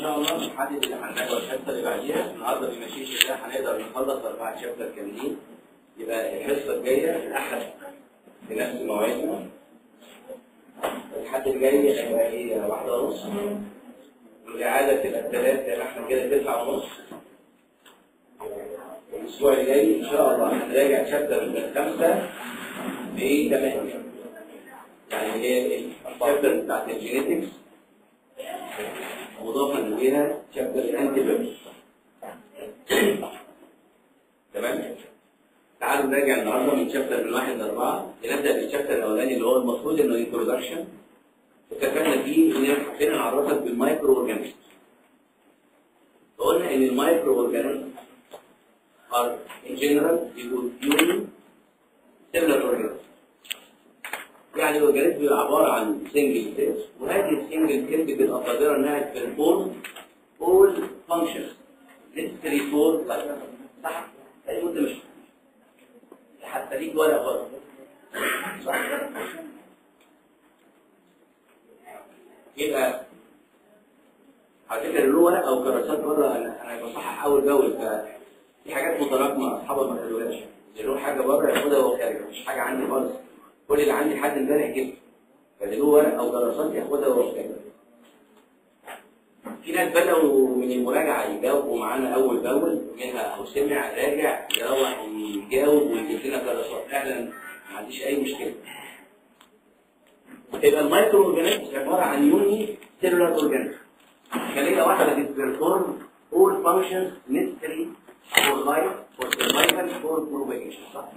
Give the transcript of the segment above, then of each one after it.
ان شاء الله بنحدد اللي هنحتاجه الحصه اللي بعديها النهارده بمشيئه الله هنقدر نخلص اربع شابتر كاملين يبقى الحصه الجايه الاحد في نفس موعدنا الحد الجاي هيبقى ايه واحده ونص والاعاده تبقى الثلاث يبقى احنا كده تسعه ونص الاسبوع الجاي ان شاء الله هنراجع شابتر من خمسه ل 8 يعني هي الشابتر بتاعت الجينيتكس مضافا اليها شابتر الانتي تمام تعالوا نراجع النهارده من شابتر من واحد لاربعه نبدا بالشابتر الاولاني اللي هو المفروض انه انتروداكشن اتفقنا فيه ان احنا حبينا نعرفك بالمايكرو اورجانيزم فقلنا ان المايكرو اورجانيزم are in general بيبقوا يوني similar organisms يعني الاورجانيزم بيبقى عباره عن سنجل سيل وهذه السنجل سيل بتبقى قادره انها تبرفورم all functions necessary for life صح؟ يعني انت مش حتى ليك ورق غلط صح؟ يبقى على فكره له ورق او كراسات بره انا انا بصحح اول باول ففي حاجات متراكمه اصحابها ما خلوهاش اللي له حاجه بره ياخدها وهو خارج مفيش حاجه عندي خالص كل اللي عندي لحد امبارح جبت فاللي له ورق او دراسات ياخدها وهو خارج في ناس بدأوا من المراجعة يجاوبوا معانا أول بأول منها أو سمع راجع يروح ويجاوب ويجيب لنا دراسات فعلا ما عنديش أي مشكلة. يبقى المايكرو اورجانيزم عبارة عن يوني سيلولار اورجانيزم. خلية واحدة بتبرفورم all functions necessary for life for survival for propagation صح؟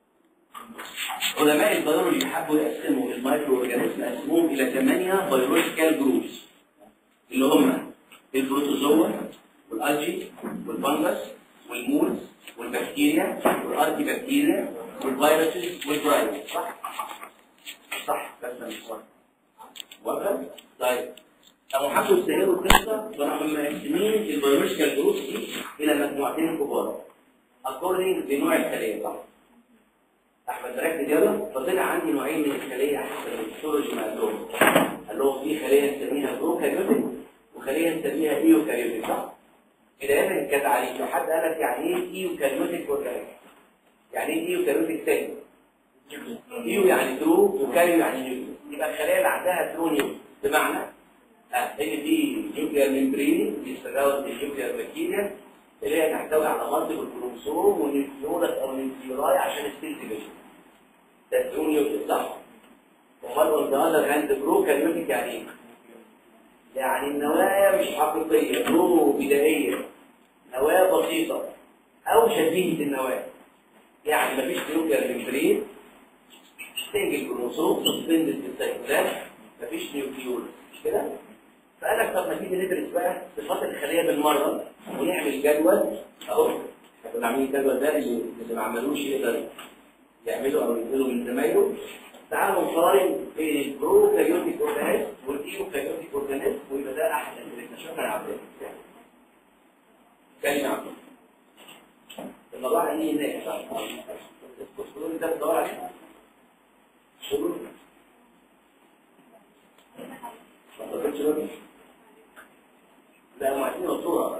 علماء البيولوجي حبوا يقسموا المايكرو اورجانيزم قسموهم إلى ثمانية بيولوجيكال جروبس اللي هم البروتوزوا والالجي والفنجس والمولز والبكتيريا والارتي بكتيريا والفيروسز والفرايروس صح؟ صح بس مش صح وافق؟ طيب قاموا حبوا يسهلوا القصه فراحوا مقسمين البيولوجيكال جروب دي الى مجموعتين كبار اكوردنج لنوع الخليه صح؟ احمد ركز يلا فطلع عندي نوعين من الخليه حسب الهيستولوجي ما قال لهم قال لهم في خليه نسميها بروكاريوتيك وخليه نسميها ايوكاريوتيك صح؟ بدايه كانت عليك لو حد قال لك يعني ايه ايوكاريوتيك اورجانيزم؟ يعني ايه ايوكاريوتيك تاني؟ ايو يعني ترو وكاريو يعني نيوكليو يبقى الخلايا اللي عندها ترو نيوكليو بمعنى اه ان في نيوكلير ميمبرين بيستراوند النيوكلير بكتيريا اللي هي تحتوي على مالتيبل كروموسوم ونيوكليولاس او نيوكليولاي عشان السيل ديفيجن ده ترو نيوكليو صح؟ امال اون ذا اذر هاند بروكاريوتيك يعني ايه؟ يعني النواة مش حقيقية برو بدائية نواة بسيطة أو شبيهة النواة يعني مفيش نيوكلير ممبرين سنجل كروموسوم سسبندد في السيتوبلازم مفيش نيوكليول مش كده؟ فقال لك طب ما تيجي ندرس بقى صفات الخلية بالمرة ونعمل جدول أهو احنا كنا عاملين الجدول ده اللي اللي ما عملوش يقدر يعمله أو ينزله من زمايله تعالوا نقارن بين البروكاريوتيك اورجانيزم والايوكاريوتيك اورجانيزم ويبقى ده احسن من شكرا يا عبد كلمة عبد الموضوع ايه هناك صح؟ الكسكولون ده بتدور عليه شغل ما تقولش بقى لا هم عايزين يوصلوها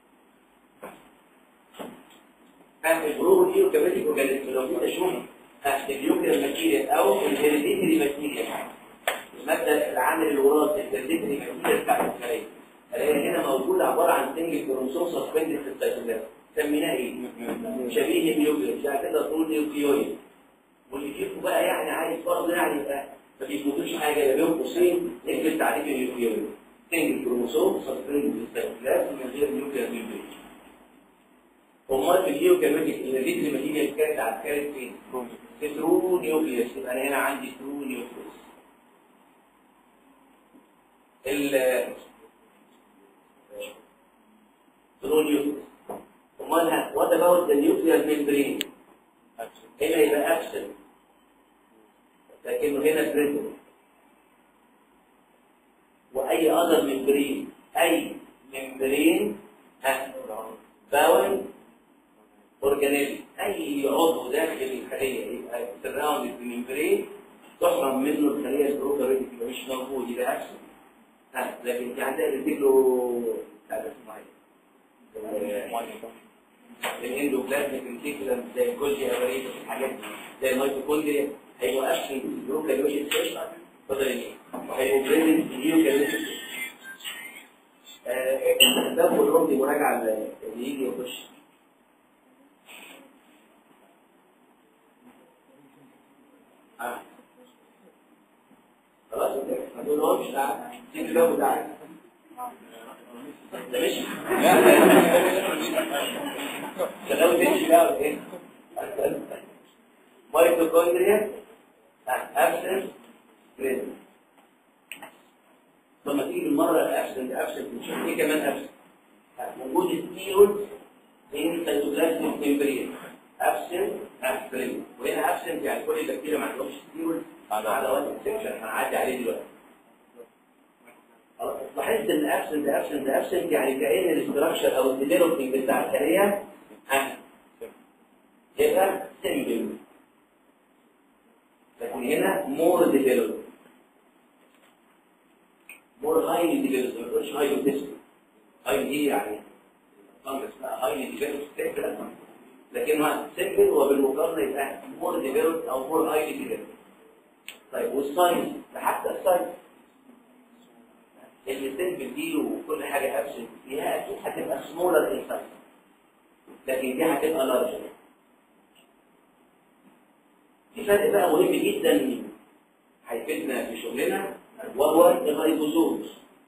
ها البرو الايوكاريوتيك اورجانيزم لو في تشويه النيوكلير ماتيريال او الهيريديتري ماتيريال الماده العامل الوراثي الهيريديتري ماتيريال بتاعت الخليه الخليه هنا موجوده عباره عن سنجل كروموسوم سسبندد في السيتوبلازم سميناه ايه؟ شبيه النيوكلير مش كده طول نيوكليويد واللي فيكم بقى يعني عايز برضه يعني يبقى ما بيفوتوش حاجه لا بين قوسين نكتب تعريف النيوكليويد سنجل كروموسوم سسبندد في السيتوبلازم من غير نيوكلير ميمبرين امال في الهيوكاريوتيك الهيريديتري ماتيريال كانت على كانت فين؟ في ترو نيوكليوس يبقى انا هنا عندي ترو نيوكليوس ال ترو نيوكليوس امال وات اباوت ذا نيوكليير ميمبرين هنا يبقى ابسنت لكنه هنا بريزنت واي اذر ميمبرين اي ميمبرين ها باول اورجانيزم اي عضو داخل الخليه يبقى سراوند بالممبرين تحرم منه الخليه البروكاريوتيك يبقى مش موجود يبقى ابسنت ها لكن في عندها تفتكروا هذا اسمه معين الاندوبلازميك ريتيكولم زي الجولجي افريج الحاجات دي زي الميتوكوندريا هيبقوا ابسنت اليوكاريوتيك سيل اتفضل يا وهيبقوا بريزنت اليوكاريوتيك ده كلهم دي مراجعه اللي يجي يخش آه. خلاص ما تقولهمش لا تيجي الجو بتاعك ده مش شغال تمشي بقى ولا ايه ميتوكوندريا ابسنت بريزنت لما تيجي المره ابسنت ابسنت نشوف ايه كمان ابسنت وجود الستيرول ان سيتوبلازميك ميمبرين ابسنت ابسنت وهنا ابسنت يعني كل البكتيريا ما عندهمش ستيرول على وقت السكشن هنعدي عليه دلوقتي لاحظت ان ابسنت ابسنت ابسنت يعني كأن الاستراكشر او الديفلوبمنت بتاع الخليه ها يبقى سيمبل لكن هنا مور ديفلوب مور هايلي ديفلوب ما تقولش هايلي ديفلوب هايلي دي يعني فانجس بقى هايلي ديفلوب لكنها سيمبل وبالمقارنه يبقى مور ديفلوب او مور هايلي ديفلوب طيب والساينس ده حتى الساينس اللي سيمبل دي وكل حاجه ابسنت فيها اكيد هتبقى سمولر انسايد لكن دي هتبقى لارجر في فرق بقى مهم جدا هيفيدنا في شغلنا وهو الريبوزومز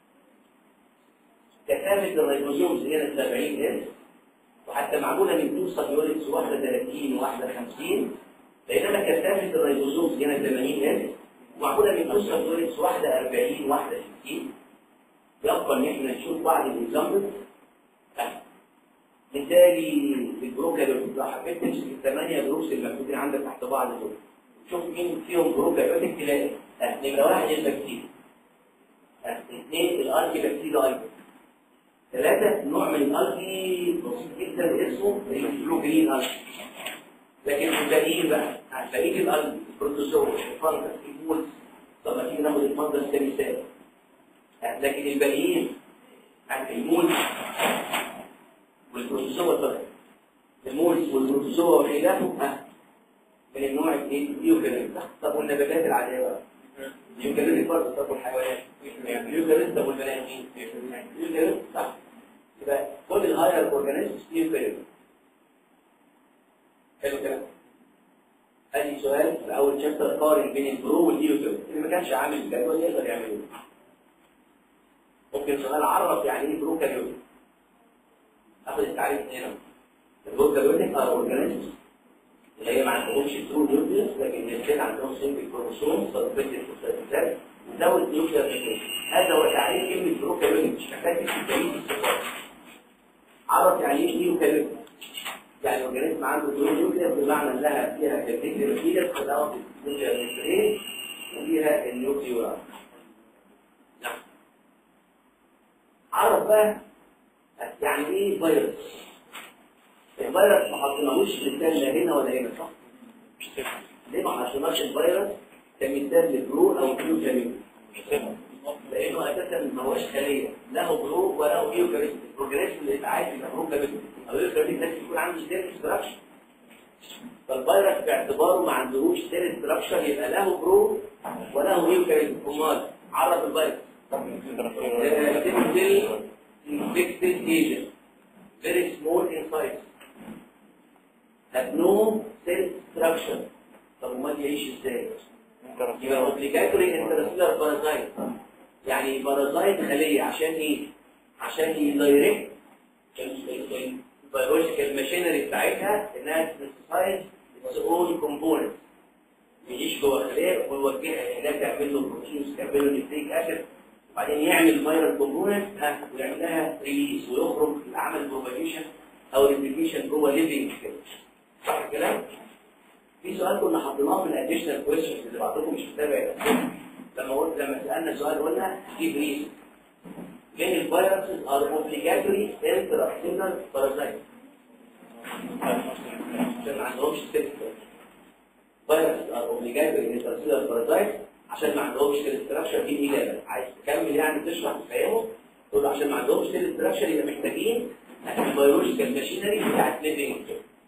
كثافه الريبوزومز هنا 70 الف وحتى معموله من تو سبيوليتس واحده 30 وواحده 50 بينما كثافه الريبوزومز هنا 80 الف ومعموله من تو سبيوليتس واحده 40 واحده 60 يبقى ان احنا نشوف بعض الاكزامبل مثالي في الجروب كده حبيت تمسك الثمانيه جروبس اللي مكتوبين عندك تحت بعض دول شوف مين فيهم جروب كابيتك تلاقي نمره واحد البكتيريا اثنين الالجي بكتيريا ايضا ثلاثه نوع من الالجي بسيط جدا اسمه الفلو جرين الجي لكن الباقيين بقى بقيه الالجي البروتوزوا الفانجس المولز طب ما تيجي ناخد الفانجس كمثال لكن الباقيين المولز والبروتوزوا طبعا المولز والبروتوزوا وخلافه من النوع اليوكاليبت طب والنباتات العاديه بقى اليوكاليبت برضه طب والحيوانات اليوكاليبت طب والبني ادمين اليوكاليبت صح يبقى كل الهاير اورجانيزمز يوكاليبت حلو كده ادي سؤال في اول شابتر قارن بين البرو واليوكاليبت اللي ما كانش عامل جدول يقدر يعمله ممكن سؤال عرف يعني ايه برو كاريوتيك اخد التعريف هنا البرو كاريوتيك ار اورجانيزمز اللي هي ما عندهمش ترو نيوكليوس لكن الاثنين عندهم سيمبل كروموسوم فالبيت الفوسفاتيزات وزود نيوكليير نيوكليوس هذا هو تعريف كلمه بروكاريوتيك مش محتاج تكتب جميع الصفات عرف يعني ايه نيوكاريوتيك يعني الاورجانيزم عنده ترو نيوكليير بمعنى انها فيها كابتيكلي ماتيريال فده نيوكليير وفيها النيوكليورات نعم عرف بقى يعني ايه فيروس الفيروس ما حطيناهوش مثال لا هنا ولا هنا صح؟ ليه ما حطيناش الفيروس كمثال للبرو او كيو كاميو؟ لانه اساسا ما هوش خليه له برو وله كيو كاميو البروجريس اللي عايز يبقى برو كاميو او يقدر لازم يكون عنده ستيل ستراكشر فالفيروس باعتباره ما عندهوش ستيل ستراكشر يبقى له برو وله كيو كاميو امال عرف الفيروس سيمبل infected agent very small in size have no cell structure طب امال يعيش ازاي؟ يبقى اوبليجاتوري انترستيلر بارازايت يعني بارازايت خليه عشان ايه؟ عشان يدايركت البيولوجيكال ماشينري بتاعتها انها تسايز اتس اون كومبوننت يعيش جوه خليه ويوجهها هناك تعمل له بروتينز تعمل له نيوكليك اسيد وبعدين يعمل فيرال كومبوننت ها ويعمل لها ريليز ويخرج عمل بروباجيشن او ريبليكيشن جوه ليفنج كده صح الكلام؟ في سؤال كنا حطيناه في الاديشنال كويشنز اللي بعضكم مش متابع لما قلت لما سالنا سؤال قلنا جيب ريزن ليه الفيروسز ار اوبليجاتوري انتراكتيفال بارازايت عشان ما عندهمش سيل فيروسز ار اوبليجاتوري انتراكتيفال بارازايت عشان ما عندهمش الاستراكشر دي اجابه عايز تكمل يعني تشرح وتفهمه دول عشان ما عندهمش سيل ستراكشر يبقى محتاجين البيولوجيكال ماشينري بتاعت ليفنج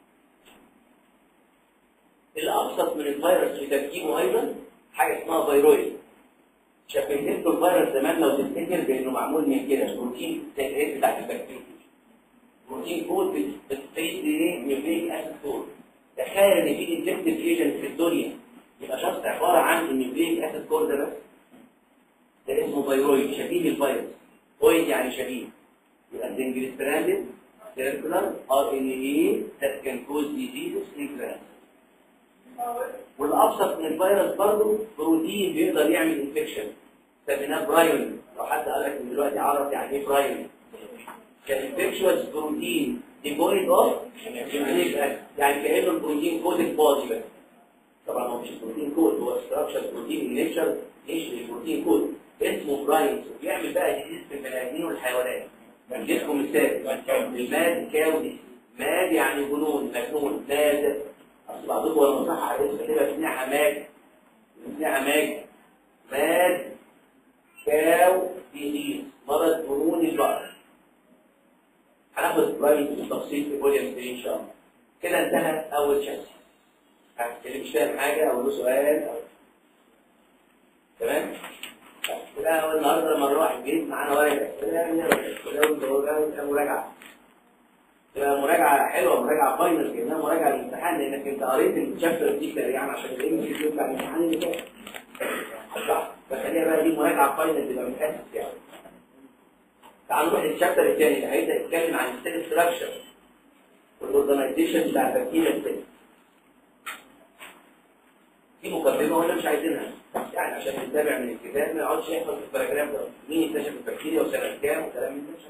الابسط من الفيروس في تركيبه ايضا حاجه اسمها فيرويد شبهت له الفيروس زمان لو تفتكر بانه معمول من كده بروتين زي بتاعت البكتيريا بروتين كود بتستيد ايه نيوكليك اسيد كود تخيل ان في انجكتيف ايجنت في الدنيا يبقى شخص عباره عن النيوكليك اسيد كود ده بس ده اسمه فيرويد شبيه الفيروس فويد يعني شبيه يبقى سنجل ستراندد سيركولار ار ان اي that can cause diseases in plants والابسط من الفيروس برضه بروتين بيقدر يعمل انفكشن سميناه برايون لو حد قال لك من دلوقتي عرف يعني ايه برايون كان انفكشوس بروتين ديفويد اوف يعني كانه البروتين كود الفاضي بس طبعا هو مش بروتين كود هو ستراكشر بروتين نيتشر مش البروتين كود اسمه برايون بيعمل بقى ديزيز في البني ادمين والحيوانات بديكم مثال الماد كاودي ماد يعني جنون مجنون ماد اصل بعضكم لما صح على اسم كده اسمها ماد اسمها ماد ماد كاو ديزيز مرض جنون البقر هناخد برايس بالتفصيل في فوليوم 3 ان شاء الله كده انتهى اول شخص اللي مش فاهم حاجه او له سؤال أو... تمام كده هو النهارده لما نروح البيت معانا ورقه كده مراجعه تبقى مراجعه حلوه مراجعه فاينل كانها مراجعه للامتحان لانك انت قريت الشابتر دي يعني عشان الانجليزي يطلع الامتحان اللي فات صح فخليها بقى دي مراجعه فاينل تبقى متاسس يعني تعالوا نروح للشابتر الثاني اللي هيبدا يتكلم عن السيل ستراكشر والاورجنايزيشن بتاع تركيب السيل دي مقدمه ولا مش عايزينها يعني عشان نتابع من الكتاب ما يقعدش يحفظ في الباراجراف ده مين اكتشف البكتيريا وسنه كام وكلام من ده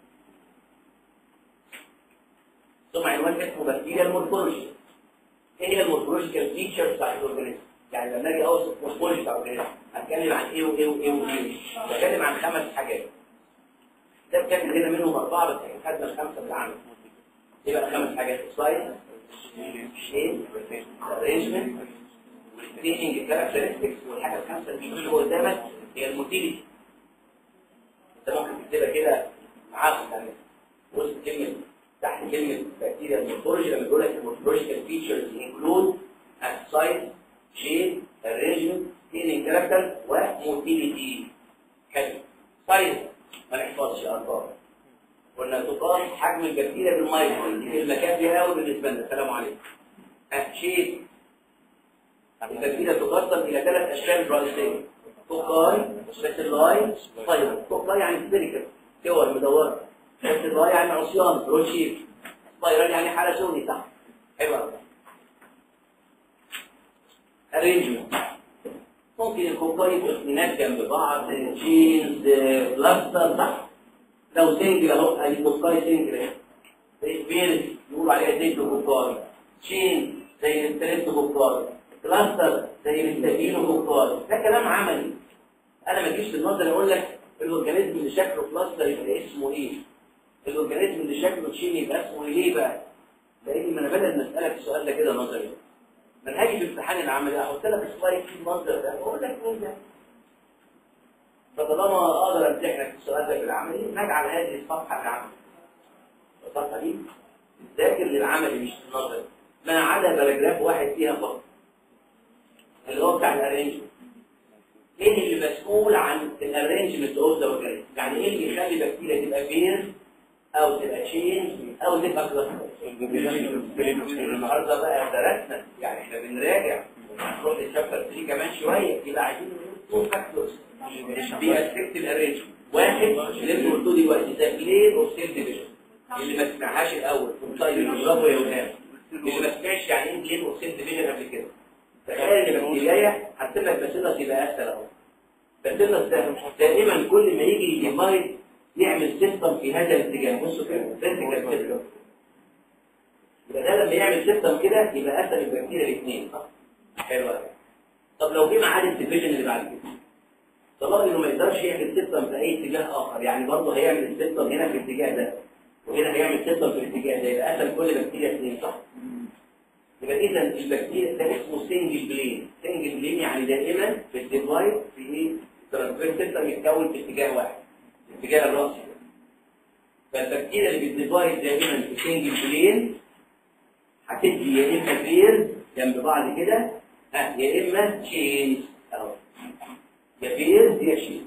ثم عنوان اسمه بكتيريا المورفولوجي ايه هي المورفولوجيكال فيتشرز بتاع الاورجانيزم يعني لما اجي اوصف مورفولوجي بتاع الاورجانيزم هتكلم عن ايه وايه وايه وايه بتكلم عن خمس حاجات ده بتكلم هنا منهم اربعه بس احنا خدنا الخمسه اللي عندنا ايه بقى خمس حاجات سلايد شيب ارينجمنت والستيننج كاركترستكس والحاجه الخامسه اللي هو قدامك هي الموتيليتي انت ممكن تكتبها كده معاهم يعني وسط كلمه تحت كلمه بكتيريا المورفولوجي لما بيقول لك المورفولوجيكال فيتشرز انكلود سايز شيب ارينجمنت ستيننج كاركتر وموتيليتي حلو سايز ما نحفظش ارقام قلنا تقاس حجم البكتيريا بالمايكرون دي المكان دي قوي بالنسبه لنا السلام عليكم شيب البكتيريا تقسم الى ثلاث اشكال رئيسيه فوقاي سبيسيلاي فايبر فوقاي يعني سبيريكال كور مدوره سبيسيلاي يعني عصيان روشيف فايرال يعني حلزوني صح حلو قوي ارينجمنت ممكن الكوكاي تسمينات جنب بعض جينز بلاستر صح لو سنجل اهو ادي كوكاي سنجل زي فيرس يقولوا عليها زيت كوكاي تشين زي الستريس كوكاي كلاستر زي الستابين وكوكاي ده كلام عملي انا ما اجيش بالنظر اقول لك الاورجانيزم اللي شكله كلاستر يبقى اسمه ايه الاورجانيزم اللي شكله تشين يبقى اسمه ايه بقى لان ما انا بدل ما اسالك السؤال ده كده نظري ما انا هاجي في الامتحان العملي احط لك سلايد في المنظر ده واقول لك مين ده فطالما اقدر امتحنك السؤال ده في العملي نجعل هذه الصفحه العملي الصفحه دي تذاكر للعملي مش للنظري ما عدا باراجراف واحد فيها فقط اللي هو بتاع الارينجمنت ايه اللي مسؤول عن الارينجمنت اوف ذا اورجانيزم يعني ايه اللي يخلي بكتيريا تبقى بير او تبقى تشين او تبقى كلاستر النهارده بقى درسنا يعني احنا بنراجع هنروح للشابتر 3 كمان شويه يبقى عايزين تو فاكتورز بيأفكت الارينجمنت واحد اللي انتوا قلتوه دلوقتي ده بلين اوف سيل ديفيجن اللي ما سمعهاش الاول طيب برافو يا وهاب اللي ما سمعش يعني ايه بلين اوف سيل ديفيجن قبل كده تخيل ان البكتيريا هتسيب لك باسيلس يبقى اسهل اهو باسيلس ده دائما كل ما يجي يديفايد يعمل سيستم في هذا الاتجاه بصوا كده فيرتيكال سيستم يبقى ده لما يعمل سيستم كده يبقى اسهل البكتيريا الاثنين صح حلو قوي طب لو جه معاه الديفيجن اللي بعد كده طبعا انه ما يقدرش يعمل سيستم في اي اتجاه اخر يعني برضه هيعمل السيستم هنا في الاتجاه ده وهنا هيعمل سيستم في الاتجاه ده يبقى اسهل كل بكتيريا اثنين صح يبقى اذا البكتيريا ده اسمه سنجل بلين سنجل بلين يعني دائما في الديفايد في ايه ترانسفير سيستم يتكون في اتجاه واحد اتجاه الراس فالبكتيريا اللي بتديفايد دائما في سنجل بلين هتدي يا اما بير جنب بعض كده ها يا اما تشينز اهو يا بير يا تشينز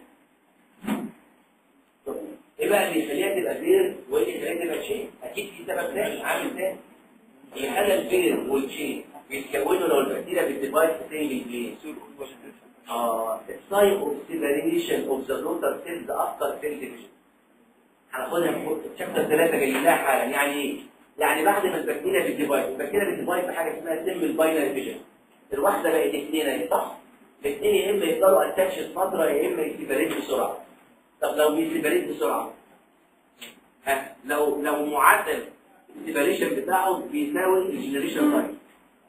طب ايه بقى اللي يخليها تبقى بير وايه اللي يخليها تبقى تشين اكيد في سبب تاني عامل تاني اللي خلى البير والتشين بيتكونوا لو البكتيريا بتديفايد في سنجل بلين اه الساين اوف سيبريشن اوف ذا روتر سيلز افتر سيل ديفيجن هناخدها في شابتر 3 جاي لها حالا يعني ايه؟ يعني بعد ما البكتيريا بتديفايد البكتيريا بتديفايد بحاجه اسمها سم الباينري فيجن الواحده بقت اثنين اهي صح؟ الاثنين يا اما يفضلوا اتاتش فتره يا اما يسيبريت بسرعه طب لو بيسيبريت بسرعه ها لو لو معدل السيبريشن بتاعه بيساوي الجنريشن تايم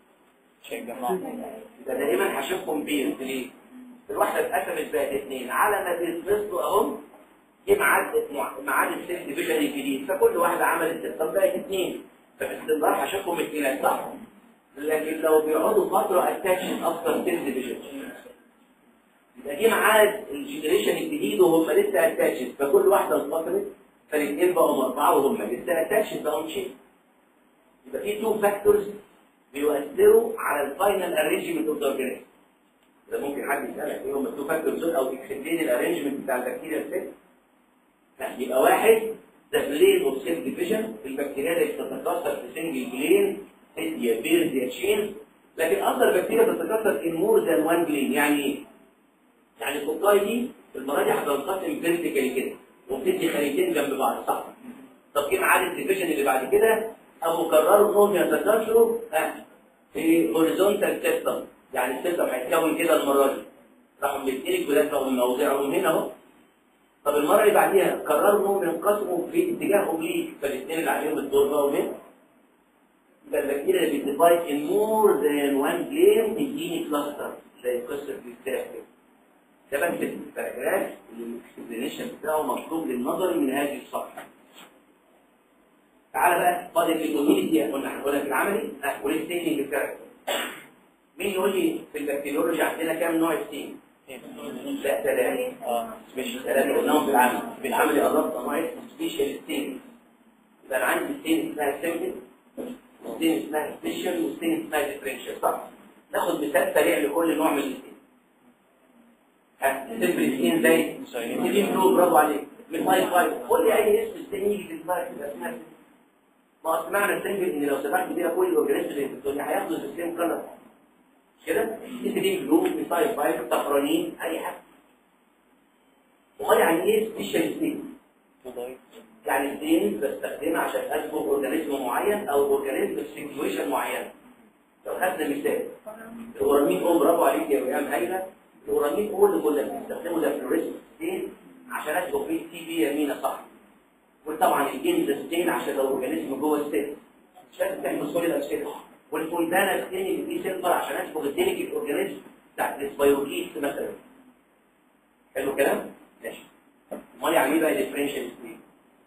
يبقى دائما هشوفهم بين ليه؟ الواحده اتقسمت بقت اثنين على ما بيتفصلوا اهم جه ميعاد ميعاد السيل ديفيجن الجديد فكل واحده عملت طب بقت اثنين فباستمرار هشوفهم اثنين صح لكن لو بيقعدوا فتره اتاتشن افتر سيل ديفيجن يبقى جه ميعاد الجنريشن الجديد وهم لسه اتاتشن فكل واحده انفصلت فالاثنين بقوا اربعه وهم لسه اتاتشن بقوا مشي يبقى في تو فاكتورز بيؤثروا على الفاينل ارينجمنت اوف ذا اورجانيزم ده ممكن حد يسالك ايه هم التو فاكتورز دول او اكسبلين الارينجمنت بتاع البكتيريا السيل لا يبقى واحد ده بلين اوف سيل ديفيجن البكتيريا اللي بتتكاثر في سنجل بلين يا بيرز يا تشين لكن اكثر بكتيريا بتتكاثر ان مور ذان وان بلين يعني ايه؟ يعني الفقاي دي المره دي هتنقسم فيرتيكالي كده وبتدي خليتين جنب بعض صح طب جه ميعاد الديفيجن اللي بعد كده ابو قرروا انهم يتكاثروا في هوريزونتال سيستم يعني السيستم هيتكون كده المره دي راحوا مدينك ولاد بقوا موضعهم هنا اهو طب المره اللي بعديها قرروا انهم ينقسموا في اتجاه اوبليك فالاثنين اللي عليهم الدور بقوا هنا يبقى البكتيريا اللي بتديفايد ان مور ذان وان بلين تديني كلاستر زي قصه الاستاف كده ده بس الباراجراف الاكسبلينيشن بتاعه مطلوب للنظر من هذه الصفحه تعالى بقى فاضل الكوميونتي قلنا هنقولها في العملي ها والستيننج بتاعك مين يقول لي في البكتيريولوجي عندنا كام نوع ستين؟ لا ثلاثة اه ثلاثة قلناهم في العمل في العمل قربت انواع اسمه سبيشال ستين يبقى انا عندي ستين اسمها سيمبل وستين اسمها سبيشال وستين اسمها ديفرنشال صح؟ ناخد مثال سريع لكل نوع من الاثنين ها سيمبل ستين زي ستين بلو برافو عليك من ماي فايف قول لي اي اسم ستين يجي في دماغك يبقى اسمها ما اصل معنى السنجل ان لو سمحت كده كل الاورجانيزم اللي في الدنيا هياخدوا السيستم كلر كده ستين بلو ميثايل فايف طفرانين اي حاجه امال يعني ايه سبيشال ستين يعني ستين بستخدمها عشان اثبت اورجانيزم معين او اورجانيزم في سيتويشن معين لو خدنا مثال الاورامين او برافو عليك يا ريان هايله الاورامين او اللي كنا بنستخدمه ده في الريسك ستين عشان اثبت فيه تي بي يمينه صح وطبعا الجين ستين عشان لو اورجانيزم جوه السيل مش لازم تعمل سوليد اسيد والفولدانا ستين اللي فيه سيلفر عشان اثبت الديليك الاورجانيزم بتاع السبايروكيت مثلا حلو الكلام؟ ماشي امال يعني ايه بقى الديفرنشال ستين؟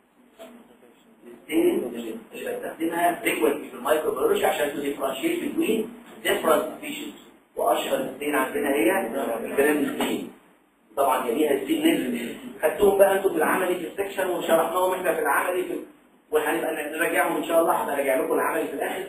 الستين اللي بستخدمها فريكوينتلي في المايكروبيولوجي عشان تديفرنشيت بين ديفرنت سبيشيز واشهر ستين عندنا هي الجرام ستين طبعا يليها الستين نزل خدتوهم بقى انتوا في العملي في السكشن وشرحناهم احنا في العملي في وهنبقى نراجعهم ان شاء الله هبقى راجع لكم العملي في الاخر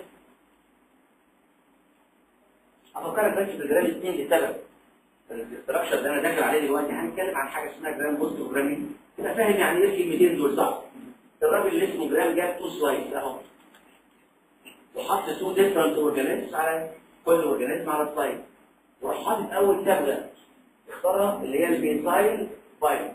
افكرك بس بالجرام اثنين لسبب الاستراكشر اللي انا داخل عليه دلوقتي هنتكلم عن حاجه اسمها جرام بوست وجرامين تبقى فاهم يعني ايه الكلمتين دول صح الراجل اللي اسمه جرام جاب تو سلايدز اهو وحط تو ديفرنت اورجانيزمز على كل اورجانيزم على سلايد وراح حاطط اول تابله اختارها اللي هي البينسايل فايل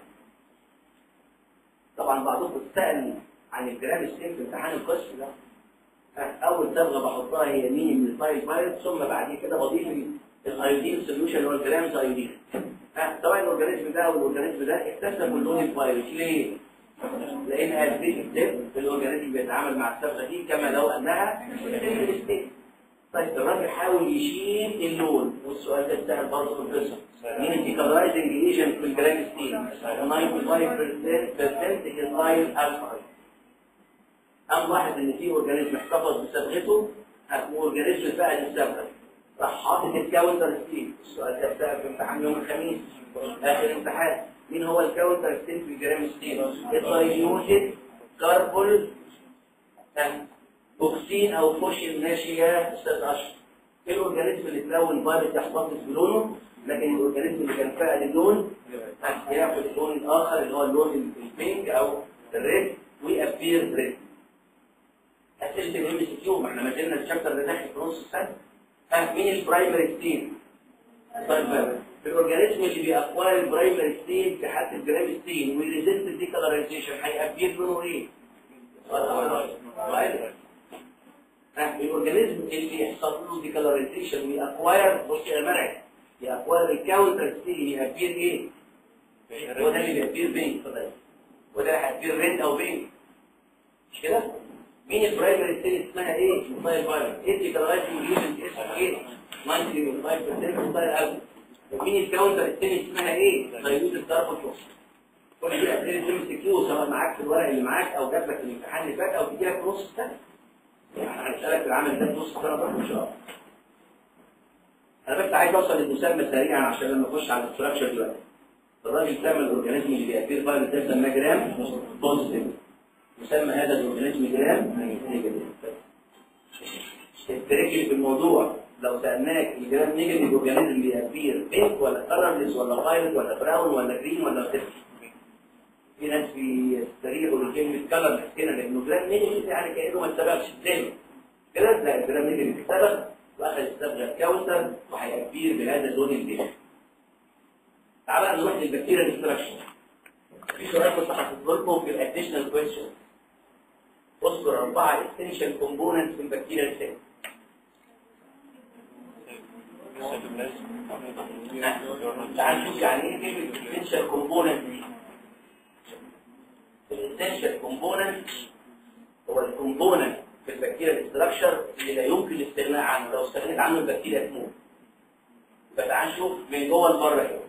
طبعا بعضكم سأل عن الجرام ستين في امتحان القسم ده اول صبغه بحطها هي مين من الفايل فايل ثم بعد كده بضيف الايودين سوليوشن اللي هو الجرامز ايودين ها طبعا الاورجانيزم ده والاورجانيزم ده اكتسبوا اللون الفايروس ليه؟ لان هذه ستيب الاورجانيزم بيتعامل مع الصبغه دي كما لو انها ستيب طيب الراجل حاول يشيل اللون والسؤال ده سهل برضه في القصه مين الديكالرايزنج ايجنت في الجرام ستين 95% الفايل الفايل قام لاحظ ان في اورجانيزم احتفظ بصبغته واورجانيزم فقد الصبغه راح حاطط الكاونتر ستيل السؤال ده اتسال في امتحان يوم الخميس اخر امتحان مين هو الكاونتر ستين في الجرام ستين الدايليوتد كاربول بوكسين او فوشن ماشي يا استاذ اشرف ايه الاورجانيزم اللي تلون فيروس يحتفظ بلونه لكن الاورجانيزم اللي كان فاقد اللون هياخد اللون الاخر اللي هو اللون البينك او الريد ويابير ريد اسئله الام سي كيو ما احنا ما زلنا الشابتر ده داخل في نص السنه ها مين البرايمري ستين الاورجانيزم اللي بيأكواير البرايمري ستين في حالة الجرام ستين ويريزيست الديكالرايزيشن هيأبير لونه ايه؟ ها الاورجانيزم اللي يحصل له ديكالرايزيشن ويأكواير بص يا مرعي يأكواير الكاونتر ستين يأبير ايه؟ هو ده اللي بيأبير بينك وده هيأبير ريد او بينك مش كده؟ مين البرايمري ستين اسمها ايه؟ موبايل فايروس ايه الديكالرايزيشن يوجد اسمها ايه؟ 95% موبايل الف مين الكاونتر التاني اسمها ايه؟ دايلوت الضرب الفوق كل دي اسئله ام سي كيو سواء معاك في الورق اللي معاك او جاب لك في الامتحان اللي فات او تجي لك في نص السنه يعني هنسالك في العمل ده في نص السنه برضه ان شاء الله انا بس عايز اوصل للمسمى سريعا عشان لما اخش على الاستراكشر دلوقتي الراجل سمى الاورجانيزم اللي بيأثير فايروس ده سماه جرام بوزيتيف يسمى هذا الاورجانيزم جرام نيجاتيف التركي في الموضوع لو سألناك الجرام نيجاتيف اورجانيزم بيأثير بينك ولا كلرلس ولا فايلت ولا براون ولا جرين ولا صفر في ناس بيستريحوا لكلمة كلرلس كده لأنه جرام نيجاتيف يعني كأنه ما اتسببش ازاي كده لا الجرام نيجاتيف اتسبب وأخذ الصبغة كاونتر وهيأثير بهذا اللون البيضاء تعال بقى نروح للبكتيريا ديستراكشن في سؤال كنت حاطط لكم في الاديشنال كويشن اذكر أربعة essential components في البكتيريا الثاني تعال نشوف يعني ايه كلمة essential component دي الاسينشال كومبوننت هو الكومبوننت في البكتيريا الاستراكشر اللي لا يمكن الاستغناء عنه لو استغنيت عنه البكتيريا تموت يبقى تعال نشوف من جوه لبره كده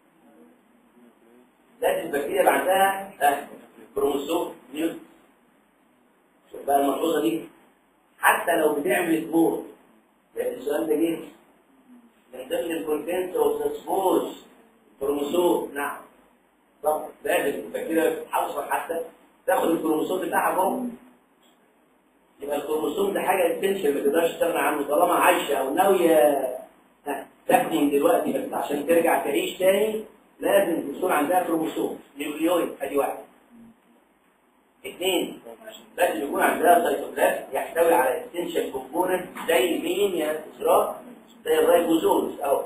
لازم البكتيريا اللي عندها اه كروموسوم نيوتن شوف بقى الملحوظه دي حتى لو بتعمل سبور لان السؤال ده جه من ضمن الكونتنت اوف سبورز كروموسوم نعم طب لازم البكتيريا تحصل حتى تاخد الكروموسوم بتاعها جوه يبقى الكروموسوم ده حاجه اسينشال ما تقدرش تستغنى عنه طالما عايشه او ناويه تكمن دلوقتي بس عشان ترجع تعيش تاني لازم يكون عندها كروموسوم نيوكليويد ادي واحد اثنين لازم يكون عندها سيتوبلازم يحتوي على اسينشال كومبوننت زي مين يا اسراء زي الرايبوزومز او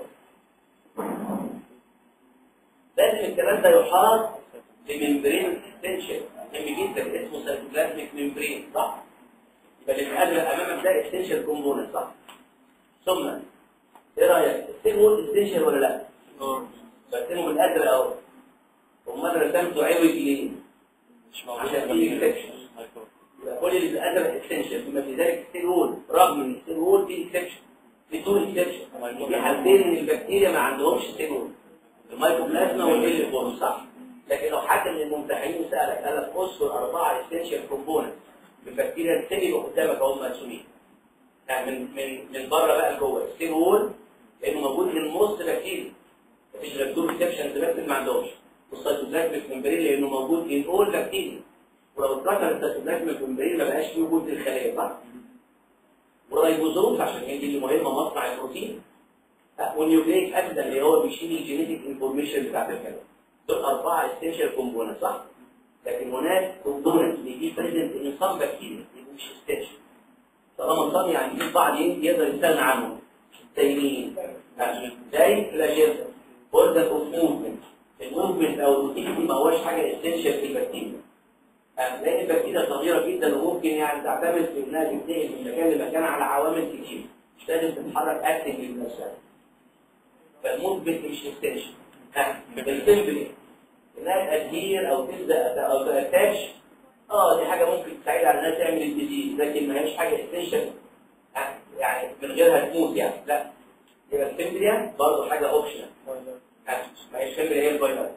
لازم الكلام ده يحاط بممبرين اسينشال مهم جدا اسمه سيتوبلازميك ممبرين صح يبقى اللي قادر امامك ده اسينشال كومبوننت صح ثم ايه رايك السيل اسينشال ولا لا برسمه بالازرق اهو امال رسمته عوج ليه عشان فيه اكسبشن يبقى كل اللي بالازرق اكسبشن بما في ذلك السيل وول رغم ان السيل وول فيه اكسبشن في طول اكسبشن وفي حالتين ان البكتيريا ما عندهمش سيل وول الميكوبلازما والهيليفورم صح لكن لو حد من الممتحنين سالك قال لك اذكر اربعه اسينشال كومبوننت في البكتيريا السيل يبقى قدامك اهو مرسومين يعني من من من بره بقى لجوه السيل وول لانه موجود في النص بكتيريا مفيش ريكتور ريسبشن بس ما عندهمش والسيتوبلازميك ممبرين لانه موجود ان اول بكتيريا ولو اتكسر السيتوبلازميك ممبرين ما بقاش فيه وجود في الخلايا صح؟ والرايبوزومز عشان هي دي اللي مهمه مصنع البروتين والنيوكليك اسيد اللي هو بيشيل الجينيتيك انفورميشن بتاعت الخلايا دول اربعه اسينشال كومبوننت صح؟ لكن هناك كومبوننت بيجي بريزنت ان صم بكتيريا مش اسينشال طالما صم يعني في بعض يقدر يستغنى عنه زي مين؟ زي فلاجيلا order of movement الموفمنت او الروتين ما هوش حاجه اسينشال في البكتيريا لان البكتيريا صغيره جدا وممكن يعني تعتمد في انها تنتقل من مكان لمكان على عوامل كتير مش لازم تتحرك اكتف بنفسها فالموفمنت مش اسينشال بالسمبلي انها تادير او تبدا او تاتاش اه دي حاجه ممكن تساعد على انها تعمل الديزيز لكن ما هيش حاجه اسينشال يعني من غيرها تموت يعني لا يبقى السمبليا برضه حاجه اوبشنال ما هي السمبليا هي الفيروس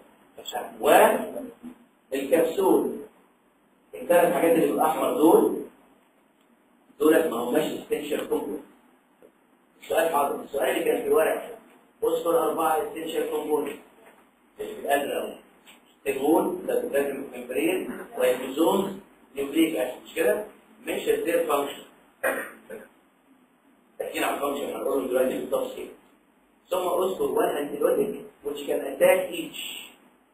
والكبسول الثلاث حاجات اللي بالاحمر دول دولت ما هماش استنشال كومبوننت السؤال حاضر السؤال اللي كان في الورق اذكر اربعه استنشال كومبوننت اللي بالازرق الوول سيتوبلازم ممبرين رايبوزومز نيوكليك اسيد مش كده مش their function تحكينا عن function هنقول دلوقتي بالتفصيل ثم اذكر one antibiotic which can attack each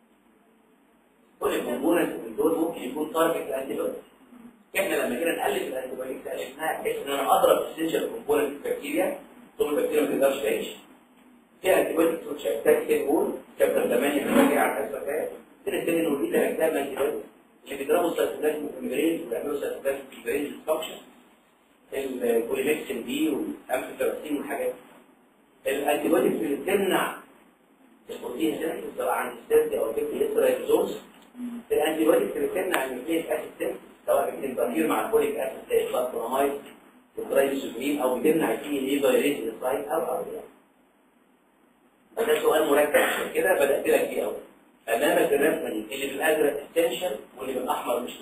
كل كومبوننت من دول ممكن يكون تارجت الانتيبيوتيك احنا لما جينا نالف الانتيبيوتيك الفناها بحيث ان انا اضرب اسينشال كومبوننت في البكتيريا ثم البكتيريا ما تقدرش تعيش في انتيبيوتيك which attack the whole شابتر 8 بنراجع على الاسباب كده كده انه في ثلاث انتيبيوتيك اللي بيضربوا السيتوبلازم ممبرين وبيعملوا السيتوبلازم ممبرين ديسفانكشن البوليمكسين بي والامفيتراسين والحاجات دي الانتيبيوتيك اللي بتمنع البروتين سينثيز سواء عند السيرت او البكتيريا الانتيبيوتيك اللي بتمنع النيوكليك اسيد سينثيز سواء بتنتظير مع الفوليك اسيد زي الفاسفونامايد والترايسوبرين او بتمنع فيه ليفايريت السايت او او يعني فده سؤال مركب عشان كده بدات لك فيه اول امامك الرسمه دي اللي بالازرق استنشن واللي بالاحمر مش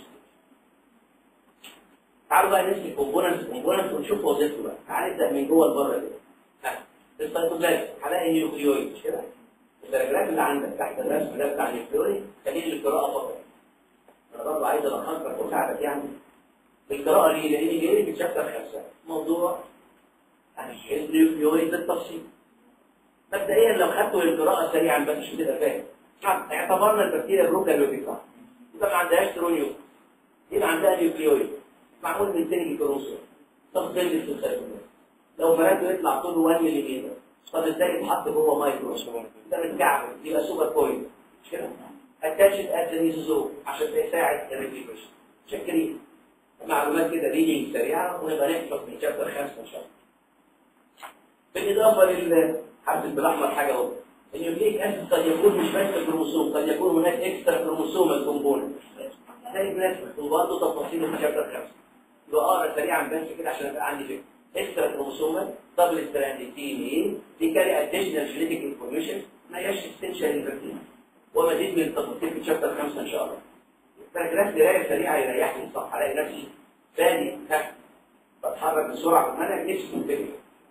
تعالوا بقى نمسك كومبوننت كومبوننت ونشوف وظيفته بقى تعال نبدا من جوه لبره كده ها السيتوبلازم هلاقي نيوكليويد مش كده الدرجات اللي عندك تحت الرسم ده بتاع النيوكليويد خليه القراءه فقط انا برضه عايز الخصك واساعدك يعني القراءه ليه لان جاي في شابتر خمسه موضوع النيوكليويد بالتفصيل مبدئيا لو خدته القراءه سريعا بس مش هتبقى فاهم اعتبرنا البكتيريا بروكالوتيكا يبقى ما عندهاش ترونيو يبقى عندها نيوكليويد معمول من سنج كروسو طب زي السيتوبلازم لو فرقته يطلع طوله 1 ملم طب ازاي يتحط جوه مايكرو ده متكعب يبقى سوبر بوينت مش كده اتاشد ادرينيزوزوم عشان يساعد الريفيوشن شكرين معلومات كده ريدنج سريعه ونبقى نحفظ من شابتر 5 ان شاء الله بالاضافه لل حبس بالاحمر حاجه اهو النيوكليك اسيد قد يكون مش بس الكروموسوم قد يكون هناك اكسترا كروموسوم كومبوننت زي الناس وبرضه تفاصيل في شابتر 5 يبقى اقرا سريعا بس كده عشان ابقى عندي فكره اكسترا كروموسوم دبل ستراند دي ان ايه دي كاري اديشنال جينيتيك انفورميشن ما هياش استنشال انفيرتين ومزيد من التفاصيل في شابتر 5 ان شاء الله باراجراف قرايه سريعه يريحني الصفحه الاقي نفسي بادي تحت بتحرك بسرعه في المنهج نفسي منتبه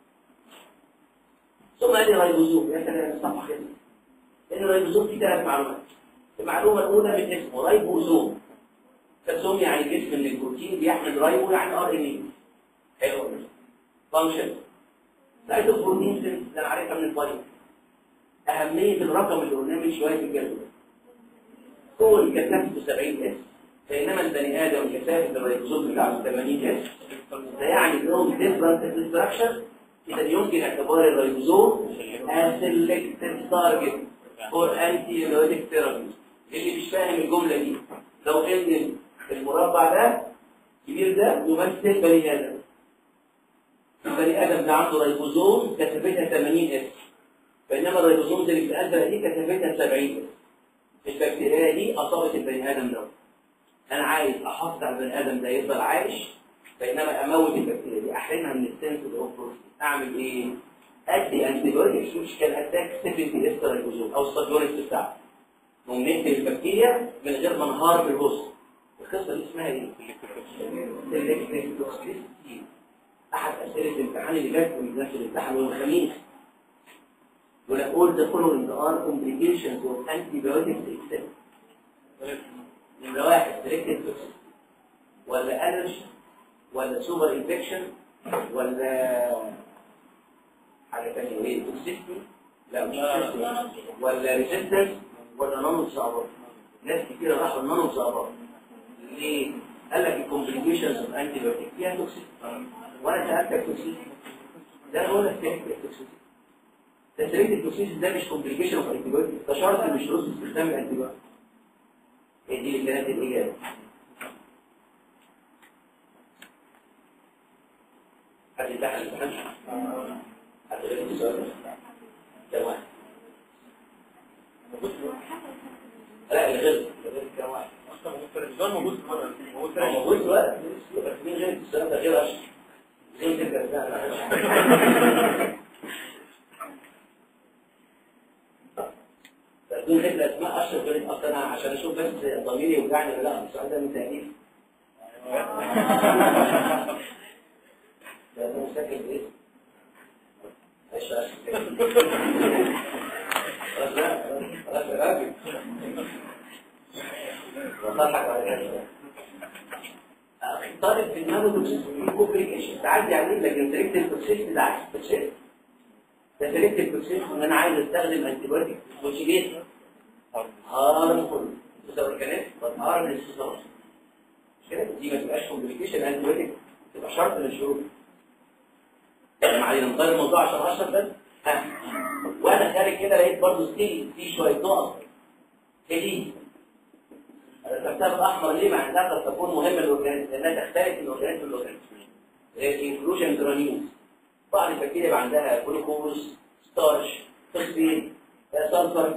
ثم قال لي رايبوزوم يا سلام الصفحه كده لان الرايبوزوم فيه ثلاث معلومات المعلومه الاولى من اسمه رايبوزوم تسمي يعني جسم من البروتين بيحمل رايبو يعني ار ان اي حلو فانكشن لقيت البروتين اللي انا عارفها من الفايل اهميه الرقم اللي قلناه من شويه في الجدول كل كثافته 70 اس بينما البني ادم كثافه الريبوزوم بتاعته 80 اس ده يعني لهم ديفرنت ستراكشر اذا يمكن اعتبار الريبوزوم as selected target for anti-erotic therapy اللي مش فاهم الجمله دي لو ان المربع ده كبير ده يمثل بني ادم البني ادم ده عنده ريبوزوم كثافتها 80 اس بينما الريبوزوم اللي في الازرق دي كثافتها 70 اس البكتيريا دي اصابت البني ادم ده انا عايز احافظ على البني ادم ده يفضل عايش بينما اموت البكتيريا دي احرمها من السنس الاوبروتين اعمل ايه ادي انتيبيوتكس مش كان اتاك 70 اس ريبوزوم او السبيوريت بتاعه نقوم نقتل البكتيريا من غير ما انهار في الهوست القصه دي اسمها ايه؟ سيلكتيف توكسيسيتي احد اسئله الامتحان اللي جت من نفس الامتحان يوم الخميس يقول لك all the following are complications of antibiotics except نمرة واحد selective toxicity ولا allergy ولا super infection ولا حاجة تانية ايه toxicity لا مش toxicity ولا resistance ولا نون صعبات ناس كتير راحوا النون صعبات ليه؟ قال لك الكومبليكيشنز اوف انتي بايوتيك فيها توكسيك وانا سالتك توكسيك ده هو السيريك توكسيك ده سيريك توكسيك ده مش كومبليكيشن اوف انتي بايوتيك ده شرط من شروط استخدام الانتي بايوتيك هي دي اللي كانت الاجابه حد يفتح الامتحان حد غير السؤال ده واحد لا الغير الغير كام واحد التلفزيون موجود موجود هو موجود دلوقتي بس مين غير السؤال ده غير اشرف زي تبقى بدون ذكر اسماء اشرف غير اصل انا عشان اشوف بس ضميري يوجعني ولا لا السؤال ده من تأليف ده انا مساكن ايه؟ ايش خلاص لا خلاص يا راجل بضحك على كده طالب في دماغه توكسيس في كومبليكيشن تعدي عليه لكن سيلكتيف توكسيس ده عكس توكسيس ده سيلكتيف توكسيس ان انا عايز استخدم انتي بايوتيك which is harmful to the organism but harmless to the person. مش كده دي ما تبقاش كومبليكيشن انتي بايوتيك تبقى شرط من الشروط يعني معلش نغير الموضوع عشان اشرح بس ها وانا خارج كده لقيت برضه ستيل في شويه نقط ايه دي؟ الكتاب الاحمر ليه مع انها قد تكون مهمه للاورجانيزم لانها تختلف من اورجانيزم لاورجانيزم الانكلوجن جرانيوز بعض البكتيريا يبقى عندها جلوكوز ستارش تخزين سلفر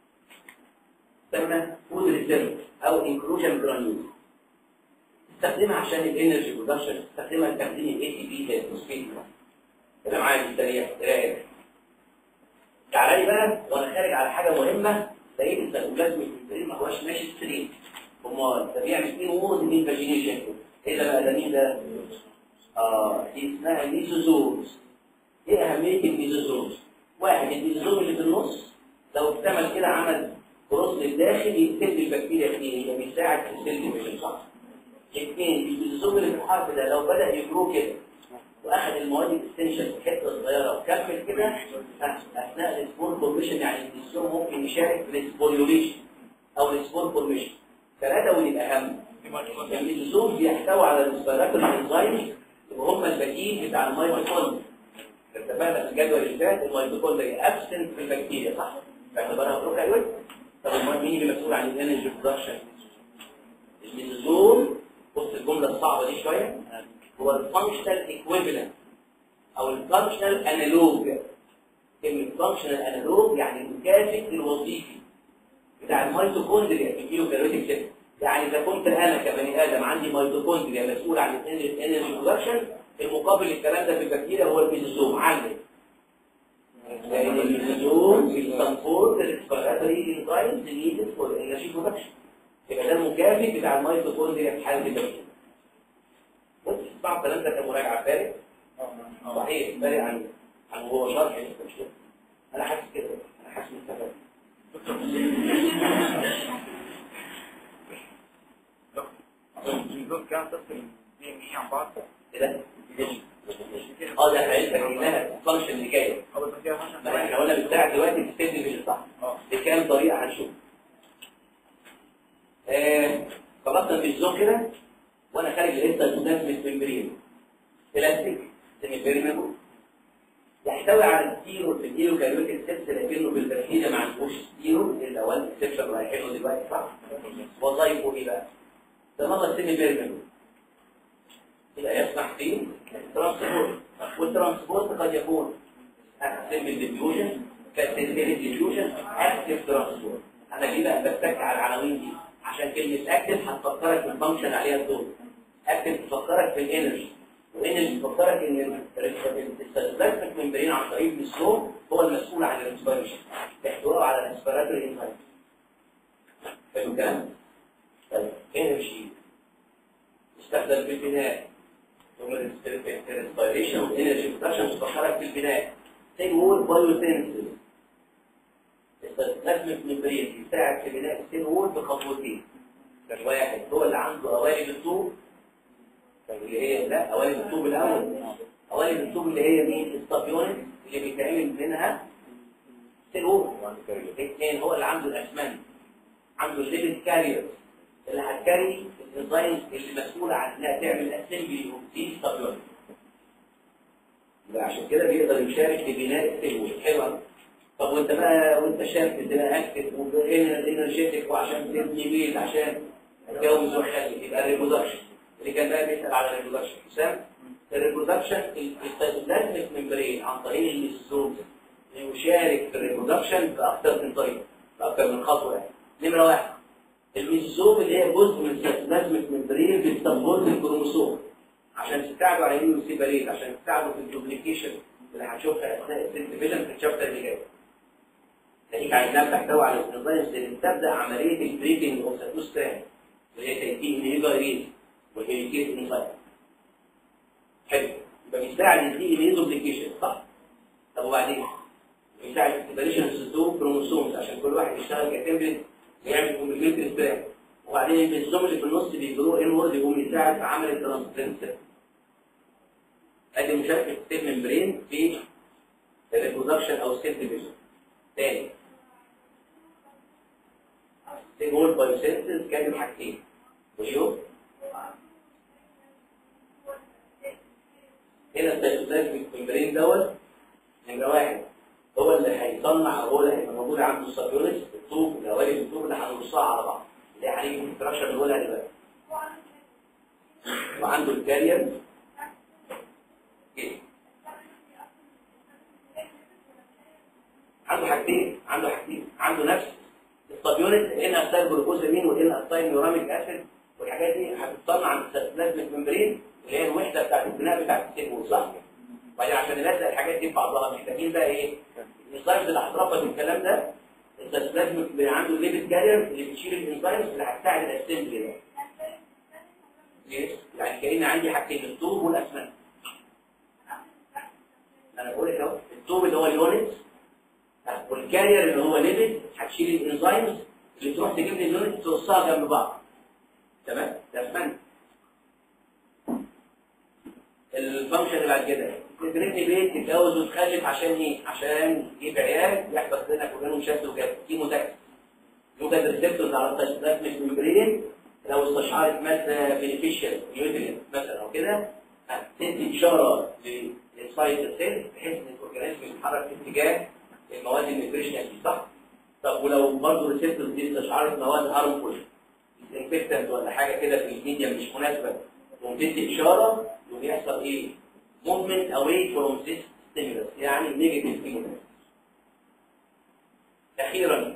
تسمى فود ريزيرف او انكلوجن جرانيوز تستخدمها عشان الانرجي برودكشن تستخدمها لتخزين الاي تي بي زي الفوسفيت كده معايا في السريع قرايه تعالى بقى وانا خارج على حاجه مهمه لقيت السيتوبلازم الكبير ما هوش ماشي ستريت امال ده بيعمل فيه وورد مين فاجينيشن ايه ده بقى ده مين ده اه دي اسمها ميزوزومز ايه اهميه الميزوزومز واحد الميزوزوم اللي في النص لو اكتمل كده عمل كروس للداخل يقتل البكتيريا فيه يبقى بيساعد في السيل ديفيجن صح اثنين الميزوزوم اللي في الحرف ده لو بدا يجرو كده واخد المواد الاستنشال في حته صغيره وكمل كده اثناء السبور فورميشن يعني الجسم ممكن يشارك في السبوريوليشن او السبور فورميشن ثلاثه واللي الاهم يعني اللزوم بيحتوي على الريسبيراتوري انزايم يبقى هم البديل بتاع الميتوكوندريا اتفقنا في الجدول اللي فات الميتوكوندريا ابسنت في البكتيريا صح؟ باعتبارها بروكاريوت طب امال مين اللي مسؤول عن الانرجي برودكشن؟ الميزوزوم بص الجمله الصعبه دي شويه هو الفانكشنال ايكويفالنت او الفانكشنال انالوج كلمه فانكشنال انالوج يعني المكافئ الوظيفي بتاع الميتوكوندريا في الكيلوكالوريتيك سيستم يعني اذا كنت انا كبني ادم عندي ميتوكوندريا مسؤول عن الانرجي برودكشن المقابل للكلام ده في البكتيريا هو الميزوزوم علم لان الميزوزوم بيسبورت الريسبيراتوري انزايمز نيدد فور انرجي برودكشن يبقى ده المكافئ بتاع الميتوكوندريا في حاله البكتيريا بص بعض الكلام ده كمراجعه فارق صحيح فارق عن عن هو شرح مش كده انا حاسس كده انا حاسس مستفاد دول كام تفصل دي مش عن بعض كده اه ده احنا لها الفانكشن اللي جايه او بس كده عشان ما احنا قلنا بتاع دلوقتي في السن مش صح اه بكام طريقه هنشوف آه خلصنا في الزون كده وانا خارج لقيت السودان ممبرين بلاستيك سيمي بيرميبل يحتوي على ستيرو في الديرو كالوريك سيبس لكنه في البكتيريا ما عندوش ستيرو الاول اكسبشن رايحين له دلوقتي صح وظايفه ايه بقى؟ ده مرة سيمي بيرميبل يبقى يسمح فيه الترانسبورت والترانسبورت قد يكون سيمي ديفيوجن كالسيمي ديفيوجن اكتف ترانسبورت انا ليه بقى بتك على العناوين دي عشان كلمة اكتف هتفكرك بالفانكشن عليها الدور اكتف تفكرك بالانرجي وانرجي تفكرك ان السيتوبلازميك ممبرين عن طريق السلوم هو المسؤول عن الريسبيريشن احتوائه على الريسبيراتوري انزايم حلو الكلام؟ طيب انرجي يستخدم في البناء ثم الريسبيريشن والانرجي برودكشن تفكرك في البناء تاني وول بايوسينسز السيتوبلازميك ممبرين يساعد في بناء السيل وول بخطوتين واحد هو اللي عنده قوالب الطوب اللي هي لا قوالب الطوب الاول قوالب الطوب اللي هي مين الستابيونت اللي بيتعمل منها سيل وول الاثنين هو اللي عنده الاسمنت عنده الليبيد كارير اللي هتكاري الانزيم اللي مسؤوله عن انها تعمل اسمبلي اوف دي ستابيونت يبقى عشان كده بيقدر يشارك في بناء السيل وول حلو طب وانت بقى وانت شارك تبقى اكتف وانرجيتك وعشان تبني بيت عشان تتجوز وخلف يبقى الريبرودكشن اللي كان بقى بيسال على الريبرودكشن حسام الريبرودكشن السيتوبلازميك ممبرين عن طريق الميزوزوم يشارك في الريبرودكشن باكثر من طريقه باكثر من خطوه يعني نمره واحد الميزوزوم اللي هي جزء من السيتوبلازميك ممبرين بتسبورت الكروموسوم عشان تساعده على انه يسيبريت عشان تساعده في الدوبليكيشن اللي هنشوفها اثناء السيل ديفيجن في الشابتر اللي جاي تلاقيك عايزاها تحتوي على الانزيمز اللي بتبدا عمليه البريكنج اوف ساتوستران اللي هي تأتيه انهيباريز والهيريكيز انزيم حلو يبقى بيساعد الدي ان اي دوبليكيشن صح؟ طب وبعدين؟ بيساعد السيبريشن سيستوم كروموسومز عشان كل واحد يشتغل كتمبلت ويعمل كومبليمنتري ستراند وبعدين البنزوم اللي في النص بيجروه انورد يقوم يساعد في عمل الترانسبرنس ادي مشاركه السيل ممبرين في الريبرودكشن او السيل ديفيجن تاني سيل وول بايوسينثيز كان حاجتين واليوم هنا السيتوبلازميك ممبرين دوت نمره واحد هو اللي هيصنع هو اللي هيبقى موجود عنده السابيونس الطوب القوالب الطوب اللي هنرصها على بعض اللي هنيجي في الستراكشر اللي هقولها دلوقتي وعنده الكارير عنده حاجتين عنده حاجتين عنده نفس السابيونس هنا اسايل جلوكوزامين وهنا اسايل نيوراميك اسيد والحاجات دي هتتصنع عن السيتوبلازميك ممبرين اللي هي الوحده بتاعت البناء بتاعت السيل صح وبعدين عشان نلزق الحاجات دي في بعضها محتاجين بقى ايه الانزيمز اللي هتربط الكلام ده السيتوبلازم بيبقى عنده ليبيد كارير اللي بتشيل الانزيمز اللي هتساعد الاسمبلي ده يس يعني كأن عندي حاجتين الطوب والاسمنت انا بقول لك اهو الطوب اللي هو اليونت والكارير اللي هو ليبيد هتشيل الانزيمز اللي تروح تجيب لي اليونت توصلها جنب بعض تمام ده اسمنت الفانكشن اللي بعد كده تدرسني بيت تتجوز وتخلف عشان ايه؟ عشان يجيب عيال يحبس بينك وبينهم شد وجذب دي مذاكره يوجد ريسبتورز على التشخيصات ممبرين لو استشعرت ماده بينيفيشال نيوترينت مثلا او كده هتدي اشاره للسايت السيل بحيث ان الاورجانيزم يتحرك في اتجاه المواد النيوتريشنال دي صح؟ طب ولو برضه الريسبتورز دي استشعرت مواد هارمفول انفكتنت ولا حاجه كده في الميديا مش مناسبه تقوم تدي اشاره يقوم يحصل ايه؟ movement away from this stimulus يعني negative stimulus اخيرا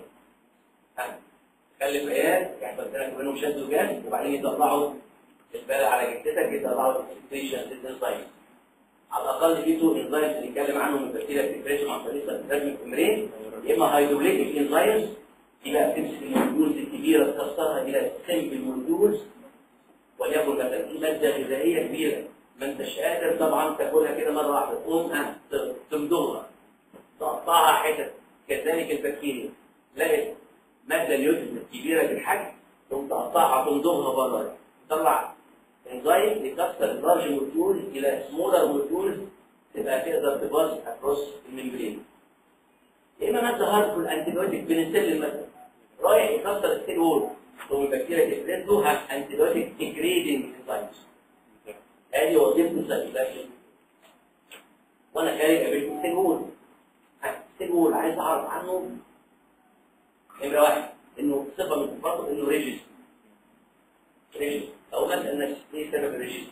خلي عيال يحصل لك منهم شد وجذب وبعدين يطلعوا البالة على جدتك يطلعوا الاكسبريشن انزايم على الاقل في تو انزايمز بنتكلم عنهم من تفسير الاكسبريشن عن طريق لازم التمرين يا اما هيدروليتيك انزايمز دي بقى بتمسك المولكيولز الكبيره تكسرها الى سمبل مولكيولز وليكن مثلا دي ماده غذائيه كبيره ما انتش قادر طبعا تاكلها كده مره واحده تقوم تمضغها تقطعها حتت كذلك البكتيريا لقت ماده نيوتن كبيره بالحجم تقوم تقطعها تمضغها بره تطلع انزيم يكسر اللارج مولكيولز الى سمولر مولكيولز تبقى تقدر تباص اكروس الممبرين يا اما ماده هارمفول انتيبيوتيك بنسلين مثلا رايح يكسر السيل وول تقوم البكتيريا تفرز له انتيبيوتيك ديجريدنج انزيمز ادي وظيفه السيركيليشن وانا خارج قابلت السيجول السيجول عايز اعرف عنه نمره واحد انه صفه من صفاته انه ريجيس ريجيس او مثلا نفس ايه سبب الريجيس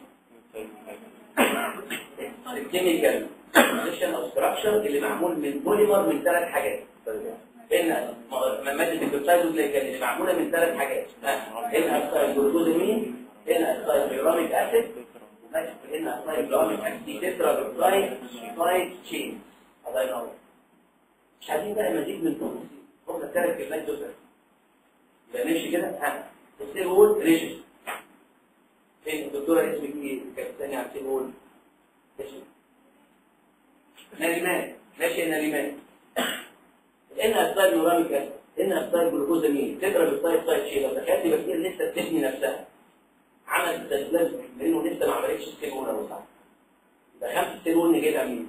الكيميكال كومبوزيشن او ستراكشر اللي معمول من بوليمر من ثلاث حاجات ان ماده البيبتايدوجلايكان اللي معموله من ثلاث حاجات ان اسايل جلوكوزامين ان اسايل بيوراميك اسيد ان اسايل بيوراميك اسيد تترا بيبتايد سايد تشين الله ينور مش عايزين بقى مزيد من تفاصيل هم الثلاث كلمات دول يبقى نمشي كده ها السيل وول ريجيس فين الدكتوره اسمك ايه كانت ثانيه على السيل وول اسمك نريمان ماشي نريمان انها ستايل نوراميك اسيد انها ستايل جلوكوزامين تضرب الستايل سايد شيء لو دخلت بكتير لسه بتبني نفسها عملت تسلسل لانه لسه ما عملتش السيلول ولا صح دخلت السيلول نجيبها مين؟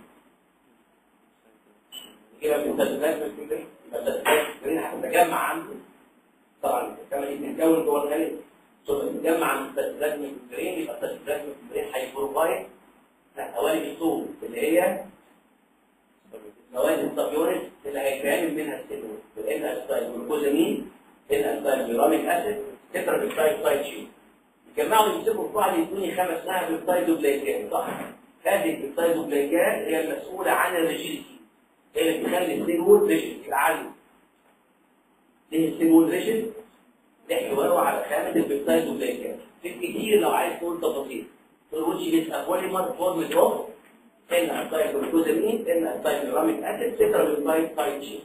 نجيبها من التسلسل يبقى التسلسل هتتجمع عنده طبعا كما دي بتتكون جوه الخليج ثم تتجمع عن التسلسل من الجرين يبقى التسلسل من الجرين هيبروفايد قوالب الطول اللي هي مواد الصابيونس اللي هيتعمل منها السيلول لان اسبايل جلوكوزامين ان اسبايل بيراميك اسيد تترا بيبتايد سايد شين يجمعوا يمسكوا في بعض يدوني خمس نهر بيبتايدوجلايكان صح هذه البيبتايدوجلايكان هي المسؤوله عن الريجيديتي هي اللي بتخلي السيلول ريجيد يبقى عنده ليه السيلول ريجيد احتوائه على خامه البيبتايدوجلايكان في كتير لو عايز تقول تفاصيل تقول which is a polymer formed of ان اسايل جلوكوزامين ان اسايل بيراميك اسيد تترا بيبتايد سايد شين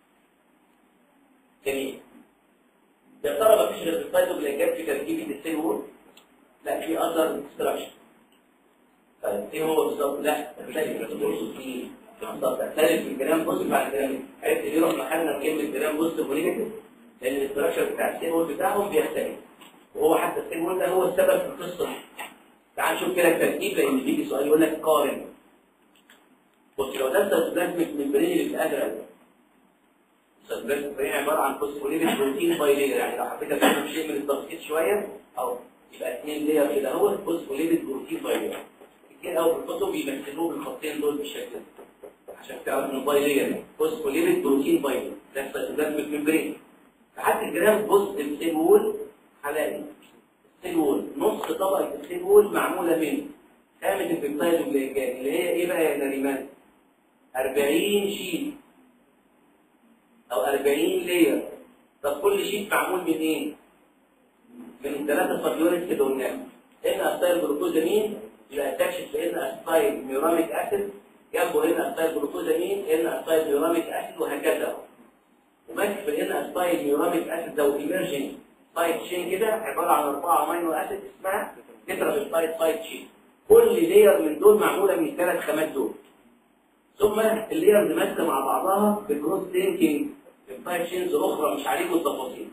جميل يا ترى مفيش غير السايتوجلايكان في تركيبه السيل وول لا في اثر ستراكشر طيب ايه هو بالظبط لا تختلف تقصد في بالظبط تختلف في الجرام بوزيتيف عن الجرام عرفت ليه رحنا خدنا كلمه جرام بوزيتيف ونيجاتيف لان الاستراكشر بتاع السيل وول بتاعهم بيختلف وهو حتى السيل ده هو السبب في القصه دي تعال نشوف كده التركيب لان بيجي سؤال يقول لك قارن بص لو ده السيتوبلازميك ممبرين اللي في الازرق ده السيتوبلازميك ممبرين عباره عن فوسفوليبيد بروتين باي لير يعني لو حبيت افهم شيء من التبسيط شويه او يبقى اثنين لير كده اهو فوسفوليبيد بروتين باي لير كتير قوي في الكتب بيمثلوه بالخطين دول بالشكل ده عشان تعرف انه باي لير فوسفوليبيد بروتين باي لير ده السيتوبلازميك ممبرين فحتى الجرام بص السيل وول هلاقي السيل وول نص طبقه السيل وول معموله من خامه البيبتايد والجليكان اللي هي ايه بقى يا نريمان 40 شيت او 40 لير طب كل شيت معمول من ايه من ثلاثه فابيولات كده قلنا ان اسايل جلوكوزامين يبقى اتاكشن ان اسايل ميوراميك اسيد جنبه ان اسايل جلوكوزامين ان اسايل ميوراميك اسيد وهكذا وماسك في ان اسايل ميوراميك اسيد ده ايمرجنج سايد تشين كده عباره عن اربعه امينو اسيد اسمها تترابيبتايد سايد تشين كل لير من دول معموله من الثلاث خامات دول ثم الليرز ماسكه مع بعضها بكروس لينكينج بيبتايد شينز اخرى مش عليكم التفاصيل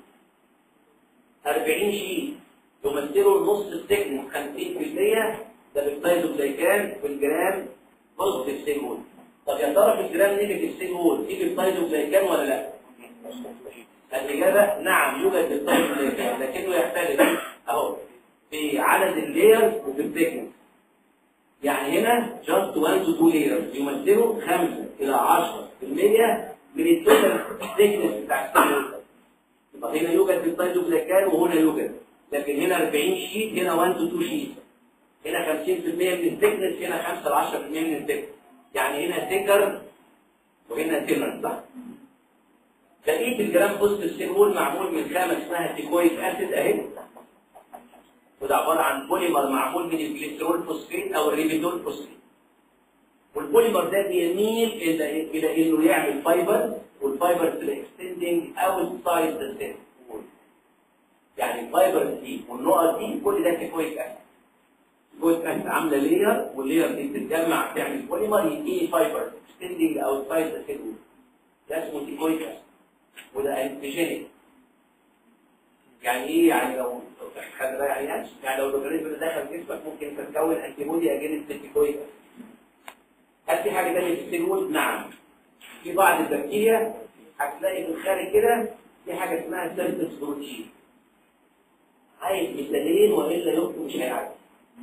40 شيء يمثلوا نص السجن 50% ده بيبتايدوجلايكان في الجرام بوزيتيف سيل وول طب يا ترى في الجرام نيجاتيف سيل وول في بيبتايدوجلايكان ولا لا؟ الإجابة نعم يوجد بيبتايدوجلايكان لكنه يختلف أهو في عدد الليرز وفي الثيكنس يعني هنا just 1 to 2 layers يمثلوا 5 إلى 10% من التوتال thickness بتاع السيل يبقى هنا يوجد بيبتايدوجلايكان وهنا يوجد لكن هنا 40 شيت هنا 1 to 2 شيت هنا 50% من الثيكنس هنا 5 ل 10% من الثيكنس يعني هنا ثيكر وهنا ثينر صح؟ بقيه الجرام بوست السيل معمول من خامه اسمها تيكويك اسيد اهي وده عباره عن بوليمر معمول من الجليسرول فوسفيت او الريبيدول فوسفيت والبوليمر ده بيميل الى الى انه يعمل فايبر والفايبر تبقى اكستندنج اوت سايد ذا سيل يعني الفايبر دي والنقط دي كل ده تيكويك اسيد تيكويك اسيد عامله لير واللير دي بتتجمع تعمل بوليمر يديني فايبر اكستندنج اوت سايد ذا سيل ده اسمه تيكويك اسيد وده انتيجينيك يعني ايه يعني لو خد بقى يعني يعني لو الاورجانيزم اللي دخل جسمك ممكن تتكون انتي بودي اجينست التيكويك هل في حاجه ثانيه في السيل نعم في بعض البكتيريا هتلاقي من الخارج كده في حاجه اسمها سيرفس بروتين عايز مثالين والا يمكن مش هيعدي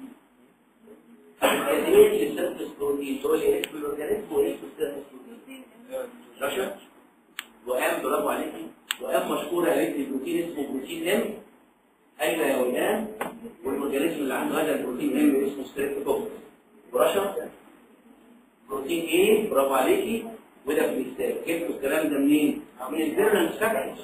مثالين للسيرفس بروتين تقول لي اسم الاورجانيزم واسم السيرفس بروتين رشا وقام برافو عليكي وقام مشهورة قالت لي بروتين اسمه بروتين ام اين يا ولان والاورجانيزم اللي عنده هذا البروتين ام اسمه ستريبتوكوكس ورشا بروتين ايه برافو عليكي وده بيستاهل جبتوا الكلام ده منين؟ من الفيرنس فاكتورز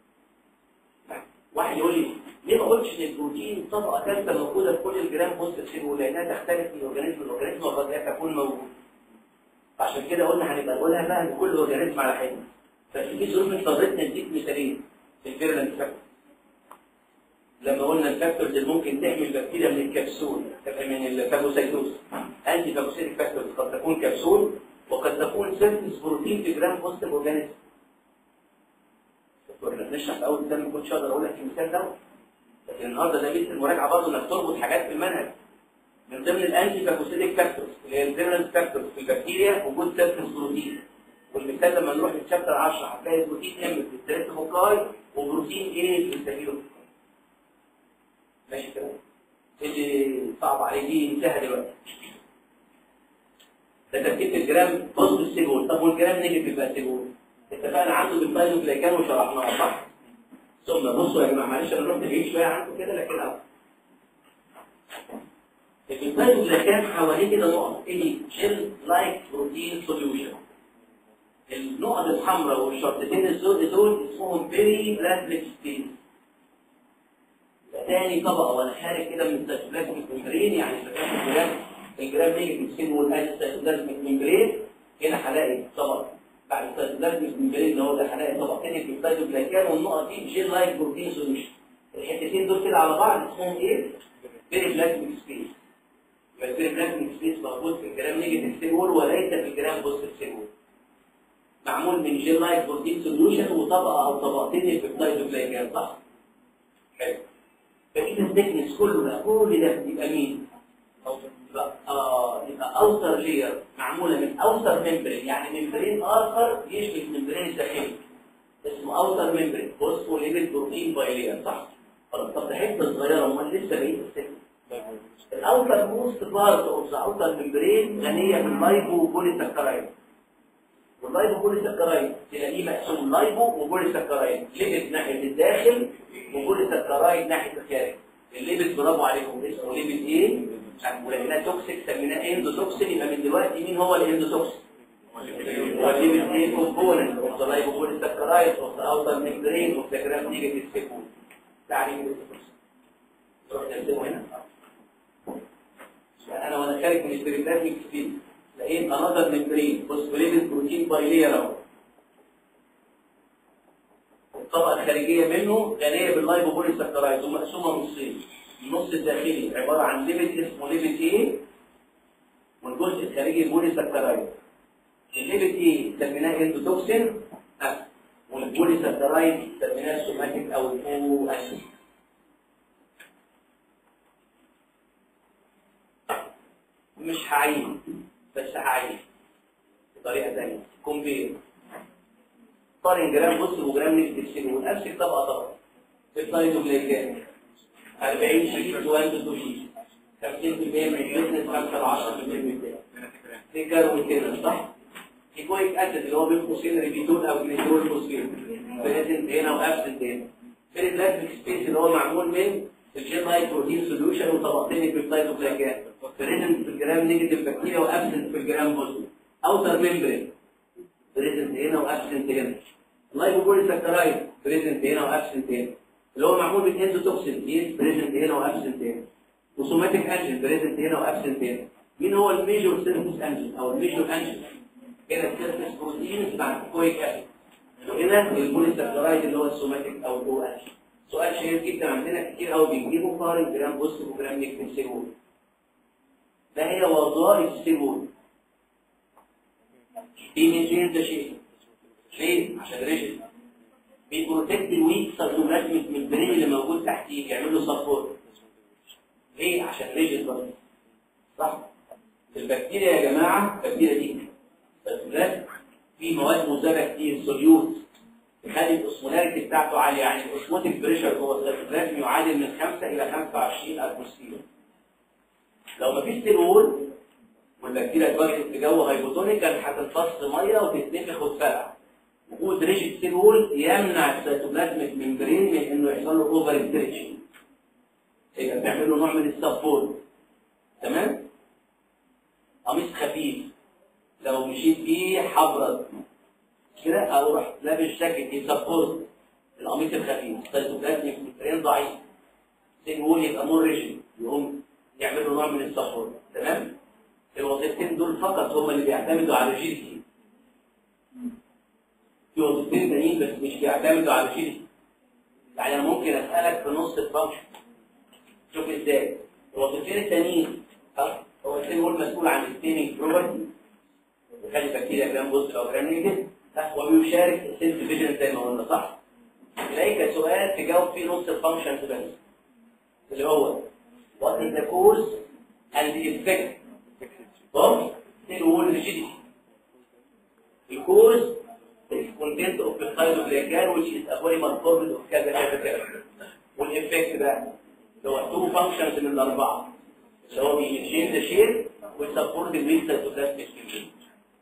واحد يقول لي ليه ما قلتش ان البروتين طبقه ثالثه موجوده في كل الجرام بوست سيل لانها تختلف من اورجانيزم لاورجانيزم وقد لا تكون موجوده عشان كده قلنا هنبقى نقولها بقى لكل اورجانيزم على حده بس في ظروف اضطريتنا نديك مثالين في الفيرنس فاكتور لما قلنا الفاكتورز اللي ممكن تحمل بكتيريا من الكبسول من الفاجوسيتوز انتي فاجوسيتيك فاكتورز قد تكون كبسول وقد تكون سيرفيس بروتين في جرام بوست اورجانيزم واحنا بنشرح في اول كتاب ما كنتش اقدر اقول لك المثال ده لكن النهارده ده مثل المراجعه برضه انك تربط حاجات في المنهج من ضمن الانتي فاجوسيتيك فاكتورز اللي هي الفيرنس فاكتورز في البكتيريا وجود سيرفيس بروتين والمثال لما نروح للشابتر 10 هتلاقي بروتين ام في التريبتوكاي وبروتين ايه في الستافيلوكوكاي ماشي كده اللي صعب عليه دي انتهى دلوقتي ده تركيب الجرام بوزيتيف السيجول طب والجرام نيجاتيف بقى السيجول اتفقنا عنده بالبايلوجلايكان وشرحناها صح ثم بصوا يا جماعه معلش انا رحت بعيد شويه عنكم كده لكن اهو البايلوجلايكان حواليه كده نقط ايه جيل لايك بروتين سوليوشن النقط الحمراء والشرطتين الزرق دول اسمهم بيري بلازميك ستيت ثاني طبقه وانا خارج كده من السيتوبلازميك ممبرين يعني فتحت الجرام الجرام نيجاتيف سين والادي السيتوبلازميك ممبرين هنا هلاقي طبقه بعد السيتوبلازميك ممبرين اللي هو ده هلاقي طبقتين في السيتوبلازميك والنقط دي جيل لايك بروتين سوليوشن الحتتين دول كده على بعض اسمهم ايه؟ بيري بلازميك سبيس يبقى البيري بلازميك سبيس موجود في الجرام نيجاتيف سين وليس في الجرام بوزيتيف سين معمول من جيل لايك بروتين سوليوشن وطبقه او طبقتين في البلايدوجلايكان صح؟ حلو بقيه التكنيكس كله بقى كل ده يبقى مين؟ يبقى اه يبقى اوتر لير معموله من اوتر ممبرين يعني ممبرين اخر يشبه الممبرين الداخلي اسمه اوتر ممبرين فوسفوليبيد بروتين بايلير صح؟ خلاص طب ده حته صغيره امال لسه بقيه السكن الاوتر موست بارت اوف ذا اوتر ممبرين غنيه باللايبو بوليساكرايد واللايبو بوليساكرايد تلاقيه مقسوم لايبو وبوليساكرايد ليبت ناحيه الداخل وبوليساكرايد ناحيه الخارج الليبت برافو عليكم اسمه ليبت ايه؟ ولقيناه توكسيك سميناه اندوتوكسين يبقى من دلوقتي مين هو الاندوتوكسين؟ هو الليبت ايه كومبوننت اوف ذا لايبو بوليساكرايد اوف ذا اوتر ممبرين اوف ذا جرام نيجاتيف سيكول تعريف الاندوتوكسين نروح نرسمه هنا يعني انا وانا خارج من البريبلازميك سبيد لقيت انذر ممبرين فوسفوليبيد بروتين بايلير اهو الطبقه الخارجيه منه غنيه باللايبوبوليساكرايد ومقسومه نصين النص الداخلي عباره عن ليبيد اسمه ليبيد ايه والجزء الخارجي بوليساكرايد الليبيد ايه سميناه اندوتوكسين أه. والبوليساكرايد سميناه سوماتيك او الفو اسيد مش هعين بس هعين بطريقه ثانيه كومبير قارن جرام بص وجرام نكتب سيلول امسك طبقه طبقه السايتوبلازم 40 شيت وانت تو شيت 50% من البيزنس 5 ل 10% من البيزنس فكر وكده صح؟ ايكويك اسيد اللي هو بين قوسين ريبيتون او جليسرول فوسفين بريزنت هنا وابسنت هنا البلازميك سبيس اللي هو معمول من الجين لاي بروتين سوليوشن وطبقتين البيبتايدوجلايكان بريزنت في الجرام نيجاتيف بكتيريا وابسنت في الجرام بوزيتيف اوتر ميمبرين بريزنت هنا وابسنت هنا اللايبوبوليساكرايد بريزنت هنا وابسنت هنا اللي هو معمول من اندوتوكسين دي بريزنت هنا وابسنت هنا وسوماتيك انجن بريزنت هنا وابسنت هنا مين هو الميجور سيرفيس انجن او الميجور انجن هنا السيرفيس بروتين مع كويك اسيد وهنا البوليساكرايد اللي هو السوماتيك او الاو انجن سؤال شهير جدا عندنا كتير قوي بيجيبوا قارن جرام بوست وجرام نيكتين سيرول ما هي وظائف السيرول بيمينتين ده شيء ليه؟ عشان ريجل بيبروتكت الويك سيتوبلازميك ممبرين اللي موجود تحتيه يعمل له سبورت ليه؟ عشان ريجل برضه صح؟ البكتيريا يا جماعه البكتيريا دي سيتوبلازم في مواد مذابه كتير سوليوت تخلي الاوسمولاريتي بتاعته عاليه يعني الاوسموتيك بريشر جوه السيتوبلازم يعادل من 5 الى 25 اتموسفير لو مفيش سيرول والبكتيريا اتواجدت في جو هايبوتونيك كانت هتمتص ميه وتتنفخ وتفرقع وجود ريجيد سيرول يمنع السيتوبلازميك ممبرين من انه يحصل له اوفر ستريتشنج يبقى بيعمل له نوع من السبورت تمام قميص خفيف لو مشيت فيه حبرد كده او رحت لابس جاكيت يسبورت القميص الخفيف السيتوبلازميك ممبرين ضعيف سيرول يبقى مور ريجيد يقوم يعملوا نوع من السبورت تمام الوظيفتين دول فقط هم اللي بيعتمدوا على الريجيديتي في وظيفتين تانيين بس مش بيعتمدوا على الريجيديتي يعني انا ممكن اسالك في نص الفانكشن شوف ازاي الوظيفتين التانيين ها هو السيل هو المسؤول عن الستيمينج بروبرتي يخلي البكتيريا جرام بوست او جرام نيجاتيف وبيشارك السيل ديفيجن زي ما قلنا صح؟ تلاقي سؤال تجاوب فيه نص الفانكشنز بس اللي هو what is the cause and the effect of cell wall rigidity. The cause is content of peptidoglycan which is a polymer formed of كذا كذا كذا. والeffect بقى اللي هو two functions من الأربعة اللي هو بيشيل the shape ويسبورت الميل سيتوبلازميك membrane.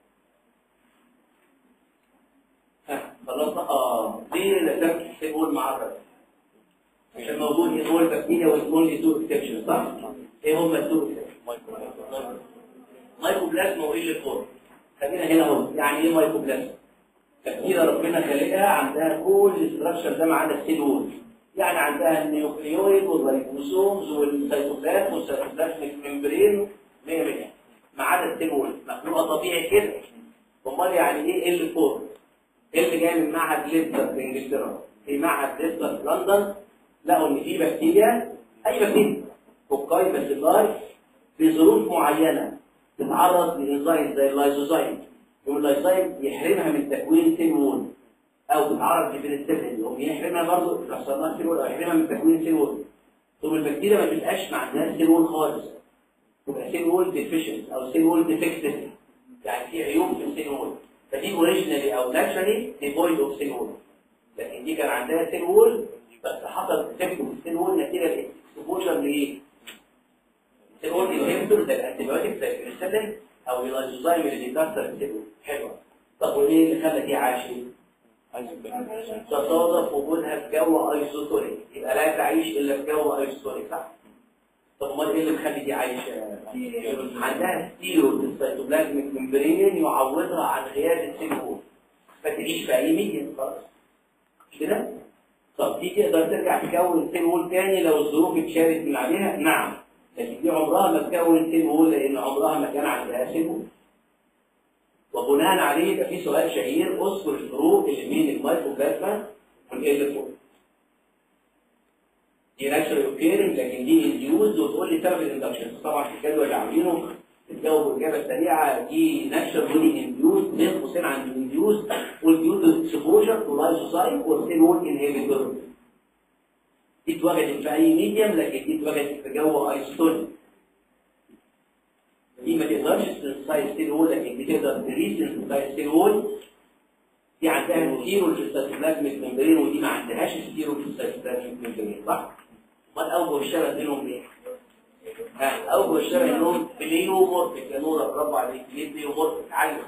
ها خلاص اه دي اللي لازم تقول معرض عشان موجود هو البكتيريا والكون تو اكسبشن صح؟ ايه هم التو اكسبشن؟ مايكوبلازما وايه اللي فور؟ خلينا هنا اهو يعني ايه مايكوبلازما؟ بكتيريا ربنا خالقها عندها كل الاستراكشر ده ما عدا السيل وول يعني عندها النيوكليويد والريبوسومز والسيتوبلازم والسيتوبلازميك ممبرين 100 100 ما عدا السيل وول مخلوقه طبيعي كده امال يعني ايه ال 4 اللي جاي من معهد ليستر في انجلترا في معهد ليستر في لندن لقوا ان في بكتيريا اي بكتيريا فوكاي باسيلاي في ظروف معينه تتعرض لانزيم زي اللايزوزايم يقوم اللايزوزايم يحرمها من تكوين سيل وول او تتعرض لبنسلين يقوم يحرمها برضه يحصل لها سيل وول او يحرمها من تكوين سيل وول ثم البكتيريا ما بتبقاش ما عندهاش سيل وول خالص تبقى سيل وول ديفيشنت او سيل وول ديفكتيف يعني في عيوب في السيل وول فدي اوريجينالي او ناتشرالي ديفويد اوف سيل وول لكن دي كان عندها سيل وول بس حصل ديفكت في السيل وول نتيجه الاكسبوجر لايه؟ السيل وول انهبيتور زي الانتيبيوتيك زي البنسلين او اللايزوزايم اللي بيكسر السيل وول حلوه طب وايه اللي خلى دي عايشه؟ تصادف وجودها في جو ايزوتونيك يبقى لا تعيش الا في جو ايزوتونيك صح؟ طب امال ايه اللي مخلي دي عايشه؟ عندها ستيرو في السيتوبلازميك ممبرين يعوضها عن غياب السيل وول فتعيش في اي ميديا خلاص مش كده؟ طب دي تقدر ترجع تكون سيل وول تاني لو الظروف اتشالت من عليها؟ نعم لكن دي عمرها ما تكون سيل وول لان عمرها ما كان عندها سيل وول وبناء عليه يبقى في سؤال شهير اذكر الفروق اللي بين المايكروبلازما والال فوق دي ناتشرال اوكيرنج لكن دي انديوز وتقول لي سبب الاندكشن طبعا في الجدول اللي عاملينه الجواب والاجابه السريعه دي ناتشرال ودي انديوز بين قوسين عند الانديوز والديوز اكسبوجر ولايزوسايم والسيل وول انهبيتور دي اتوجدت في اي ميديم لكن دي اتوجدت في جو ايستونيك دي ما تقدرش تنسايز ستيل وول لكن دي تقدر تريد تنسايز ستيل وول دي عندها ستيرو في السيتوبلازميك ممبرين ودي ما عندهاش ستيرو في السيتوبلازميك ممبرين صح؟ امال اوجه الشبه بينهم ايه؟ ها اوجه الشبه انهم بليومورفيك يا نورا برافو عليك ليه بليومورفيك علم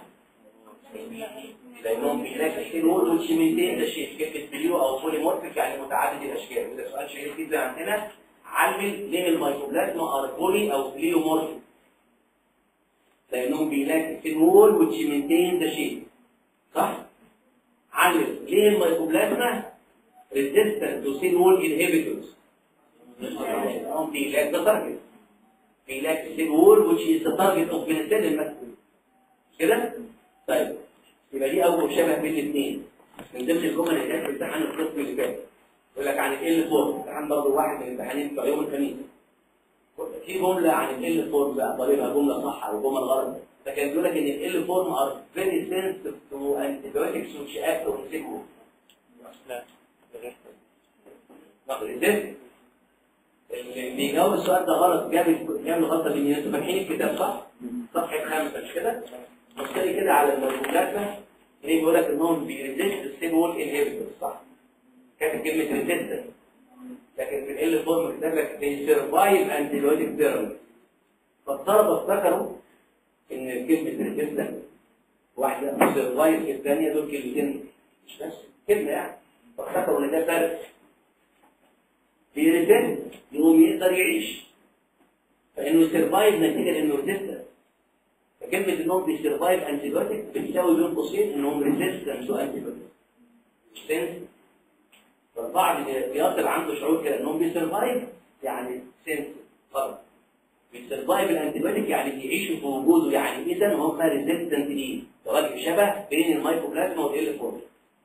لانهم بيلاقي ستيل وول والشميتين ده شيء كلمه بليو او بوليمورفيك يعني متعدد الاشكال وده سؤال شهير جدا عندنا علل ليه الميكروبلازما ارجولي او بليومورفيك لانهم بيلاقي الفينول والشيمنتين ده شيء صح عامل ليه الميكوبلازما ريزيستنت تو سينول انهبيتورز هم بيلاقي ده تارجت بيلاقي السينول which is the target of penicillin مثلا كده طيب يبقى دي اول شبه بين الاثنين من ضمن الجمل اللي كانت في امتحان القسم اللي فات يقول لك عن ال 4 امتحان برضه واحد من الامتحانين بتوع يوم الخميس في جملة عن ال فورم بقى طالبها جملة صح أو جمل غلط فكان بيقول لك إن ال فورم are very sensitive to antibiotics which act on sick اللي بيجاوب السؤال ده غلط جاب جاب غلطة بين انتوا فاتحين الكتاب صح؟ صفحة خمسة مش كده؟ بص لي كده على المرجوكاتنا ليه بيقول لك إنهم بيريزيست السيل وول انهبيتور صح؟ كاتب كلمة ريزيستنس لكن في ال فورم كتب لك they survive antibiotic therapy فالطلبه افتكروا ان كلمه ريزيستنس واحده survive الثانيه دول كلمتين مش بس كلمه يعني فافتكروا ان ده فرق بيريزيست يقوم يقدر يعيش فانه سرفايف نتيجه لانه ريزيستنس فكلمه انهم بيسرفايف انتيبيوتيك بتساوي بين قوسين انهم ريزيستنس تو انتيبيوتيك مش سنس فالبعض بيصل عنده شعور كده انهم بيسرفايف يعني سنس غلط بيسرفايف الانتيبيوتيك يعني بيعيشوا في وجوده يعني اذا هم ريزيستنت ليه وجه شبه بين الميكروبلازما والال فور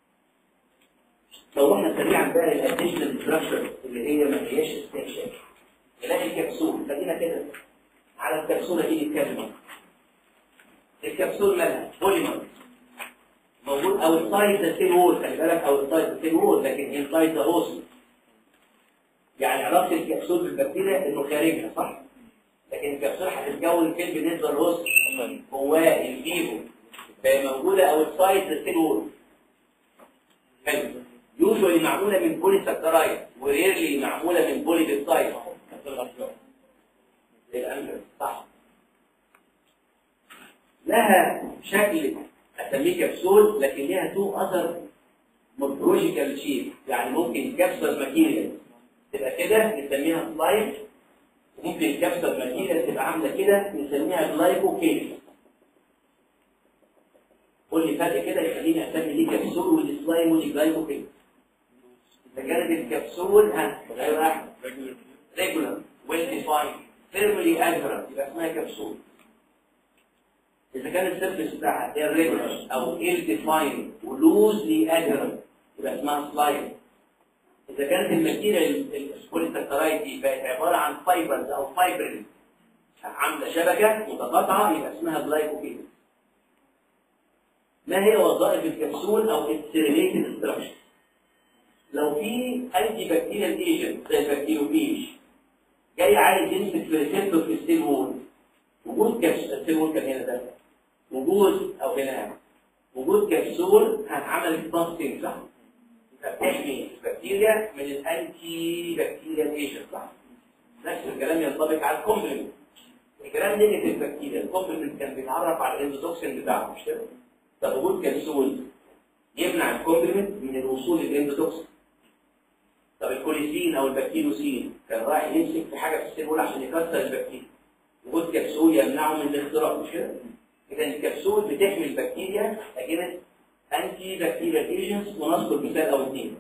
لو رحنا سريعا بقى للاديشنال ستراكشر اللي هي ما هياش استكشاف نلاقي الكبسول خلينا كده على الكبسوله دي نتكلم الكبسول مالها بوليمر موجود اوتسايد ذا سيل وول خلي بالك اوتسايد ذا سيل وول لكن انسايد ذا هوست يعني علاقه الكبسول بالبكتيريا انه خارجها صح لكن الكبسول هتتكون فين بالنسبه للهوست جواه الفيبو فهي موجوده اوتسايد ذا سيل وول حلو يوجوالي معموله من بولي سكرايد وريرلي معموله من بولي بيبتايد الانجل صح لها شكل اسميه كبسول لكن ليها تو اثر مورفولوجيكال شيب يعني ممكن كبسول ماتيريال تبقى كده نسميها سلايد وممكن الكبسول ماتيريال تبقى عامله كده نسميها جلايكوكيل قول لي فرق كده يخليني اسمي دي كبسول ودي سلايم ودي جلايكوكيل اذا كانت الكبسول ها غير واحد ريجولار ويل ديفايند فيرملي ادهرنت يبقى اسمها كبسول إذا كان السيرفيس بتاعها irregular أو ill defined ولوزلي adherent يبقى اسمها سلايد. إذا كانت الماتيريال البوليساكرايد دي بقت عبارة عن فايبرز أو فايبرين عاملة شبكة متقاطعة يبقى اسمها جلايكوكيد. ما هي وظائف الكبسول أو its related structure؟ لو في أنتي بكتيريال ايجنت زي البكتيروفيج جاي عايز يمسك في ريسبتور في السيل وول وجود كبسول السيل وول كان هنا ده وجود او هنا وجود كبسول هتعمل بامبنج صح؟ تحمي البكتيريا من الانتي بكتيريال ايجنت صح؟ نفس الكلام ينطبق على الكومبلمنت الكلام ده في البكتيريا الكومبلمنت كان بيتعرف على الاندوتوكسين بتاعه مش كده؟ طب وجود كبسول يمنع الكومبلمنت من الوصول للاندوتوكسين طب الكوليسين او البكتيروسين كان رايح يمسك في حاجه في السيل عشان يكسر البكتيريا وجود كبسول يمنعه من الاختراق مش كده؟ اذا الكبسول بتحمي البكتيريا اجنست انتي بكتيريال ايجنتس ونذكر مثال او اثنين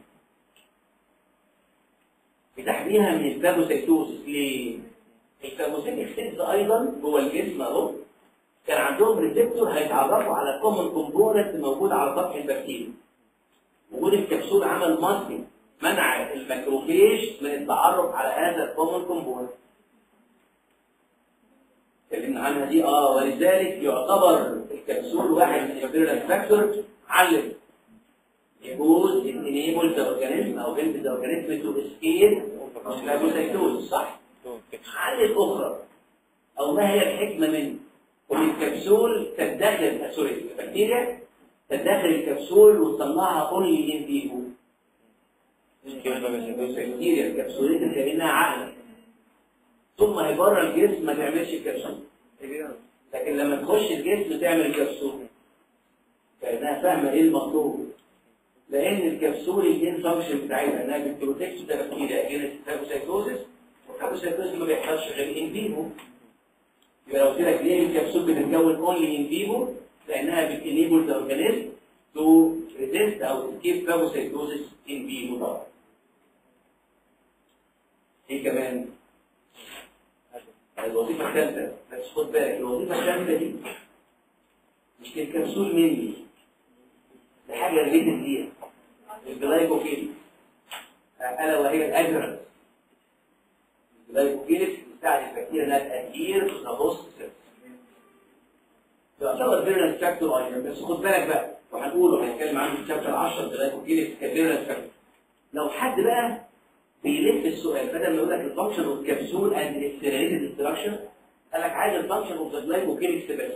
بتحميها من الفاجوسيتوزس ليه؟ الفاجوسيتك سيلز ايضا جوه الجسم اهو كان عندهم ريسبتور هيتعرفوا على كومن كومبوننت موجود على سطح البكتيريا وجود الكبسول عمل ماسكينج منع الماكروفيج من التعرف على هذا الكومن كومبوننت اتكلمنا عنها دي اه ولذلك يعتبر الكبسول واحد من الفيرنال فاكتور علم يجوز انيبل ذا اورجانيزم او بنت ذا اورجانيزم تو اسكيب فاجوسيتوز صح؟ حل اخرى او ما هي الحكمه منه؟ ان الكبسول تدخل سوري البكتيريا تدخل الكبسول وتصنعها اونلي ان فيفو البكتيريا الكبسولات كانها عقل ثم هي بره الجسم ما تعملش الكبسول لكن لما تخش الجسم تعمل الكبسول كانها فاهمه ايه المطلوب لان الكبسول الجين فانكشن بتاعتها انها بتبروتكت البكتيريا اجينست الفاجوسيتوزس والفاجوسيتوزس ما بيحصلش غير ان فيفو يبقى لو قلت لك ليه الكبسول بتتكون اونلي ان فيفو لانها بتنيبل ذا اورجانيزم تو ريزيست او تسكيب فاجوسيتوزس ان فيفو طبعا ايه كمان الوظيفة الثالثة بس خد بالك الوظيفة الثالثة دي مش الكبسول مني ده حاجة ريليتد ليها الجلايكوفيل ألا وهي الأجرس الجلايكوفيل بتساعد البكتيريا انها تأثير في الهوست يعتبر فيرنال فاكتور ايضا بس خد بالك بقى وهنقوله هنتكلم عنه في شابتر 10 الجلايكوفيل كفيرنال فاكتور لو حد بقى بيلف السؤال بدل ما يقول لك الفانكشن اوف كبسول اند اكسلريتد ستراكشر قال لك عايز الفانكشن اوف ذا جلايكوكينكس بس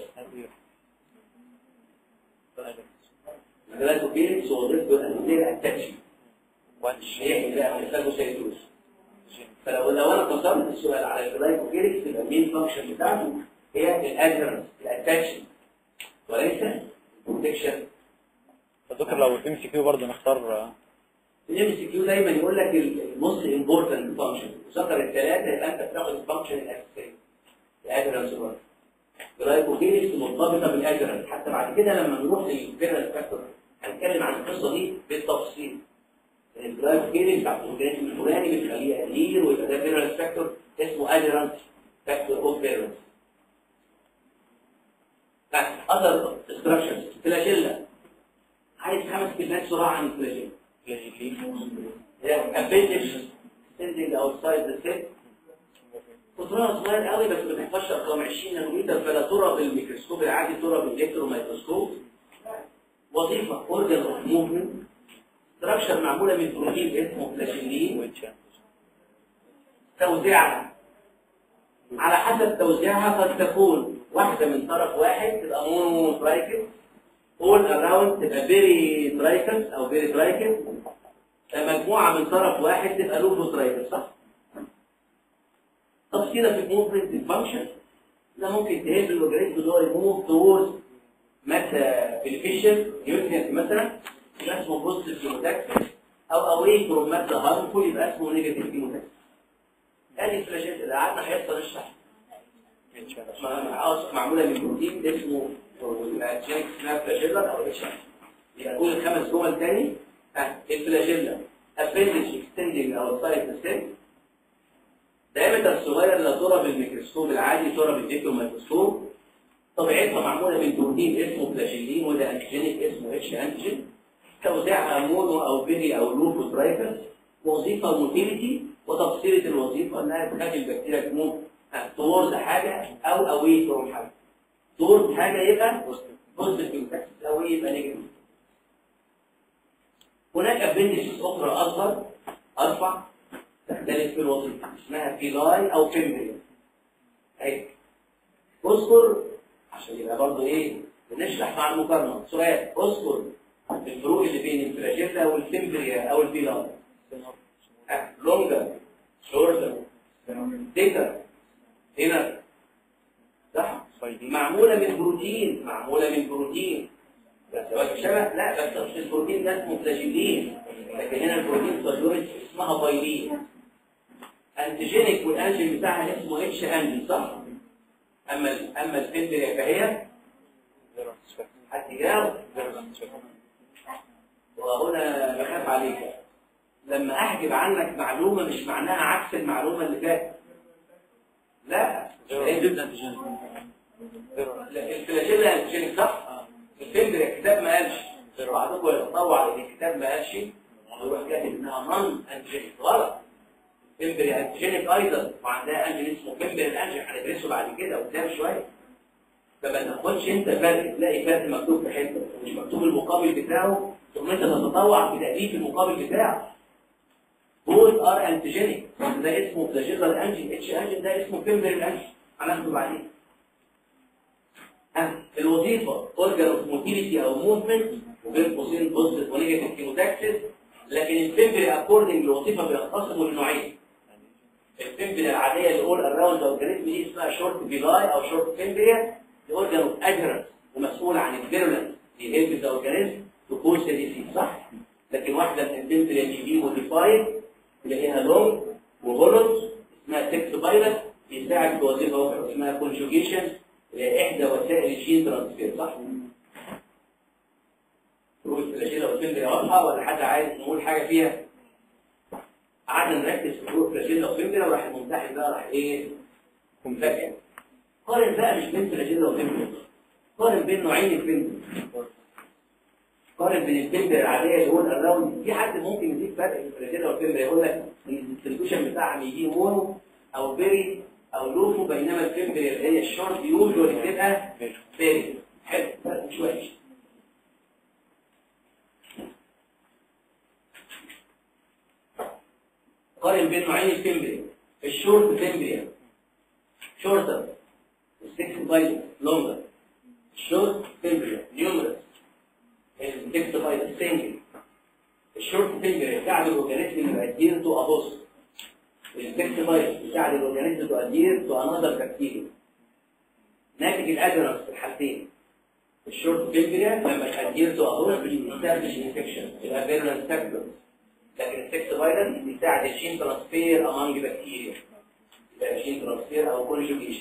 الجلايكوكينكس وظيفته الاساسيه الاتاتشن هي بقى الفاجوسيتوز فلو لو انا قصرت السؤال على الجلايكوكينكس يبقى المين فانكشن بتاعته هي الادرنس الاتاتشن وليس البروتكشن دكتور لو الام سي كيو برضه نختار الام سي كيو دايما يقول لك الموست امبورتنت فانكشن وذكر الثلاثه يبقى انت بتاخد الفانكشن الاساسيه الادرنس ورك الجلايكوكينكس مرتبطه بالادرنس حتى بعد كده لما نروح للفيرال فاكتور هنتكلم عن القصه دي بالتفصيل الجلايكوكينكس بتاع الاورجانيزم الفلاني بتخليه قليل ويبقى ده فيرال فاكتور اسمه ادرنس فاكتور اوف فيرال اذر ستراكشرز فلاجيلا عايز خمس كلمات بسرعه عن الفلاجيلا appendage extending outside the cell قطرها صغير قوي بس ما تحفظش ارقام 20 نانومتر فلا ترى بالميكروسكوب العادي ترى بالالكترون مايكروسكوب وظيفه اورجان اوف موفمنت ستراكشر معموله من بروتين اسمه فلاشيلين توزيعها على حسب توزيعها قد تكون واحده من طرف واحد تبقى مونو ترايكل all around تبقى فيري ترايكل او فيري ترايكل مجموعة من طرف واحد تبقى لوبو ترايكل صح؟ تفصيلة في الموفمنت فانكشن ده ممكن تهب الاورجانيزم اللي هو يموف تورز ماتا بينيفيشال نيوترينت مثلا يبقى اسمه بوزيتيف كيموتاكس او اواي فروم ماتا هارمفول يبقى اسمه نيجاتيف كيموتاكس ادي الفلاشات اللي قعدنا هيحصل نشرح معمولة من بروتين اسمه جينيك سناب فلاجيلا او اتش يبقى نقول الخمس جمل تاني الفلاجيلا appendage extending outside the cell diameter صغير لا ترى بالميكروسكوب العادي ترى بالديكتور ميكروسكوب طبيعتها معموله من بروتين اسمه فلاجيلين وده انتيجينيك اسمه اتش انتيجين توزيعها مونو او بيري او لوفو ترايكل وظيفه موتيليتي وتفصيله الوظيفه انها تخلي البكتيريا تموت تورد حاجه او اوي فروم حاجه تورد حاجه يبقى بوزيتيف او يبقى نيجاتيف هناك ابندكس اخرى اصغر ارفع تختلف في الوظيفه اسمها فيلاي او فيمبريا اهي اذكر عشان يبقى برضه ايه بنشرح مع المقارنه سؤال اذكر الفروق اللي بين الفلاجيلا والفيمبريا او الفيلاي لونجر شورتر ديكر هنا صح معموله من بروتين معموله من بروتين بس هو الشبه لا بس مش البروتين ده اسمه فلاجيلين لكن هنا البروتين فلاجوريت اسمها بايلين انتيجينيك والانجين بتاعها اسمه اتش انجين صح اما ال- اما الفيمبريا فهي حد يجاوب وهنا بخاف عليك لما احجب عنك معلومه مش معناها عكس المعلومه اللي فاتت لا لا، الفلاجيلا انتيجينيك صح الفيمبريا الكتاب ما قالش بعضكم يتطوع ان الكتاب ما قالش ويروح كاتب انها نون انتيجينيك غلط فيمبريا انتيجينيك ايضا وعندها انجين اسمه فيمبريا انجين هندرسه بعد كده قدام شويه فما تاخدش انت فرق تلاقي فرق مكتوب في حته مش مكتوب المقابل بتاعه ثم انت تتطوع في تاليف المقابل بتاعه بول ار انتيجينيك ده اسمه فلاجيلر انجين اتش انجين ده اسمه فيمبريا انجين هناخده بعدين ها، الوظيفه اورجان اوف موتيليتي او موفمنت وبين قوسين بوزيتيف ونيجاتيف كيموتاكسس لكن الفيمبري اكوردنج للوظيفه بينقسموا لنوعين الفيمبري العاديه اللي اول اراوند اورجانيزم دي اسمها شورت فيلاي او شورت فيمبريا دي اورجان اوف ادهرنس ومسؤول عن الفيرولنس يهلب الاورجانيزم تكون سيريسي صح لكن واحده من الفيمبري اللي دي موديفايد تلاقيها لونج وهولوز اسمها تكس بايلت بيساعد في وظيفه واحده اسمها كونجوجيشن احدى وسائل الجين ترانسفير صح؟ فروق الفلاجيلا والفيمبريا واضحه ولا حد عايز نقول حاجه فيها؟ قعدنا نركز في فروق الفلاجيلا والفيمبريا وراح الممتحن بقى راح ايه؟ مفاجئ قارن بقى مش بين فلاجيلا وفيمبريا قارن بين نوعين الفيمبريا قارن بين الفيمبريا العاديه اللي هو الراوند في حد ممكن يديك فرق بين الفلاجيلا والفيمبريا يقول لك ان الديستريبيوشن بتاعهم يجي مونو او بيري او لوفو بينما الفيمبريا اللي هي الشورت يوجوالي بتبقى بيري حلو فرق مش وحش قارن بين نوعين الفيمبريا الشورت فيمبريا شورتر السكس بايلر لونجر الشورت فيمبريا نيومرس السكس بايلر سنجل الشورت فيمبريا يساعد الاورجانيزم يبقى ادير تو ابوس السكس بايلر يساعد الاورجانيزم تو ادير تو انذر بكتيريا ناتج الادرنس في الحالتين الشورت فيمبريا لما تادير تو ابوس بيستخدم انفكشن يبقى فيرولنس فاكتور لكن السكس فايروس بيساعد الجين ترانسفير امونج بكتيريا يبقى جين ترانسفير او كونجوجيشن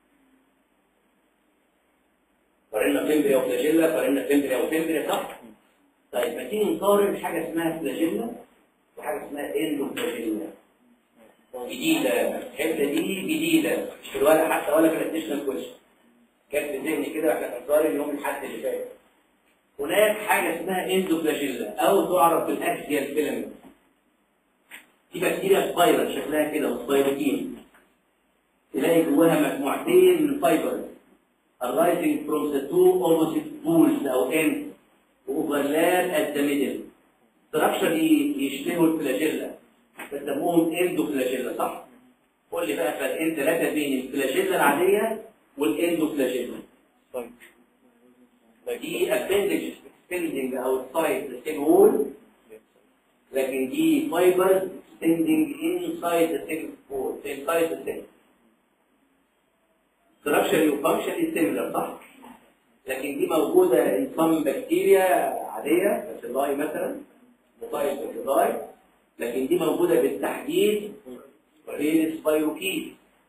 قارنا فيمبريا وفلاجيلا قارنا فيمبريا وفيمبريا صح؟ طيب ما تيجي نقارن حاجه اسمها فلاجيلا وحاجه اسمها اندوفلاجيلا جديده الحته دي جديده مش في الورق حتى ولا في الاديشنال كويشن كانت في ذهني كده واحنا بنقارن يوم الاحد اللي فات هناك حاجه اسمها اندوفلاجيلا او تعرف بالاكسيال فيلامنت دي بكتيريا سبايرال شكلها كده سبايروتين تلاقي جواها مجموعتين من فايبرز arising from the two opposite poles او ends overlap at the middle structure يشبهوا الفلاجيلا بيسموهم اندوفلاجيلا صح؟ قول لي بقى فرقين ثلاثه بين الفلاجيلا العاديه والاندوفلاجيلا طيب دي appendage extending outside the cell wall لكن دي fibers extending inside the cell wall inside the cell structure وfunction is similar صح؟ لكن دي موجودة in some bacteria عادية بكتيرياي مثلا مطايف بكتيرياي لكن دي موجودة بالتحديد غير السبايروكيت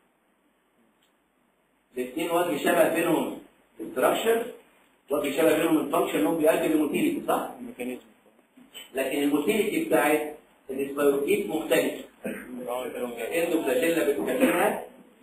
الاثنين وجه شبه بينهم structure وجه شبه بينهم الفانكشن انهم بيؤدي للموتيليتي صح؟ الميكانيزم لكن الموتيليتي بتاعت السبايروكيت مختلفة الاندوفلاجيلا بتكلمها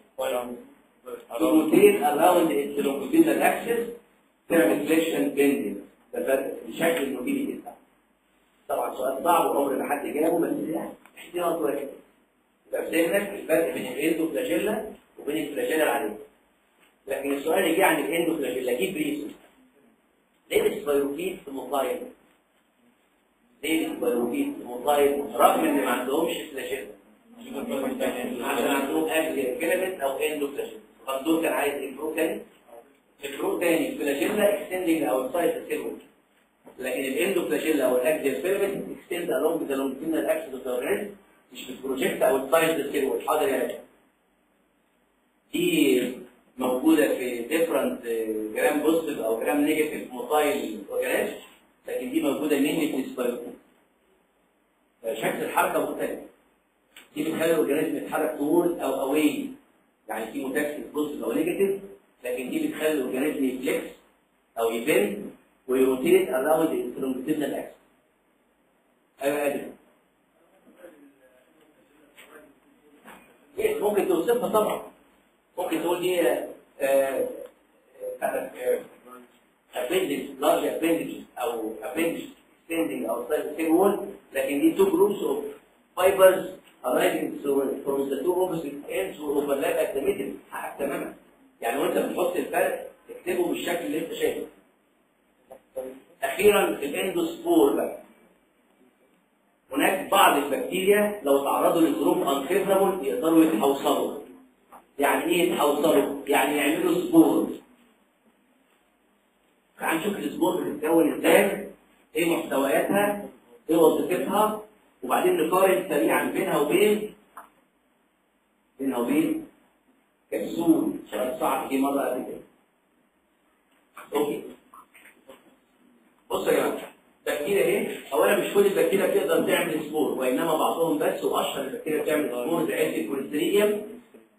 تروتيت اراوند السيلوكوبينال اكسس تعمل فليكشن بيندنج ده فرق في شكل الموتيليتي بتاعها طبعا سؤال صعب وعمر ما حد جابه بس يعني احتياط واحد يبقى فهمت الفرق بين الاندوفلاجيلا وبين الفلاجيلا العاديه لكن السؤال اللي جه عن الاندوفلاجيلا جيب ريسون ليه السبايروكيت مطاير ليه السبايروكيت مطاير رغم ان ما عندهمش فلاجيلا عشان عندهم اكل فيلامنت او اندو فلاجيلا الدكتور كان عايز البرو تاني البرو تاني فلاجيلا اكستندنج اوتسايد ذا سيل لكن الاندو فلاجيلا او الاكزيال فيلامنت اكستند along the longitudinal axis of the organism مش بتبروجكت اوتسايد ذا سيل حاضر يا باشا دي موجودة في different جرام بوزيتيف او جرام نيجاتيف موتايل اورجانيزم لكن دي موجودة مني في السبايروكين شكل الحركة مختلف دي بتخلي الاورجانيزم يتحرك طول او اوي يعني في متاكسس بوزيتيف او نيجاتيف لكن دي بتخلي الاورجانيزم يفلكس او يبند ويروتيت اراوند الترونجيتيفنال اكس ايوه يا ادم إيه، ممكن توصفها طبعا ممكن تقول دي appendix large appendix او appendix extending outside the cell wall لكن دي two groups of fibers arising from the two opposite ends will overlap at the middle حقك تماما يعني وانت بتحط الفرق اكتبه بالشكل اللي انت شايفه اخيرا الاندوسبور بقى هناك بعض البكتيريا لو تعرضوا لظروف unfavorable يقدروا يتحوصلوا يعني ايه يتحوصلوا يعني يعملوا سبور تعال نشوف السبور بتتكون ازاي ايه محتوياتها ايه وظيفتها وبعدين نقارن سريعا بينها وبين بينها وبين كبسول سؤال صعب دي مره قبل كده اوكي بصوا يا جماعه البكتيريا ايه اولا مش كل البكتيريا بتقدر تعمل سبور وانما بعضهم بس واشهر البكتيريا بتعمل سبور زي عيله الكوليستريديوم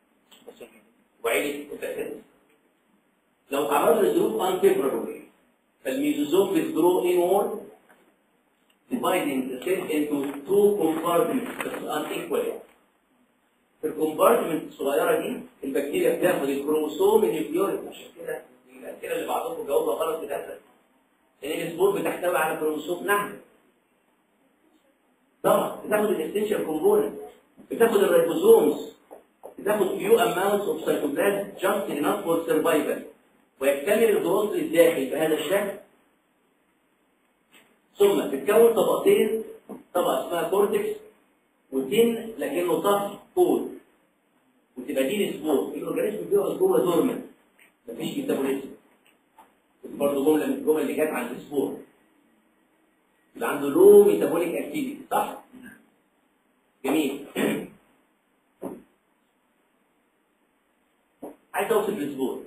وعيله البكتيريا لو تعرض لظروف unfavorable فالميزوزوم withdraw inward dividing the cell into two compartments بس unequal في الكومبارتمنت الصغيره دي البكتيريا بتاخد الكروموسوم النيوكليوريد عشان كده الاسئله اللي بعضكم جاوبها غلط بتحصل ان السبور بتحتوي على كروموسوم نعم طبعا بتاخد الاستنشال كومبوننت بتاخد الريبوزومز بتاخد few amounts of cytoplasm just enough for survival ويكتمل الجروث الداخلي بهذا الشكل ثم بتكون طبقتين طبقه اسمها كورتكس وتين لكنه سطح طول وتبقى دي السبور الاورجانيزم بيقعد جوه دورمنت مفيش ميتابوليزم برضه جمله من الجمل اللي جت عند السبور يبقى عنده لو ميتابوليك اكتيفيتي صح؟ جميل عايز اوصف السبور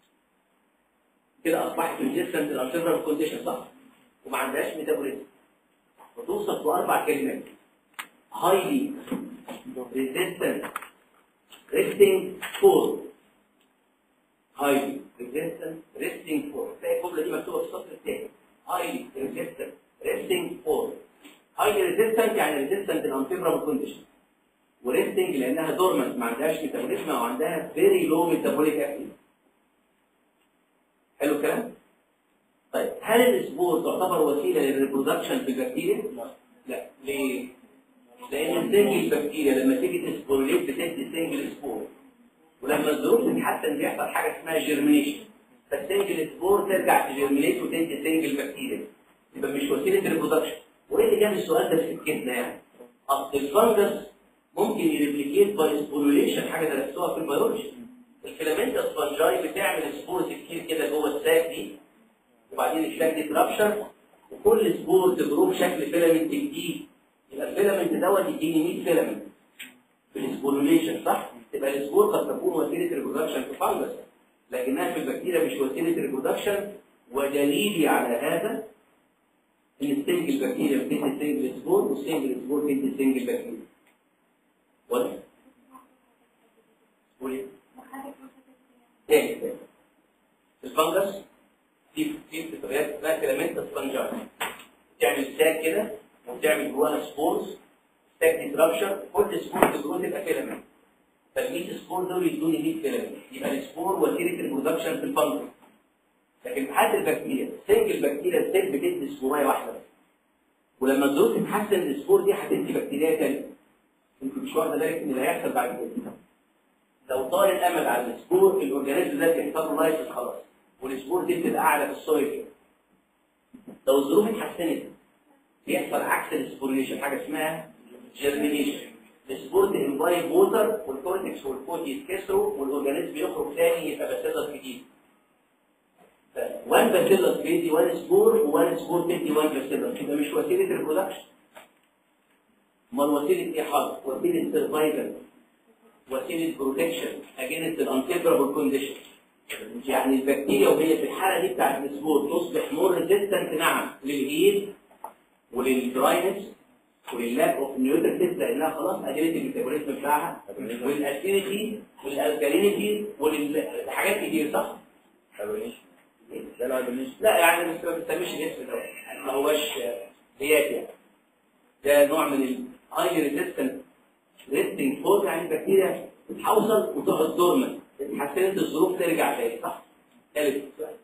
كده اصبحت ريزيستنت للانترنال كونديشن صح؟ وما عندهاش ميتابوليزم وتوصف باربع كلمات highly resistant resting for highly resistant resting for تلاقي الجمله دي مكتوبه في السطر الثاني highly resistant resting for highly resistant يعني resistant in unfavorable condition وريستنج لانها دورمنت ما عندهاش ميتابوليزم او عندها very low metabolic activity حلو الكلام؟ طيب هل السبور تعتبر وسيله للريبرودكشن في البكتيريا؟ لا ليه؟ لان السنجل بكتيريا لما تيجي تسبورليت بتدي سنجل سبور ولما الظروف تتحسن بيحصل حاجه اسمها جيرمينيشن فالسنجل سبور ترجع تجيرمينيت وتدي سنجل بكتيريا يبقى مش وسيله ريبرودكشن وايه اللي جاب السؤال ده في سكتنا يعني؟ اصل الفنجس ممكن يريبليكيت باي سبوروليشن حاجه درستوها في البيولوجي الفيلامنت سبونجاي بتعمل سبورز كتير كده جوه الساك دي وبعدين الساك دي ترابشر وكل سبور تجروه بشكل فيلامنت جديد يبقى الفيلامنت دوت يديني 100 فيلامنت في السبوروليشن صح؟ يبقى السبور قد تكون وسيله ريبرودكشن في فانجس لكنها في البكتيريا مش وسيله ريبرودكشن ودليلي على هذا ان السنجل بكتيريا بتدي سنجل سبور والسنجل سبور بتدي سنجل بكتيريا واضح؟ قولي تاني تاني الفنجس في في بكتيريات اسمها فيلامنت سبونجاي تعمل ساك كده وتعمل جواها سبورز ستاك ديترابشر كل سبور تجرو تبقى فيلامنت فال سبور دول يدوني 100 فيلامنت يبقى السبور وسيله البرودكشن في الفنجس لكن في حالة البكتيريا سنجل بكتيريا السيل بتدي سبورايه واحده بس ولما الظروف تتحسن السبور دي هتدي بكتيريا تانية انت مش واخده بالك ان اللي هيحصل بعد كده لو طال الامل على السبور الاورجانيزم ده بيحصل له لايف خلاص والسبور دي بتبقى اعلى في السويل كده لو الظروف اتحسنت بيحصل عكس السبوريشن حاجه اسمها جيرمينيشن السبور تنبايب ووتر والكورتكس والكوت يتكسروا والاورجانيزم يخرج تاني يبقى باسيلس جديد وان باسيلس بيدي وان سبور وان سبور تدي وان باسيلس يبقى مش وسيله ريبرودكشن امال وسيله ايه حرب وسيله سرفايفل وسيله بروتكشن اجينست الانفيفربل كونديشن يعني البكتيريا وهي في الحاله دي بتاعت السبور تصبح مور ريزيستنت نعم للهيل وللدراينس وللاك اوف نيوتريتس لانها خلاص اجلت الميتابوليزم بتاعها والاسيديتي والالكالينيتي والحاجات كتير صح؟ ده الهايبرنيشن لا يعني بس ما بتسميش الاسم ده ما هوش زيات يعني ده نوع من الهاي ريزيستنت ريستنج فور يعني البكتيريا بتحوصل وتقعد دورمنت اتحسنت الظروف ترجع تاني صح؟ ثالث سؤال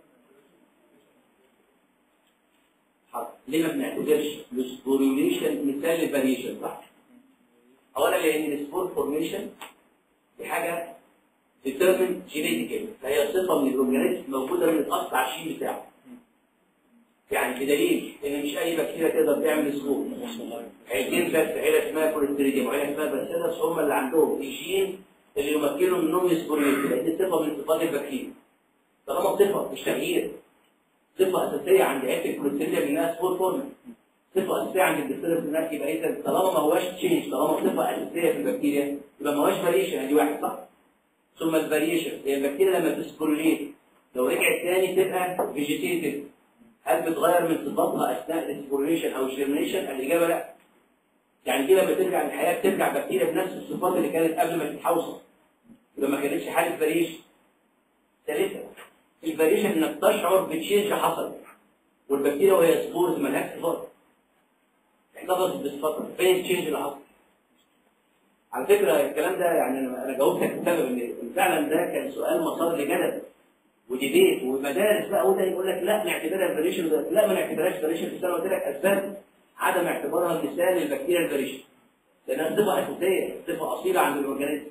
حاضر. ليه ما بنعتبرش السبوريوليشن مثال للفاريشن صح؟ اولا لان السبور فورميشن دي حاجه ديترمن جينيتيكال فهي صفه من الاورجانيزم موجوده من الاصل على الشين بتاعه يعني بدليل ان مش اي بكتيريا تقدر تعمل سبور عيلتين بس عيله اسمها كوليستريديوم وعيله اسمها باسيلس هم اللي عندهم الجين اللي يمكنهم انهم يسبوريوليتوا لان دي صفه من صفات البكتيريا طالما صفه مش تغيير صفه اساسيه عند عيله الكوليستريديوم انها سبور فورم صفه اساسيه عند البكتيريا انها يبقى اذا طالما ما هواش تشينج طالما صفه اساسيه في البكتيريا يبقى ما هواش فاريشن دي واحد صح ثم الفاريشن هي البكتيريا لما تسبوروليت لو رجعت تاني تبقى فيجيتيتد هل بتغير من صفاتها اثناء السبوروليشن او الجيرمينيشن الاجابه لا يعني دي لما ترجع للحياه بترجع بكتيريا بنفس الصفات اللي كانت قبل ما تتحوصل يبقى ما كانتش حاله فاريشن ثالثا الفاريشن انك تشعر بتشينج حصل والبكتيريا وهي سبورز مالهاش صفات احتفظت بصفاتها فين التشينج اللي حصل على فكرة الكلام ده يعني أنا أنا جاوبتك بسبب إن فعلا ده كان سؤال مسار لجدل وديبيت ومدارس بقى وده يقول لك لا نعتبرها فاريشن لا ما نعتبرهاش فاريشن بس أنا قلت لك أسباب عدم اعتبارها مثال للبكتيريا الفاريشن لأنها صفة أساسية صفة أصيلة عند الأورجانيزم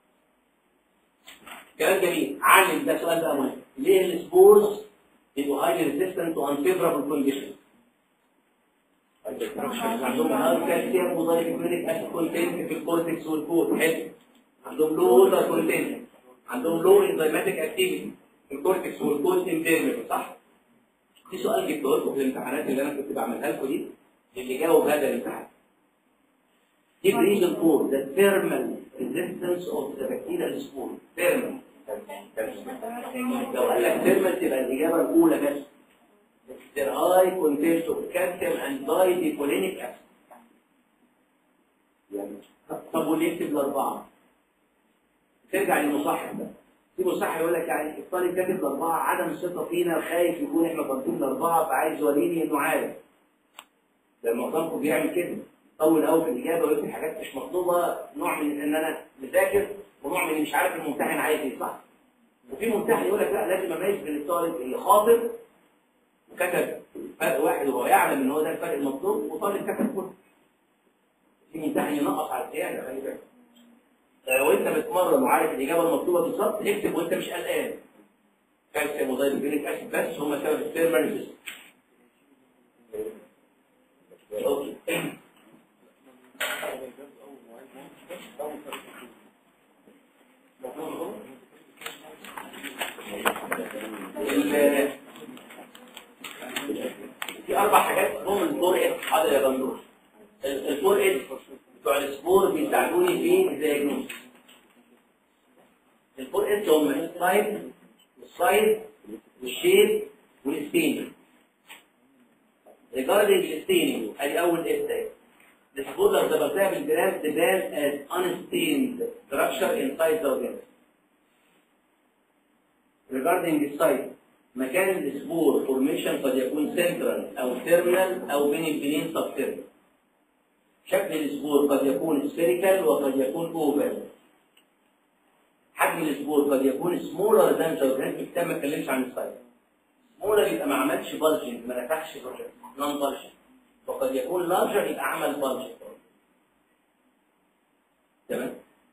كلام جميل علم ده سؤال بقى مهم ليه السبورز بيبقوا هايلي ريزيستنت تو انفيفربل كونديشن عندهم هاي كالسيوم وضايفيكوليك اسيد كونتنت في الكورتكس والكود حلو عندهم لو ووتر كونتنت عندهم لو انزيماتيك اكتيفيتي في الكورتكس والكود انترميت صح في سؤال جبته لكم في الامتحانات اللي انا كنت بعملها لكم دي اللي جاوب هذا الامتحان Give reason for the thermal resistance of the bacterial spore. Thermal. لو قال لك thermal تبقى الإجابة الأولى بس. Their high content of calcium and diethylenic acid. يعني طب واللي يكتب الأربعة؟ ترجع للمصحح ده. في مصحح يقول لك يعني الطالب كاتب الأربعة عدم الثقة فينا خايف يكون احنا ضابطين الأربعة فعايز يوريني إنه عارف. ده معظمكم بيعمل كده. طول قوي في الاجابه ويكتب حاجات مش مطلوبه نوع من ان انا مذاكر ونوع من مش عارف الممتحن عايز ايه صح وفي ممتحن يقول لك لا لازم اميز بين الطالب اللي خاطر وكتب فرق واحد وهو يعلم ان هو ده الفرق المطلوب وطالب كتب كله في ممتحن ينقص على الزياده خلي بالك لو انت متمرن وعارف الاجابه المطلوبه بالظبط اكتب وانت مش قلقان كالسيوم وضايفينيك اسيد بس هم سبب الثيرمال اوكي ال- في اربع حاجات هم الفور اس حاضر يا بندور ال- الفور اس بتوع السبور بيساعدوني في الدياجنوز الفور اس هم السايز والسايز والشيب والستيننج regarding الستيننج ادي اول اس ده The spore لو ظبطتها بالجرام تبان as unstained structure inside the organism. Regarding the site, مكان السبور فورميشن قد يكون central أو terminal أو بين البنين subterminal. شكل السبور قد يكون spherical وقد يكون oval. حجم السبور قد يكون smaller than the organism الكتاب ما اتكلمش عن السايز. smaller يبقى ما عملش bulging ما نفخش non bulging. وقد يكون لارجر يبقى عمل بلج تمام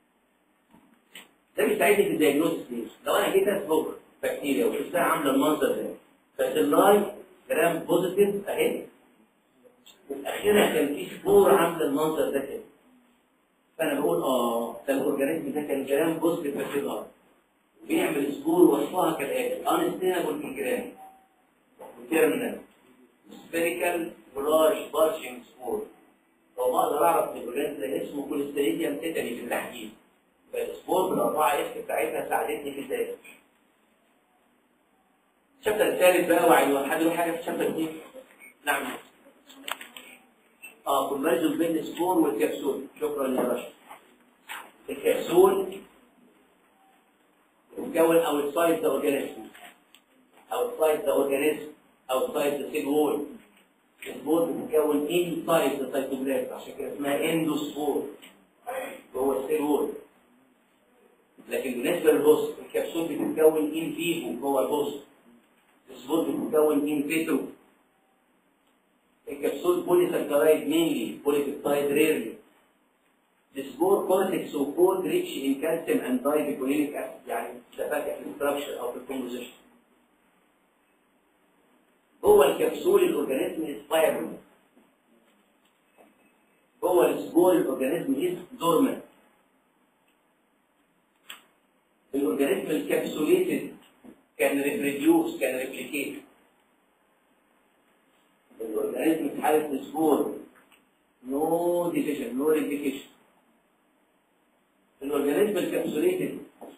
ده بيساعدني في الدياجنوستس ليه؟ لو انا جيت اسبق بكتيريا وشفتها عامله المنظر ده فاللاي جرام بوزيتيف اهي وفي اخرها كان في سبور عامله المنظر ده كده فانا بقول اه ده الاورجانيزم ده كان جرام بوزيتيف بكتيريا بيعمل سبور وصفها كالاتي انستينابل في الجرام وتيرمينال سبيريكال فلاش بارشنج سبور لو ما اقدر اعرف ان الاورجانيزم ده اسمه كوليستيريديوم تيتاني في التحديد فالسبور بالاربعه اف بتاعتها ساعدتني في ذلك الشابتر الثالث بقى وعي حد له حاجه في الشابتر دي نعم اه كونفرجن بين السبور والكبسول شكرا يا رشا الكبسول مكون outside the organism outside the organism outside the cell wall السبور بتتكون inside the cytoplasm عشان كده اسمها اندوسبور جوه السيل وول لكن بالنسبه للهوست الكبسول بتتكون ان فيفو جوه الهوست السبور بتتكون ان فيترو الكبسول بوليساكرايد مينلي بوليبيبتايد ريرلي السبور كورتكس وكود ريتش ان كالسيوم اند دايبيكولينيك اسيد يعني ده فاتح في الستراكشر او في الكومبوزيشن جوه الكبسول الاورجانيزم اسبايرل جوه السبور الاورجانيزم از دورمنت الاورجانيزم الكبسوليتد كان ريبريديوس كان ريبليكيت الاورجانيزم في حاله السبور نو ديفيجن نو ريبليكيشن الاورجانيزم الكبسوليتد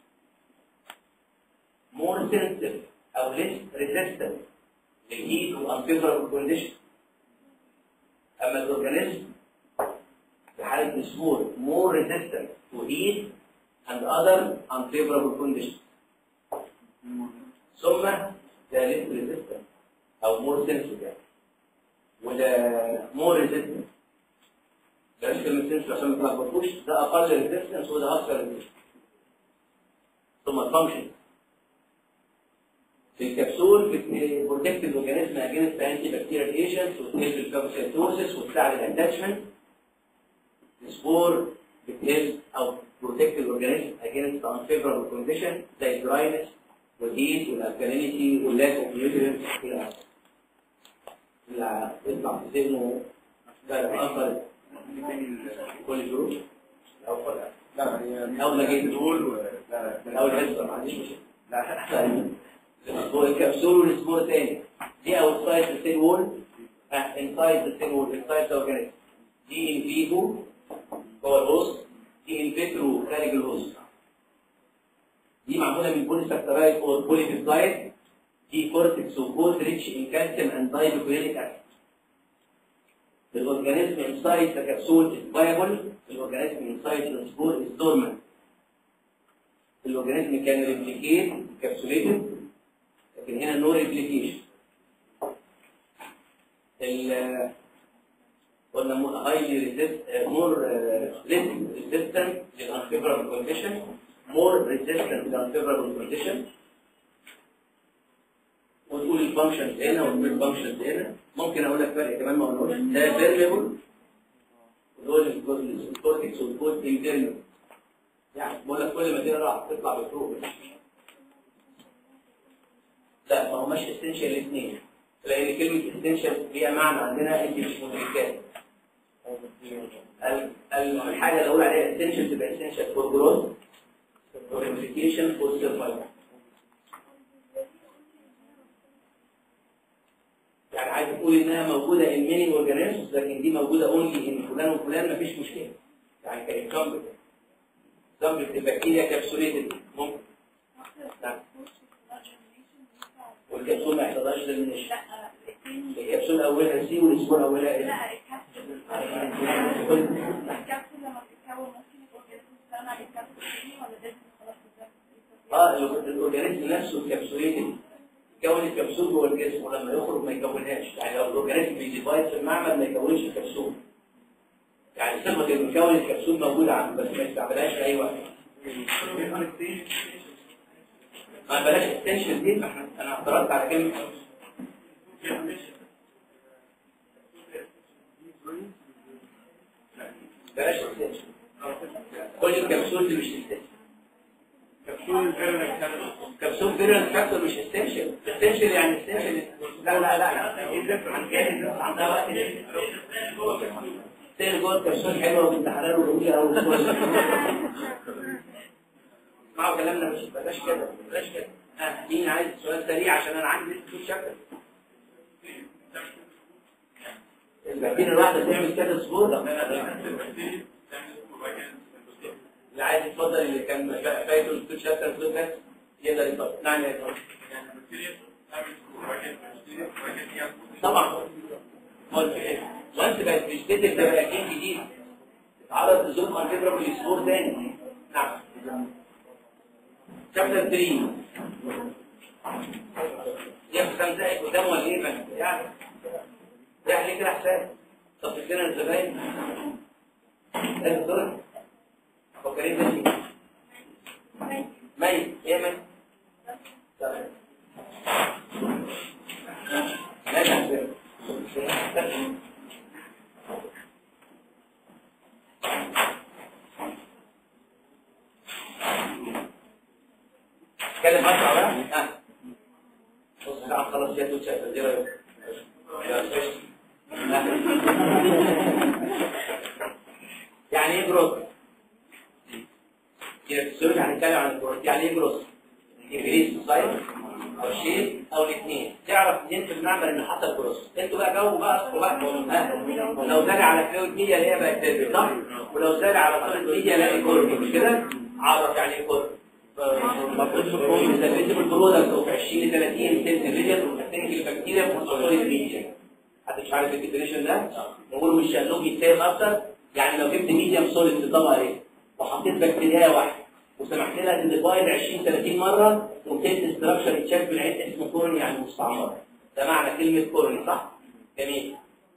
more sensitive او less resistant للهيت والانفيفربل كونديشن اما الاورجانيزم في حاله السبور more resistant to heat and other unfavorable conditions ثم ده less resistant او more sensitive يعني وده more resistant بلاش كلمة sensitive عشان ما تلخبطوش ده اقل resistance وده اكثر resistance ثم الفانكشن في الكبسول بروتكت الاورجانيزم اجينست انتي بكتيريال ايجنتس وتهيب الكابسيتوسيس وتساعد الاتاتشمنت السبور بتهيب او بروتكت الاورجانيزم اجينست unfavorable كونديشن زي الدراينس والهيت والالكالينيتي واللاك اوف نيوترينتس الى اخره. اللي يطلع في ذهنه ده الاخر كل جروب الاول لا هي اول ما جيت دول لا من اول حصه ما عنديش مشكله لا هو الكبسول والسبور تاني دي اوتسايد السيل وول انسايد السيل وول انسايد اورجانيزم دي ان فيفو جوه الهوست دي ان فيترو خارج الهوست دي معموله من بوليساكرايد او بوليبيبتايد دي كورتكس وكود ريتش ان كالسيوم اند دايبوكلينيك اسيد الاورجانيزم انسايد ذا كبسول از فايبل الاورجانيزم انسايد ذا سبور از دورمنت الاورجانيزم كان ريبليكيت كابسوليتد لكن هنا نو ريبليكيشن ال قلنا هايلي ريزيست مور ريزيستنت للانفيفربل كونديشن مور ريزيستنت للانفيفربل كونديشن وتقول الفانكشنز هنا وتقول الفانكشنز هنا ممكن اقول لك فرق كمان ما قلناش ده فيرميبل ودول الكورتكس والكود انترنال يعني بقول لك كل ما تقرا تطلع بفروق لا ما هماش اسينشال الاثنين لان كلمه اسينشال ليها معنى عندنا انت مش مدركات ال- ال- الحاجه اللي اقول عليها اسينشال تبقى اسينشال فور جروث فور ريبليكيشن فور سيرفايفل يعني عايز تقول انها موجوده ان ميني اورجانيزمز لكن دي موجوده اونلي ان فلان وفلان مفيش مشكله يعني كاكزامبل اكزامبل البكتيريا كابسوليتد ممكن نعم والكبسول ما يحتاجش للمنشن الكبسول اولها سي والاسبوع اولها ال لا الكبسول الكبسول لما بتتكون ممكن الاورجانيزم يستغنى عن الكبسول دي ولا لازم خلاص اه ال- الاورجانيزم نفسه الكبسوليتد يكون الكبسول جوه الجسم ولما يخرج ما يكونهاش يعني لو الاورجانيزم بيديفايد في المعمل ما يكونش الكبسول يعني صفه ان يكون الكبسول موجوده عنده بس ما يستعملهاش في اي وقت ما بلاش التنشن دي احنا انا اعترضت على كلمه بلاش التنشن كل الكبسول دي مش التنشن كبسول الفيرنال كانال كبسول فيرال كابسول مش استنشن استنشن يعني استنشن لا لا لا لا ايه الدفع عن كده عندها وقت تاني جوه الكبسول حلوه وبنت حلال وجميله قوي اسمعوا كلامنا مش بلاش كده بلاش كده ها مين عايز سؤال سريع عشان انا عندي لسه في شكل البكتيريا الواحده تعمل كده سبوره اللي عايز يتفضل اللي كان فايته الكتاب شابتر في ده يقدر يتفضل نعم يا فندم طبعا قلت ايه وانت بقت بتشتغل تبقى جين جديد تتعرض لظروف انتجرال الاسبوع تاني نعم شابتر 3 يا كام زائد قدام ولا ايه بس يعني يعني كده حساب طب فكرنا الزباين ده الدور فكرين ده ميت ايه ميت تمام لا تحسب اتكلم اسرع بقى ها بص تعال خلاص يا دوب شايف ايه رايك يا باشا. ها. يعني ايه جروث السؤال هنتكلم عن الجروث يعني ايه جروث انجليزي سايز او شيء او الاثنين تعرف منين في المعمل ان حصل جروث انتوا بقى جاوبوا بقى اصحوا بقى ها ولو زاد على فلويد ميديا اللي هي بقت تربي صح ولو زاد على فلويد ميديا لا كوربي مش كده عرف يعني ايه كوربي المفروض تكون مستفيد بالبرودكت وفي 20 30 سنت فيجن وتحتاج البكتيريا في الصورة ميديا حد مش عارف الديفينيشن ده نقول مش شالوج يتساوي اكتر يعني لو جبت ميديم سوليد في طبقه ايه وحطيت بكتيريا واحده وسمحت لها تديفايد 20 30 مره وكتبت استراكشر يتشاف بالعين اسمه كورني يعني مستعمر ده معنى كلمه كورني صح؟ جميل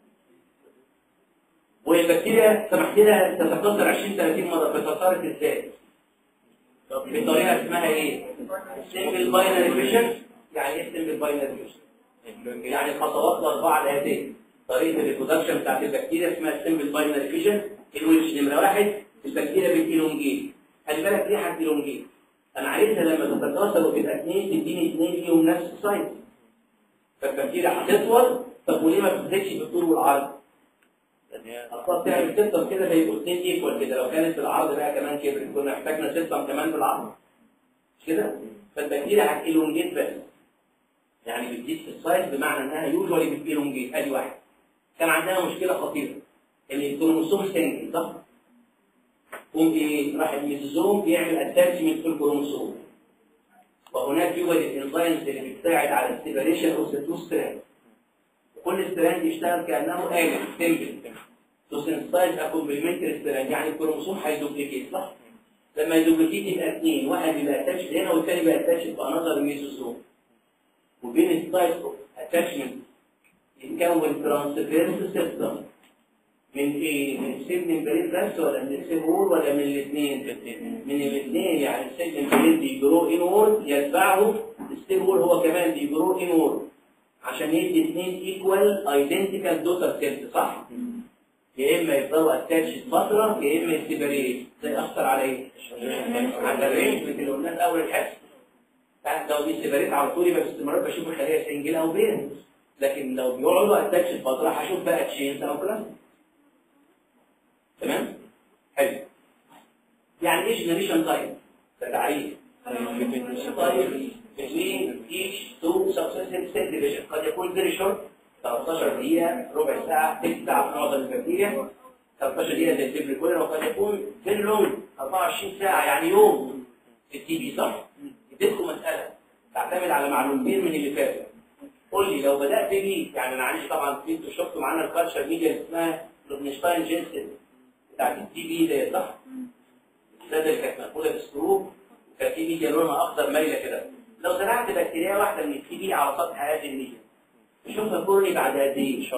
والبكتيريا سمحت لها تتكاثر 20 30 مره بتتكاثر ازاي؟ بطريقه اسمها ايه؟ سنجل باينري فيشن يعني ايه سنجل باينري فيشن؟ يعني الخطوات الاربعه الاتيه طريقه الريبرودكشن بتاعت البكتيريا اسمها سمبل باينري فيجن الويتش نمره واحد البكتيريا بتيلونجيت خلي بالك ليه هتيلونجيت انا عايزها لما تتكاثر وتبقى اثنين تديني اثنين ليهم نفس السايز فالبكتيريا هتطول طب وليه ما بتزيدش بالطول والعرض؟ اصلا تعمل سيستم كده بيبقوا اثنين ايكوال كده لو كانت العرض بقى كمان كبرت كنا احتاجنا سيستم كمان بالعرض مش كده؟ فالبكتيريا هتيلونجيت بس يعني بتزيد في السايز بمعنى انها يوجوالي بتيلونجيت ادي واحد كان عندها مشكله خطيره ان الكروموسوم سنجل صح؟ قوم ايه؟ راح الميزوزوم يعمل اتاتشمنت في الكروموسوم وهناك يوجد الانزيمز اللي بتساعد على السيبريشن اوف ذا تو ستراند وكل ستراند يشتغل كانه آلة سمبل تو سنسايز ا كومبلمنتري ستراند يعني الكروموسوم هيدوبليكيت صح؟ لما يدوبليكيت يبقى اثنين واحد يبقى اتاتش هنا والثاني يبقى اتاتش في انذر ميزوزوم وبين السايز اوف اتاتشمنت يتكون ترانسفيرس سيستم من ايه؟ من السيل ممبرين بس ولا من السيل وول ولا من الاثنين؟ من الاثنين يعني السيل ممبرين بيجرو انورد يتبعه السيل وول هو كمان بيجرو انورد عشان يدي اثنين ايكوال ايدنتيكال دوتر سيلز صح؟ يا اما يفضلوا اتاتش فتره يا اما يسيبريت ده ياثر على ايه؟ على الرينجمنت اللي قلناه في اول الحصه ساعات لو بيسيبريت على طول يبقى باستمرار بشوف الخليه سنجل او بيرنس لكن لو بيقعدوا اتاتش فتره هشوف بقى تشينز او كلام تمام حلو يعني ايه جنريشن تايم ده تعريف تايم between each two successive cell division قد يكون very short 13 دقيقة ربع ساعة تلت ساعة في معظم البكتيريا 13 دقيقة زي التبريكولين وقد يكون very long 24 ساعة يعني يوم في التي بي صح؟ اديتكم مسألة تعتمد على معلومتين من اللي فاتوا قول لي لو بدأت بيه يعني انا عندي طبعا انتوا شفتوا معانا الكالتشر ميديا اللي اسمها لوبنشتاين جينسن بتاعت التي بي ده صح؟ السادة اللي كانت مقبولة بالسكروب وكانت في ميديا لونها اخضر مايله كده لو زرعت بكتيريا واحده من التي بي على سطح هذه الميديا شوفها كورني بعد قد ايه؟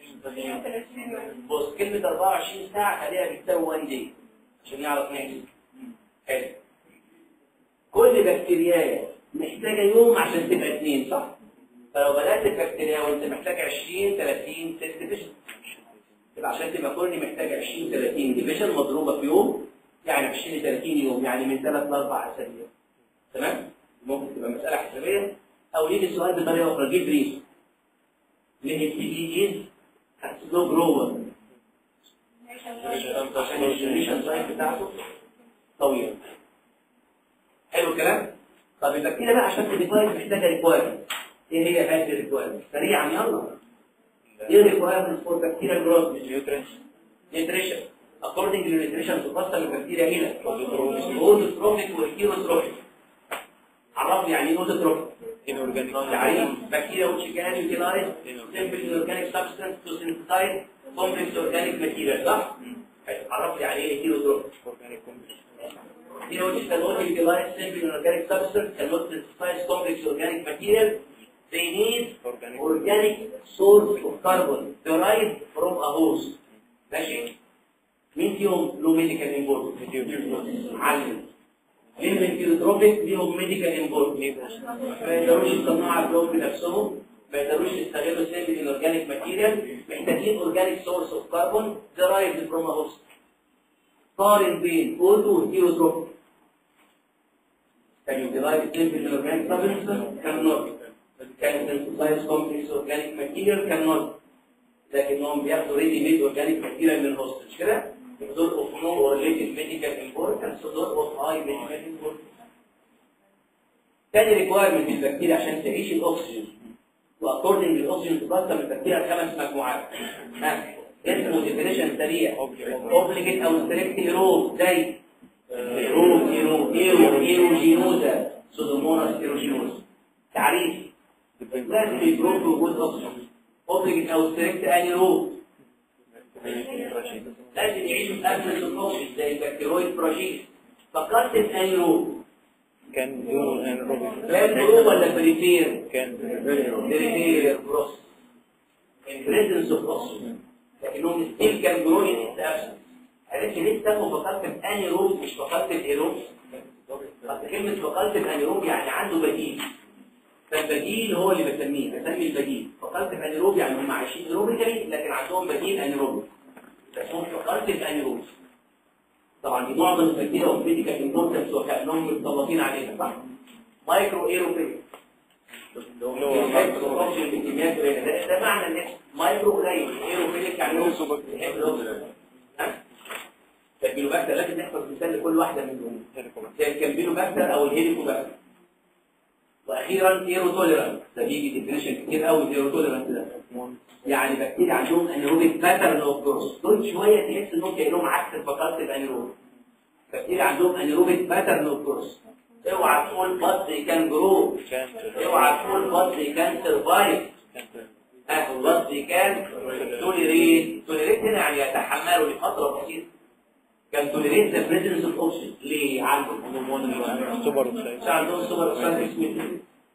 بص كلمة 24 ساعة خليها بتساوي 1 دي عشان يعرف نحسب حلو كل بكتيريا محتاجة يوم عشان تبقى اثنين صح؟ فلو بدأت البكتيريا وانت محتاج 20 30 سيل ديفيجن يبقى عشان تبقى كورني محتاج 20 30 ديفيجن مضروبة في يوم يعني 20 30 يوم يعني من 3 ل 4 اسابيع تمام؟ ممكن تبقى مسألة حسابية أو يجي السؤال بطريقة أخرى جيب ريز ليه التي بي إز سلو جروور عشان الجنريشن تايم بتاعته طويله حلو الكلام طب البكتيريا بقى عشان تديفاين محتاجه ريكوايرمنت ايه هي هذه الريكوايرمنت سريعا يلا ايه الريكوايرمنت فور بكتيريا جروث nutrition according to nutrition تقسم البكتيريا الى اوتوتروفيك وهيروتروفيك عرفني يعني ايه اوتوتروفيك تعريف بكتيريا which can utilize simple inorganic substance to synthesize complex organic material صح؟ عرفني يعني ايه هيروتروفيك Here which can only utilize simple inorganic substance cannot synthesize complex organic material they need organic source of carbon derived from a host ماشي مين فيهم له ميديكال امبورت علم مين من الكيروتروبيك ليهم ميديكال امبورت ما يقدروش يصنعوا عقلهم بنفسهم ما يقدروش يستغلوا سيمبل الاورجانيك ماتيريال محتاجين اورجانيك سورس اوف كربون derived from a host قارن بين اوتو وكيروتروبيك Can you derive simple inorganic substance? Cannot. Can you synthesize complex organic material? Cannot. لكنهم بياخدوا ريدي ميد اورجانيك ماتيريال من الهوست مش كده؟ دول اوف نو اوريليتد ميديكال امبورتنس ودول اوف هاي ميديكال امبورتنس. تاني ريكوايرمنت للبكتيريا عشان تعيش الاكسجين واكوردنج للاكسجين تقسم البكتيريا لخمس مجموعات. ها اسمه ديفينيشن سريع اوبليجيت او ستريكت ايروب زي ايروب ايرو ايرو ايروجينوزا سودوموناس ايروجينوزا تعريف لازم يكون في وجود اكسجين اوبليجيت او ستريكت انيروب لازم يعيشوا في ابسنس الاكسجين زي البكتيرويد بروجيت فقط الانيروب كان دون انروبيك كان جروب ولا بريفير كان بريفير بروس البريزنس اوف اوكسجين لكنهم ستيل كان جروين ابسنس عرفت ليه سموا فقط الانيروب مش فقط الايروب اصل كلمه فقط الانيروب يعني عنده بديل فالبديل هو اللي بسميه بسمي البديل فقط الانيروب يعني هم عايشين ايروبيكالي لكن عندهم بديل انيروبي اسمهم فقط الانيروب طبعا دي معظم البكتيريا والفيزيكال امبورتنس وكانهم متطلقين عليها صح مايكرو ايروبيك ده ده معنى ان مايكرو قليل ايروبيك يعني هو بيحب الأكسجين. ها؟ الكامبيلوباكتر لازم نحفظ مثال لكل واحده منهم زي الكامبيلوباكتر او الهيليكوباكتر واخيرا ايرو توليرانت ده بيجي ديفينيشن كتير قوي ايرو توليرانت ده يعني بكتيريا عندهم انيروبيك باترن اوف جروث دول شويه تحس انهم كانهم عكس البكالت الانيروبيك بكتيريا عندهم انيروبيك باترن اوف جروث اوعى تقول بط كان جرو اوعى تقول بط كان سرفايف اه بط كان توليريت توليريت هنا يعني يتحملوا لفتره بسيطه كان توليريت ذا بريزنس اوف اوكسجين ليه عندهم سوبر اوكسايد مش عندهم سوبر اوكسيد اسمه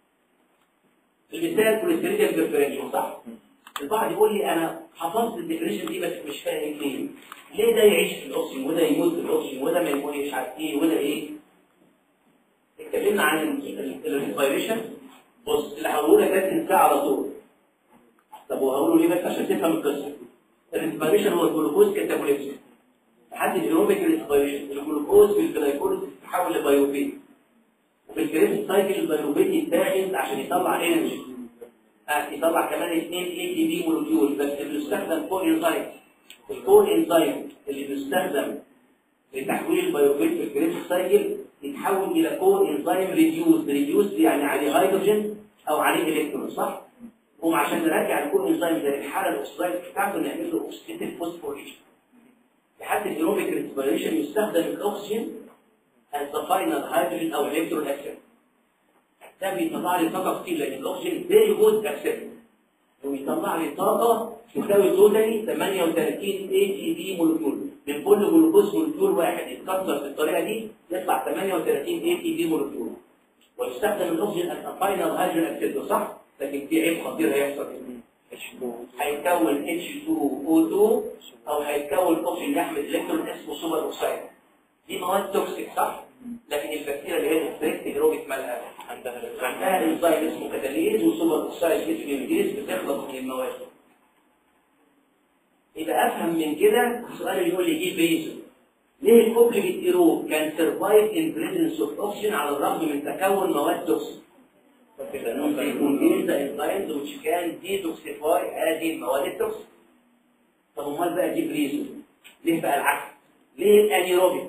المثال كوليستريديال بريفرنشن صح البعض يقول لي انا حفظت الديفينيشن دي بس مش فاهم ليه ليه ده يعيش في الاكسجين وده يموت في الاكسجين وده ما يموتش مش عارف ايه وده ايه اتكلمنا عن الريسبيريشن بص اللي هقوله لك ده تنساه على طول طب وهقوله ليه بس عشان تفهم القصه الريسبيريشن هو الجلوكوز كاتابوليزم لحد الايروبيك ريسبيريشن الجلوكوز بالجلايكوز بيتحول لبيروبيت وفي الكريم سايكل البيروبيت يتاخد عشان يطلع انرجي آه يطلع كمان اثنين اي تي بي مولكيول بس اللي بيستخدم كو انزيم الكو انزيم اللي بيستخدم لتحويل البيروبيت في الكريم سايكل يتحول الى كو انزيم ريديوز ريديوز يعني عليه هيدروجين او عليه الكترون صح؟ هم عشان نرجع الكو انزيم ده الحاله الاكسيدايز بتاعته نعمل له اوكسيديتيف فوسفوريشن لحد الايروبيك ريسبيريشن يستخدم الاكسجين as the final hydrogen او electron accept ده بيطلع لي طاقه كتير لان الاكسجين فيري جود accept ويطلع لي طاقه تساوي توتالي 38 اي تي بي مولكيول من كل جلوكوز مولكيول واحد يتكسر بالطريقه دي يطلع 38 اي تي بي مولكيول ويستخدم الاكسجين as a final hydrogen accept صح لكن في عيب خطير هيحصل هيتكون H2O2 او هيتكون اكسجين يحمل الكترون اسمه سوبر اوكسايد دي مواد توكسيك صح لكن البكتيريا اللي هي الستريكت جروبيك مالها عندها عندها انزيم اسمه كاتاليز وسوبر اوكسايد اسمه انجليز بتخلص من المواد يبقى افهم من كده السؤال اللي يقول لي جيب ريزون ليه الاوبليجيت ايروب كان سرفايف ان بريزنس اوف اوكسجين على الرغم من تكون مواد توكسيك لأنهم بيكون ذا انزيمز which can detoxify هذه المواد التوكسيك طب امال بقى جيب ريزون ليه بقى العكس ليه الانيروبيك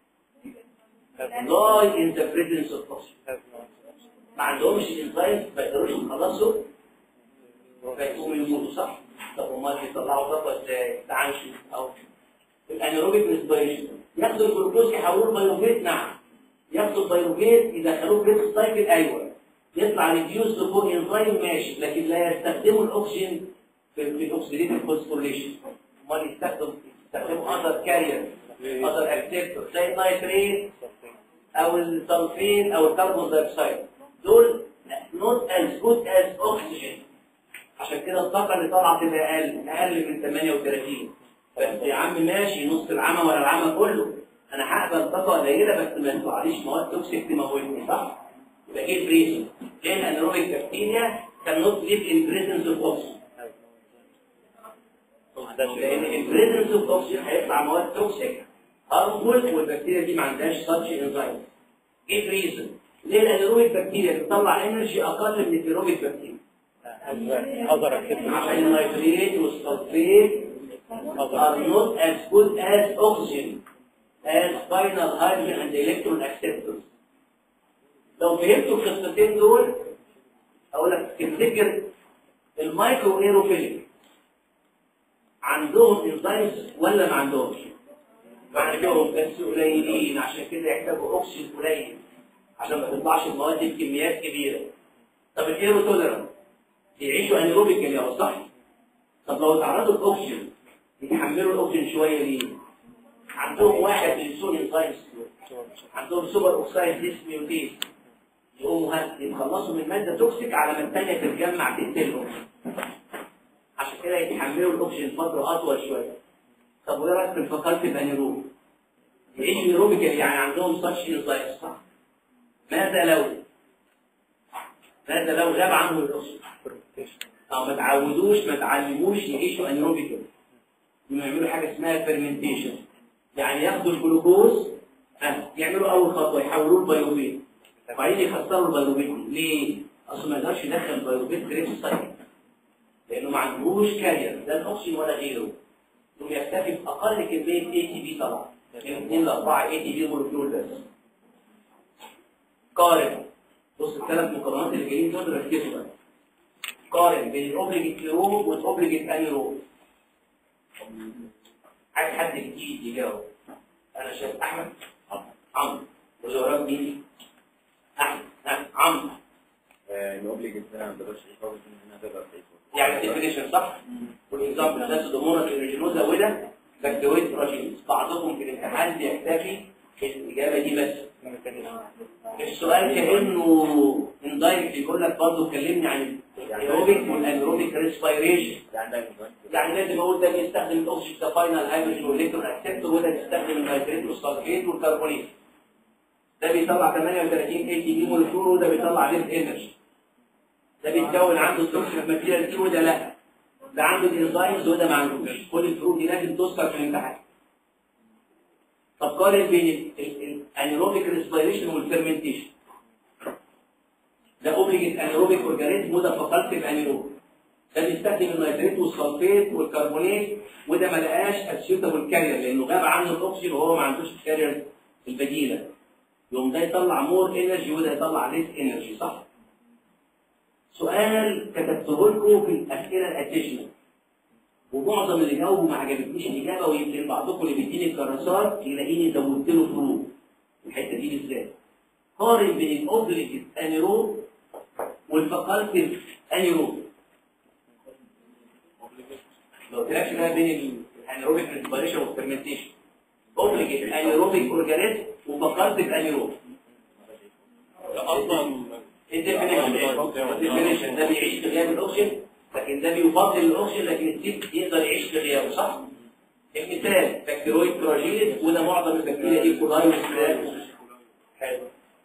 lie in the presence of oxygen ما عندهمش انزايم ما يقدروش يخلصوا فيقوموا يموتوا صح طب امال بيطلعوا طاقه ازاي تعال نشوف او الانيروبيك ريسبيريشن ياخدوا الجلوكوز يحولوه لبيروفيت نعم ياخدوا البيروفيت يدخلوه بريس سايكل ايوه يطلع ريديوس لفوق انزايم ماشي لكن لا يستخدموا الاكسجين في في الاكسجينيتيف فوسفوريليشن امال يستخدم يستخدموا اذر كارير اذر اكتيفتور زي النيتريت او السلفين او الكربون دايوكسيد دول not as good as oxygen عشان كده الطاقه اللي طالعه تبقى اقل اقل من 38 بس يا عم ماشي نص العمى ولا العمى كله انا هقبل طاقه قليله بس ما يطلعليش مواد توكسيك تموتني صح؟ يبقى ايه الريزن؟ لان الانيروبيك بكتيريا كان نوت ليف ان بريزنس اوف اوكسجين لان البريزنس اوف اوكسجين هيطلع مواد توكسيك هارمفول والبكتيريا دي ما عندهاش ساتش انزايم ايه الريزن؟ ليه الانيروبيك بكتيريا بتطلع انرجي اقل من الايروبيك بكتيريا؟ أقدر أكتب عشان النيتريت والسلفيت are not as good as oxygen as final hydrogen and electron acceptors. لو فهمتوا القصتين دول اقول لك تفتكر المايكرو ايروفيليك عندهم انزيمز ولا ما عندهمش؟ ما عندهم بس قليلين عشان كده يحتاجوا اكسجين قليل عشان ما تطلعش المواد دي بكميات كبيره. طب الايرو توليرانت يعيشوا انيروبيكال يا صح؟ طب لو اتعرضوا لاكسجين يتحملوا الاكسجين شويه ليه؟ عندهم واحد من سوء انزيمز عندهم سوبر اوكسايد ديس ميوتيز يقوموا هات- يتخلصوا من ماده توكسيك على ما الثانيه تتجمع تقتلهم عشان كده يتحملوا الاكسجين فتره اطول شويه طب وايه رايك في الفاكولتيف انيروب؟ يعيشوا ايروبيكال يعني عندهم ساتش انزيمز صح؟ ماذا لو ماذا لو غاب عنهم الاكسجين؟ اه ما تعودوش ما تعلموش يعيشوا انيروبيكال انه يعملوا حاجه اسمها فيرمنتيشن يعني ياخدوا الجلوكوز آه، يعملوا اول خطوه يحولوه لبيروبيت وبعدين يخسروا البيروبيت ليه؟ اصل ما يقدرش يدخل بيروبيت في ريبس سايكل لانه ما عندهوش كارير لا الاكسجين ولا غيره ثم يكتفي باقل كميه اي تي بي طبعا من 2 ل 4 اي تي بي مولكيول بس قارن بص الثلاث مقارنات اللي جايين دول ركزوا بقى قارن بين الاوبليجيت لوب والاوبليجيت انيروب عايز حد جديد يجاوب انا شايف احمد عمرو واللي وراك مين احمد ها عمرو الاوبليجيت ده ما تقدرش تحافظ ان انا تقدر تعيش يعني ديفينيشن صح والاكزامبل ده ضمورة الريجينوزا وده بكتيريا راجينز بعضكم في الامتحان بيكتفي بالاجابه دي بس السؤال كانه اندايركت يقول لك برضه كلمني عن الايروبيك والانيروبيك ريسبيريشن يعني ده انزيم يعني لازم اقول ده بيستخدم الاكسجين كفاينل هيدروجين والالكترون اكسبتور وده بيستخدم النيتريت والسلفيت والكربونيت ده بيطلع 38 اي تي بي مولكيول وده بيطلع ريد انرجي ده بيتكون عنده التوكسيك ماتيريال دي وده لا ده عنده الانزيمز وده ما عندوش كل الفروق دي لازم تذكر في الامتحان طب قارن بين الانيروبيك ريسبيريشن والفيرمنتيشن ده اوبليجيت انيروبيك اورجانيزم وده فاكولتيف انيروبيك ده بيستخدم النيتريت والسلفيت والكربونات وده ما لقاش اسيوتابل كارير لانه غاب عنه الاكسجين وهو ما عندوش الكارير البديله يوم ده يطلع مور انرجي وده يطلع ليس انرجي صح سؤال كتبته لكم في الاسئله الاديشنال ومعظم اللي جاوبوا ما عجبتنيش الاجابه ويمكن بعضكم اللي بيديني الكراسات يلاقيني زودت له فروق الحته دي بالذات قارن بين الاوبليجيت انيروب والفاكولتيف انيروب لو قلت بقى بين الانيروبيك ريسبيريشن والفيرمنتيشن اوبليجيت انيروبيك اورجانيزم وفاكولتيف انيروب اصلا الديفينيشن ده بيعيش في غياب الاكسجين لكن ده بيفضل الاكسجين لكن السيل يقدر يعيش في غيابه صح؟ المثال بكتيرويد تراجيل وده معظم البكتيريا دي كولاي وسلاس حلو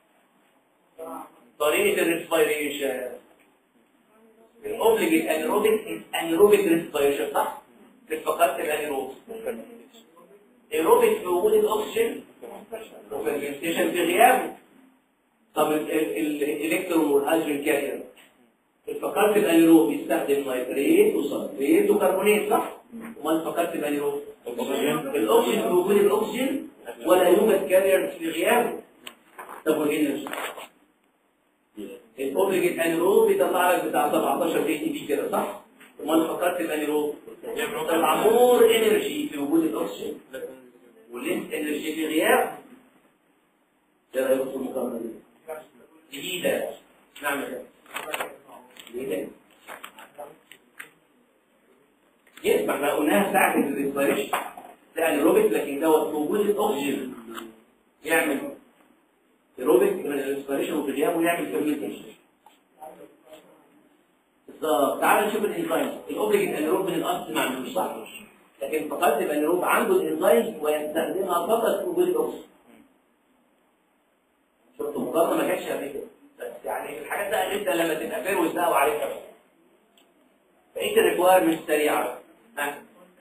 طريقه الريسبيريشن الاوبليجيت انيروبيك انيروبيك ريسبيريشن صح؟ فقدت الانيروب ايروبيك في وجود الاكسجين وفيرمنتيشن في غيابه طب ال- ال- الالكترون والهيدروجين كارير الفقرات الانيروب بيستخدم نيتريت وصلفيت وكربونات صح؟ امال الفقرات الانيروب الاكسجين في وجود الاكسجين ولا يوجد كارير في غيابه طب والانرجي الاوبليجيت انيروب بيطلع لك بتاع 17 اي تي بي كده صح؟ امال فكرت الانيروب طلع مور انرجي في وجود الاكسجين واللينس انرجي في غياب ايه رايكم في المقارنه دي؟ جديده نعمل جديده يسمع ما قلناها ساعه الريسبيريشن ده انيروبيك لكن دوت في وجود الاكسجين يعمل ايروبيك من الانسبيريشن وفي غيابه يعمل فيرمنتيشن بالظبط تعالوا نشوف الانزيم الاوبليجيت انيروب من الاصل ما عندوش صح لكن فقدت الانيروب عنده الانزيم ويستخدمها فقط في وجود الاكسجين شفتوا مقارنه ما كانتش قبل كده بس يعني الحاجات ده جدا لما تبقى فير وتداوى عليها بقيه الريكوايرمنت سريعه ها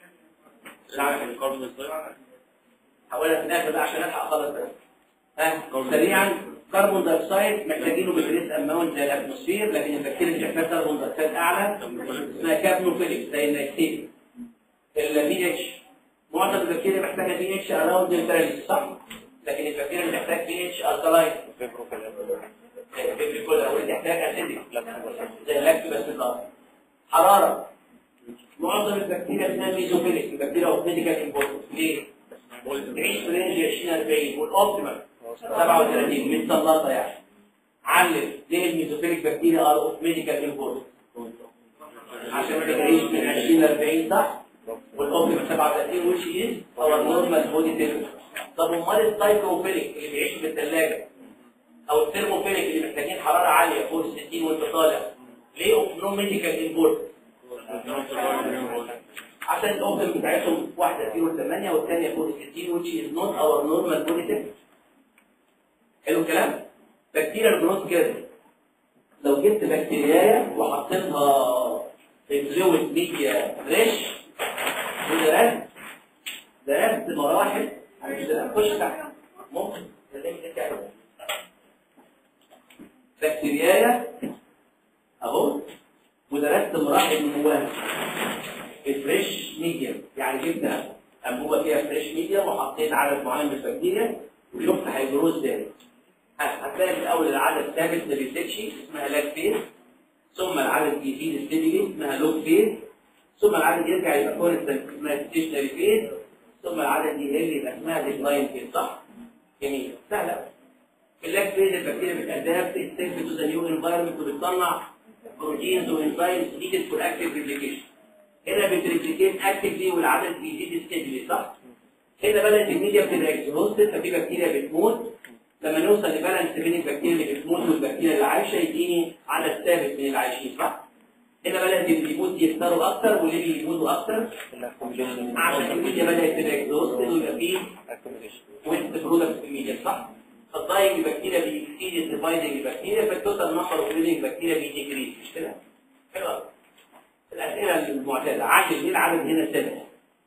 هقولها في الاخر بقى عشان الحق اخلص بس ها سريعا كربون دايوكسيد محتاجينه بتريس اماونت زي الاتموسفير لكن البكتيريا بتحتاج كربون دايوكسيد اعلى اسمها كابنوفيليك زي النيتريت البي اتش معظم البكتيريا محتاجه بي اتش اراوند الباراليس صح لكن البكتيريا بتحتاج بي اتش الكالاين الفيبريكول او تحتاج اسيديك زي اللاكتوباسيلاس حراره معظم البكتيريا اسمها ميزوفيليك البكتيريا اوف ميديكال امبورتنس ليه؟ تعيش في رينج 20 40 والاوبتيمال 37 متسلطه يعني علم ليه الميزوفيليك بكتيريا ار اوف ميديكال امبورتنس عشان ما تعيش من 20 ل 40 صح؟ والاوبتيمال 37 وش از اور نورمال بودي تمبرتشر طب امال السايكروفيليك اللي بيعيش في الثلاجه او الثيرموفيليك اللي محتاجين حراره عاليه فوق ال 60 وانت طالع ليه اوف نو ميديكال امبورتنس عشان الاوبن بتاعتهم واحده 0.8 والثانيه فوق 60 which is not our normal body temperature حلو الكلام بكتيريا الجروث كده لو جبت بكتيريا وحطيتها في فلويد ميديا فريش ودرست درست مراحل خش تحت ممكن تلاقي كده بكتيريا اهو ودرست مراحل نموها فريش ميديم يعني جبت انبوبه فيها فريش ميديم وحطيت عدد معين من البكتيريا وشفت هيجروز ازاي هتلاقي في الاول العدد ثابت ما بيزيدش اسمها لاج فيز ثم العدد يزيد ستيدلي اسمها لوج فيز ثم العدد يرجع يبقى كونستنت اسمها ستيشنري فيز ثم العدد يقل يبقى اسمها ديكلاين فيز صح؟ جميل سهله في اللاج فيز البكتيريا بتادابت ستيب تو ذا نيو انفايرمنت وبتصنع بروتينز وانزيمز نيدد فور اكتيف ريبليكيشن هنا بتريبليكيت اكتفلي والعدد بيزيد ستيدلي صح؟ هنا بدات الميديا بتبقى اكسهوستد ففي بكتيريا بتموت لما نوصل لبالانس بين البكتيريا اللي بتموت والبكتيريا اللي عايشه يديني عدد ثابت من العايشين صح؟ هنا بدات اللي بيموت يختاروا اكتر واللي بيموتوا اكتر عشان الميديا بدات تبقى اكسهوستد ويبقى فيه ويست برودكت في الميديا صح؟ فالداينج البكتيريا بيكسيد الديفايدنج البكتيريا فالتوتال نمبر اوف ليفنج بكتيريا بيديكريس مش كده؟ حلو قوي الأسئلة المعتادة عاجل ليه العدد هنا ثابت؟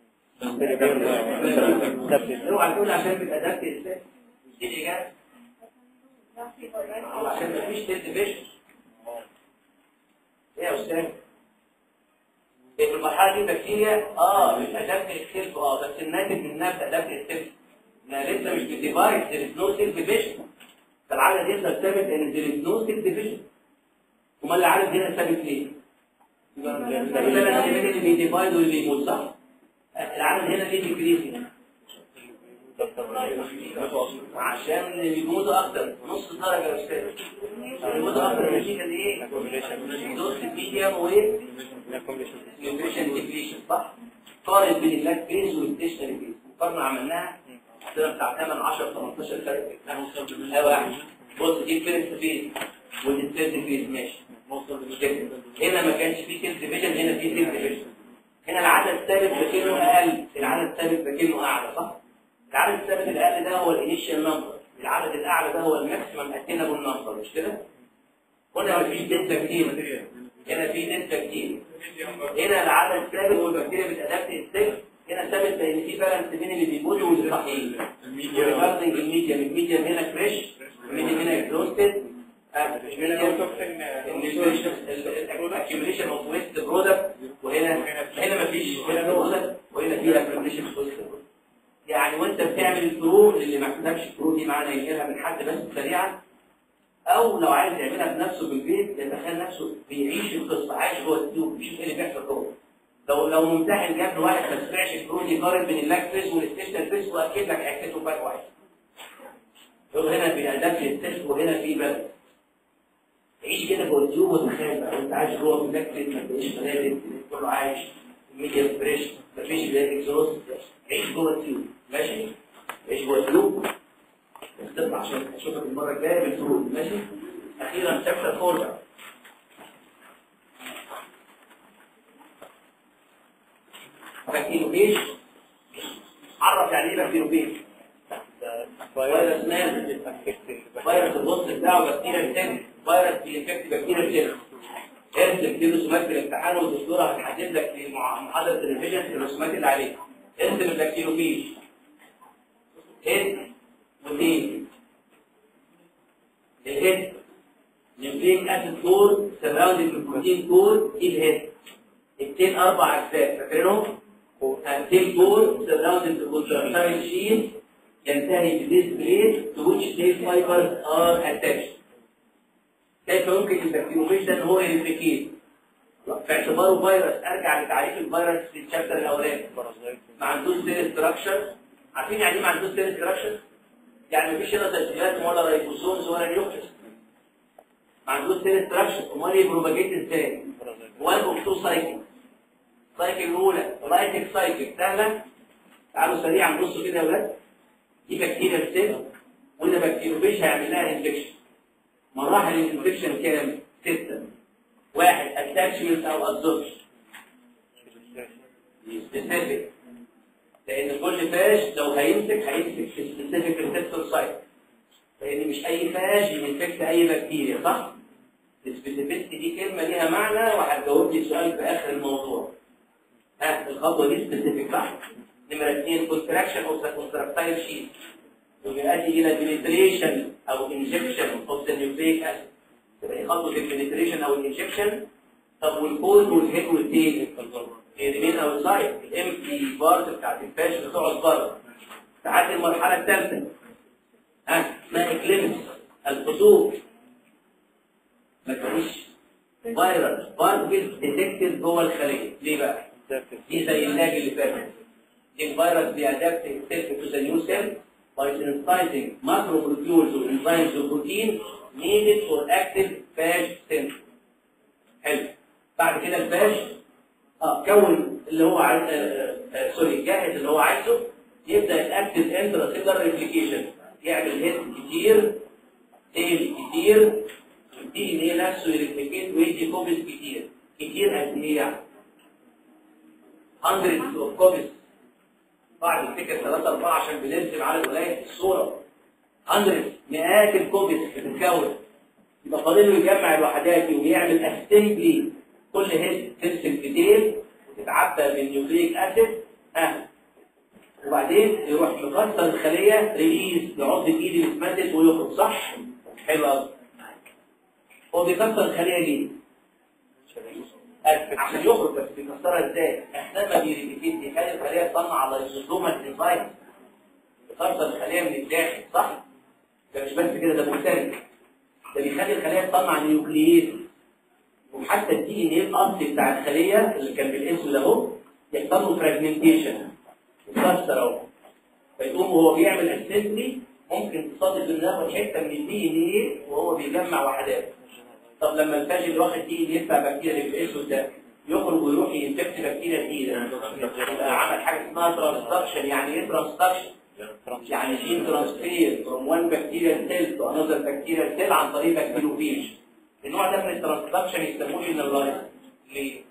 اوعى تقول عشان بيبقى ده ثابت دي الإجابة أو عشان مفيش تلت فيشن ايه يا أستاذ؟ في المرحلة دي بكتيريا اه مش أدابت السيلف اه بس الناتج منها بتأدابت السيلف ما لسه مش بتديفايد there is no self division فالعدد يفضل ثابت لأن there is no self division امال العدد هنا ثابت ليه؟ الثلاث اللي بيديفايد واللي بيموت صح؟ العدد هنا ليه ديكريز هنا؟ عشان اللي بيموتوا اكتر نص درجه يا استاذ بيموتوا اكتر نتيجه لايه؟ دوز الميديم وايه؟ نيوتريشن ديبليشن صح؟ قارن بين اللاك فيز والستيشنري فيز مقارنه عملناها سنه بتاع 8 10 18 فرق اه واحد بص دي الفيرست فيز ودي الثيرد فيز ماشي هنا ما كانش فيه سيل ديفيجن هنا فيه سيل ديفيجن هنا العدد الثابت بكنه اقل العدد الثابت بكنه اعلى صح العدد الثابت الاقل ده هو الانيشال نمبر العدد الاعلى ده هو الماكسيمم اتينابل نمبر مش كده هنا مفيش دلتا كتير هنا في دلتا كتير هنا العدد ثابت والبكتيريا بتادابت السيل هنا ثابت لان في بالانس بين اللي بيموتوا واللي صحيين الميديا الميديا من الميديا هنا فريش الميديا هنا اكزوستد accumulation of waste product وهنا هنا مفيش هنا برودكت وهنا في accumulation of waste اللي ما كتبش الكروت دي معانا ينقلها من حد بس سريعا او لو عايز يعملها بنفسه في البيت يتخيل نفسه بيعيش القصه عايش جوه التيوب بيشوف ايه اللي بيحصل جوه لو لو ممتحن جاب له واحد ما سمعش الكروت يقارن بين اللاك فيس والستيشن فيس واكيد لك حكايته فرق واحد يقول هنا في اداه للتست وهنا في بلد عيش كده جوه التيوب وتخيل بقى وانت عايش جوه في اللاك فيس ما تلاقيش ملابس كله عايش ميديا فريش مفيش بلاك اكزوست عيش جوه التيوب ماشي عيش جوه التيوب تطلع عشان اشوفك المره الجايه بالفروض ماشي اخيرا شابتر 4 بقى. بكتيروفيج عرف يعني ايه بكتيروفيج فيروس نازل فيروس البص بتاعه بكتيريا بتنزل فيروس بينفكت بكتيريا بتنزل ارسم كده رسومات في الامتحان والدكتوره هتحدد لك في مع- محاضره الريفيجن في الرسومات اللي عليك ارسم البكتيروفيج هيد وتين الهيد نيوكليك اسيد كور سراوندنج البروتين كور دي الهيد التين اربع اجزاء فاكرينهم؟ التين كور سراوندنج الكونتراكتايل شيل ينتهي بديس بليد to which tail fibers are attached كيف يمكن البكتيروفيج ده ان هو يريبليكيت باعتباره فيروس ارجع لتعريف الفيروس في الشابتر الاولاني ما عندوش سيل ستراكشر عارفين يعني ايه ما عندوش سيل ستراكشر يعني مفيش هنا تسجيلات ولا رايبوسومز ولا نيوكليس ما عندوش سيل ستراكشر امال يبروباجيت ازاي وان اوف تو سايكل السايكل الاولى لايتك سايكل سهله تعالوا سريعا بصوا كده يا ولاد دي بكتيريا سيل وده بكتيروفيج هيعمل لها انفكشن مراحل الانفكشن كام؟ ستة واحد اتاتشمنت او ابزوربشن سبيسيفيك لان كل فاش لو هيمسك هيمسك في سبيسيفيك ريسبتور سايت لان مش اي فاش ينفكت اي بكتيريا صح؟ السبيسيفيستي دي كلمه ليها معنى وهتجاوب لي سؤال في اخر الموضوع ها الخطوه دي سبيسيفيك صح؟ نمره اثنين كونتراكشن اوف ذا كونتراكتايل شيت وبيؤدي الى بنتريشن او انجكشن اوف ذا نيوكليك اسيد تبقى دي خطوه البنتريشن او الانجكشن طب والكود والهيد والتيل اليمين او السايد الامتي بارت بتاعت الفاش بتقعد بره تعدي المرحله الثالثه ها اسمها اكليمس الخطوط ما تقوليش فيروس بارتكل ديتكتد جوه الخليه ليه بقى؟ دي زي اللاج اللي فاتت الفيروس بيأدابت itself to the new cell by synthesizing macromolecules of enzymes of protein needed for active phage synthesis. حلو بعد كده الفاش اه كون اللي هو عايز آه آه سوري جاهز اللي هو عايزه يبدا الاكتف انترا سيلر ريبليكيشن يعمل هيد كتير تيل كتير الدي ان ايه نفسه يريبليكيت ويدي كوبيز كتير كتير قد ايه يعني؟ hundreds of copies بعد الفكر 3 4 عشان بنرسم على ولايه الصوره 100 مئات الكوبيز بتتكون يبقى فاضل له يجمع الوحدات ويعمل اسمبلي كل هيد ترسم في تيل وتتعبى بالنيوكليك اسيد اه وبعدين يروح مكسر الخليه ريليز يعض بايد الاسمنتس ويخرج صح حلو قوي هو بيكسر الخليه ليه؟ عشان يخرج بس بيكسرها ازاي؟ احنا ما بيريبيتيت بيخلي الخليه تصنع على الزوما انزايم بيكسر الخليه من الداخل صح؟ ده مش بس كده ده مختلف ده بيخلي الخليه تصنع نيوكلييز وحتى الدي ان ايه الاصلي بتاع الخليه اللي كان بالاسم ده اهو يحصل له فراجمنتيشن يتكسر اهو فيقوم وهو بيعمل اسمبلي ممكن تصادف انه ياخد حته من الدي ان ايه وهو بيجمع وحدات طب لما الفاجي اللي واخد دي ان يدفع بكتيريا اللي بالاسود ده يخرج ويروح ينفكت بكتيريا جديده يبقى عمل حاجه اسمها ترانسدكشن يعني ايه ترانسدكشن؟ يعني جين ترانسفير from one bacterial cell to another bacterial cell عن طريق بكتيروفيج النوع ده من الترانسدكشن يسموه جينرالايز ليه؟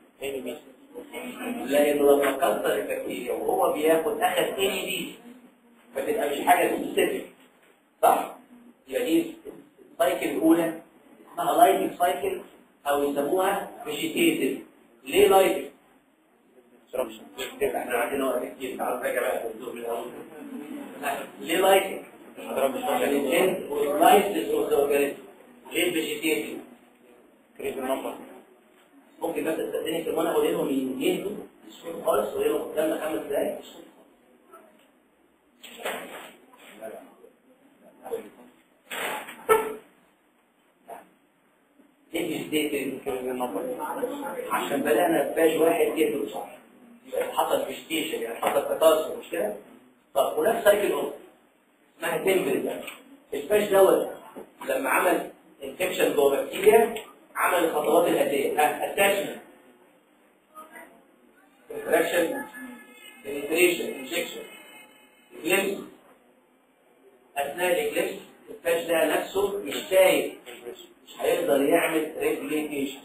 لانه لما كسر البكتيريا وهو بياخد اخد اني دي فتبقى مش حاجه سبيسيفيك صح؟ يبقى دي السايكل الاولى اسمها لايتك سايكل او يسموها فيجيتيتيف ليه لايتك؟ احنا عندنا وقت كتير تعالوا راجع بقى الدكتور من الاول ليه لايتك؟ عشان الانسان واللايتس اوف ذا اورجانيزم ليه فيجيتيتيف؟ كريت النمبر ممكن بس تستاذني كمان اقول لهم يهدوا الصوت خالص واقول لهم قدامنا خمس دقايق كريت النمبر عشان بدأنا باش واحد يقدر صح يبقى حصل فيستيشن يعني حصل تكاثر مش كده؟ طب ونفس سايكل اوف اسمها تمبل ده الباش دوت لما عمل انفكشن جوه بكتيريا عمل الخطوات الاتيه ها اتاشمنت انتراكشن penetration انجكشن اكليبس اثناء الاكليبس الباش ده نفسه مش شايف مش هيقدر يعمل ريبليكيشن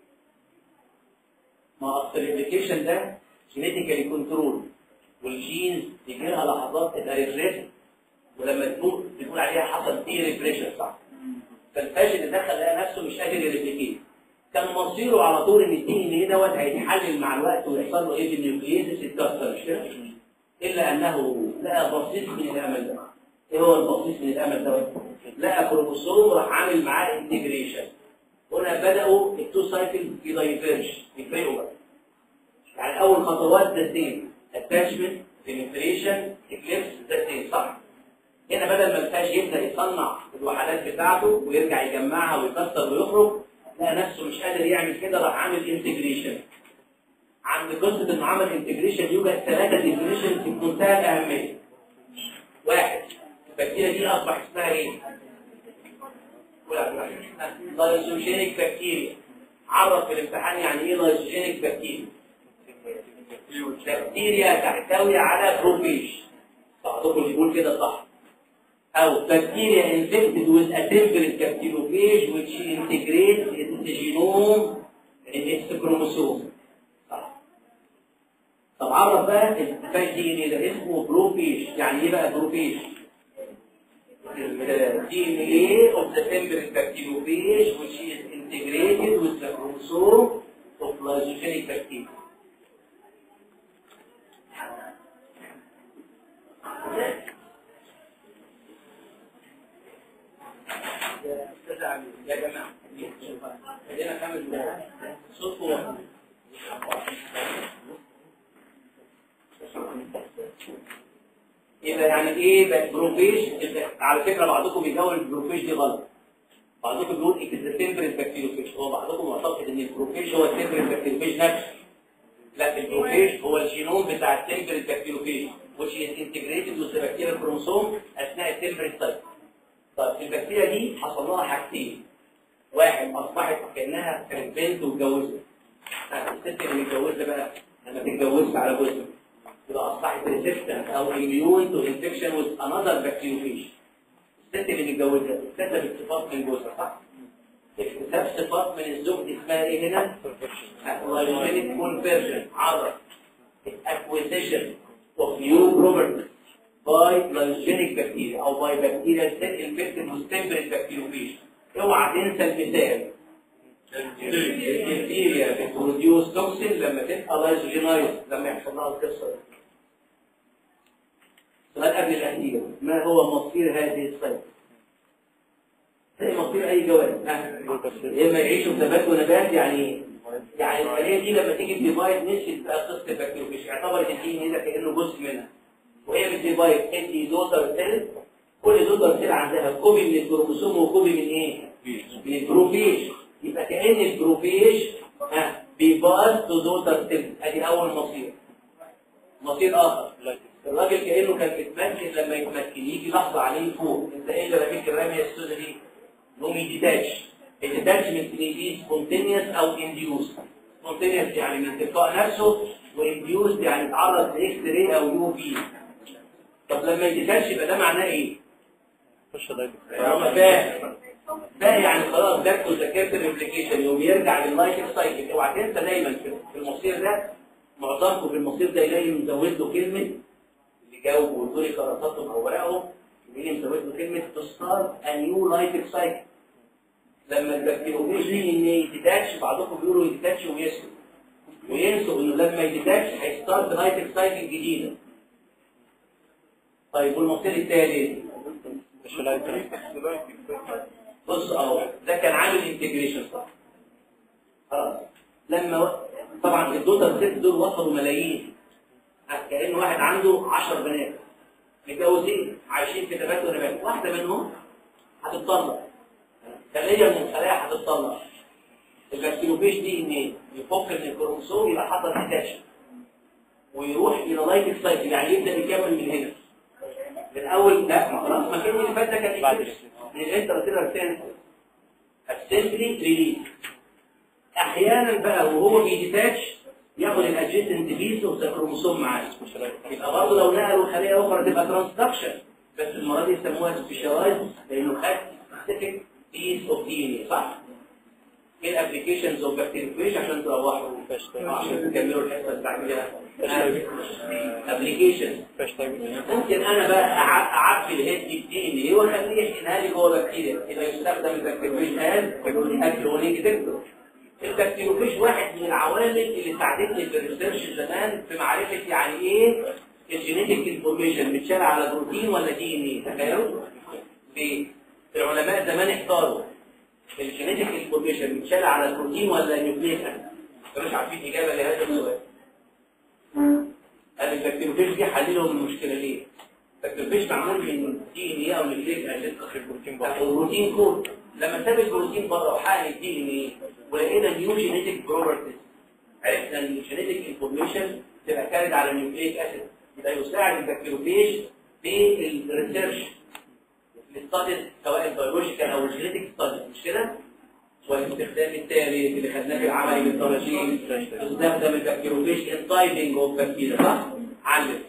ما اصل الريبليكيشن ده جينيتيكالي كنترول والجينز بيجي لها لحظات تبقى ريفريش ولما تموت بنقول عليها حصل دي ريفريشن صح فالفاش اللي دخل لقى نفسه مش قادر يريبليكيت كان مصيره على طول ان الدي ان ايه دوت هيتحلل مع الوقت ويحصل له ايه في النيوكلييز يتكسر مش كده؟ الا انه لقى بسيط من الامل ده ايه هو البسيط من الامل دوت؟ لقى كروموسوم راح عامل معاه انتجريشن هنا بداوا التو سايكل يدايفيرج يفرقوا بقى يعني اول خطوات ده سين اتاشمنت بنتريشن اكليبس ده سين صح هنا بدل ما الفاش يبدا يصنع الوحدات بتاعته ويرجع يجمعها ويكسر ويخرج لقى نفسه مش قادر يعمل كده راح عامل انتجريشن عند قصه انه عمل انتجريشن يوجد ثلاثه ديفينيشن في منتهى الاهميه واحد البكتيريا دي اصبح اسمها ايه؟ لايزوجينيك بكتيريا عرف في الامتحان يعني ايه لايزوجينيك بكتيريا بكتيريا تحتوي على بروفيش بعضكم بيقول كده صح او bacteria infected with a temperate bacteriophage which integrates its genome in its chromosome صح طب عرف بقى الفاش دي ايه ده اسمه بروفيش يعني ايه بقى بروفيش DNA of the temperate bacteriophage which is integrated with the chromosome of lysogenic bacteria يا جماعة خلينا نكمل صوت واحد يبقى يعني ايه بقى بروفيش على فكرة بعضكم بيجاوب البروفيش دي غلط بعضكم بيقول اكزتمبرنت بكتيروفيش هو بعضكم معتقد ان البروفيش هو التمبرنت بكتيروفيش نفسه لا البروفيش هو الجينوم بتاع التمبرنت بكتيروفيش which is integrated with the bacterial chromosome اثناء التمبرنت سايكل طيب البكتيريا دي حصل لها حاجتين واحد اصبحت كانها كانت بنت واتجوزت الست اللي متجوزه بقى لما تتجوزت على جوزها يبقى اصبحت ريسيستنت او immune to infection with another bacteriophage الست اللي متجوزه اكتسبت صفات من جوزها صح؟ اكتساب صفات من الزوج دي اسمها ايه هنا؟ لايوجينيك كونفرجن عرف acquisition of new properties by lysogenic bacteria او by bacterial cell infected with temperate bacteriophage اوعى تنسى المثال البكتيريا بتبروديوس توكسين لما تبقى لايزوجينايز لما يحصل لها القصه دي سؤال قبل الاخير ما هو مصير هذه السيطره زي مصير اي جواب ها؟ يا اما يعيشوا في نبات ونبات يعني ايه؟ يعني الخليه دي لما تيجي تديفايد نسيت بقى قصه البكتيروفيج اعتبرت الدي ان ده كانه جزء منها وهي بتديفايد انتي دوتر سيل كل دوتر سيل عندها كوبي من الكروموسوم وكوبي من ايه؟ من البروفيج يبقى كأن البروفيج ها بيباص تو دوتر سيل ادي اول مصير مصير اخر الراجل كانه كان بيتمكن لما يتمكن يجي لحظه عليه فوق انت ايه اللي رميك الرميه السوداء دي؟ يقوم يديتاتش الديتاتشمنت دي سبونتينيوس او انديوس سبونتينيوس يعني من تلقاء نفسه وانديوس يعني اتعرض لاكس راي او يو في طب لما يديتاتش يبقى ده معناه ايه؟ خش دايركت هو فاهم ده يعني خلاص ده ذاكرت الريبليكيشن يوم يرجع لللايف سايكل اوعى تنسى دايما في في المصير ده معظمكم في المصير ده يلاقي مزود له كلمه اللي جاوبوا ويقولوا لي قراراتهم او ورقهم يلاقي مزود له كلمه تو ستارت ا نيو لايف سايكل لما البكتيريوفيج دي ان يديتاتش بعضكم بيقولوا يديتاتش ويسكت وينسوا انه لما يديتاتش هيستارت لايف سايكل جديده طيب والمصير الثالث خش دايركت بص اهو ده كان عامل انتجريشن صح خلاص لما و... طبعا الدوتر ست دول وصلوا ملايين كأن واحد عنده 10 بنات متجوزين عايشين في تبات ونبات واحده منهم هتتطلق خليه من الخلايا هتتطلق البكتيروفيج دي ان يفك من الكروموسوم يبقى حصل اتاشن ويروح الى لايف سايكل يعني يبدا يكمل من هنا من اول لا ما خلاص ما كان اللي فات ده كان بعد من الانترسيلر سنس السنسري ريليز احيانا بقى وهو بيديتاتش ياخد الادجيسنت بيس اوف ذا كروموسوم معاه يبقى برضه لو نقلوا خليه اخرى تبقى ترانسدكشن بس المره دي يسموها سبيشالايز لانه خد سبيسيفيك بيس اوف دي ان صح؟ ايه الابلكيشنز اوف بكتيريوفيج عشان تروحوا عشان تكملوا الحصه بتاعتها ابلكيشن فاش طيب ممكن انا بقى أع- اعبي الهيد دي دي ان ايه واخليه يحقنها لي جوه بكتيريا يبقى يستخدم البكتيروفيج از اكلونيك دكتور البكتيروفيج واحد من العوامل اللي ساعدتني في الريسيرش زمان في معرفه يعني ايه الجينيتك انفورميشن متشال على بروتين ولا دي ان ايه تخيلوا في العلماء زمان احتاروا الجينيتك انفورميشن متشال على البروتين ولا نيوكليك اسيد كانوش عارفين اجابه لهذا السؤال قال البكتيروفيج دي حللهم المشكله ليه؟ البكتيروفيج معمول من دي ان ايه او نيوكليك اسيد البروتين بتاع بره البروتين كود لما ساب البروتين بره وحقن الدي ان ايه ولقينا نيو جينيتك بروبرتيز عرفنا ان الجينيتك انفورميشن تبقى كانت على النيوكليك اسيد يبقى يساعد البكتيروفيج في الريسيرش الستاديز سواء البيولوجيكال او الجينيتك ستاديز مش كده؟ والاستخدام الثالث اللي خدناه في العملي بالتراجيم استخدم البكتيروفيج انتايبنج اوف بكتيريا صح؟ علم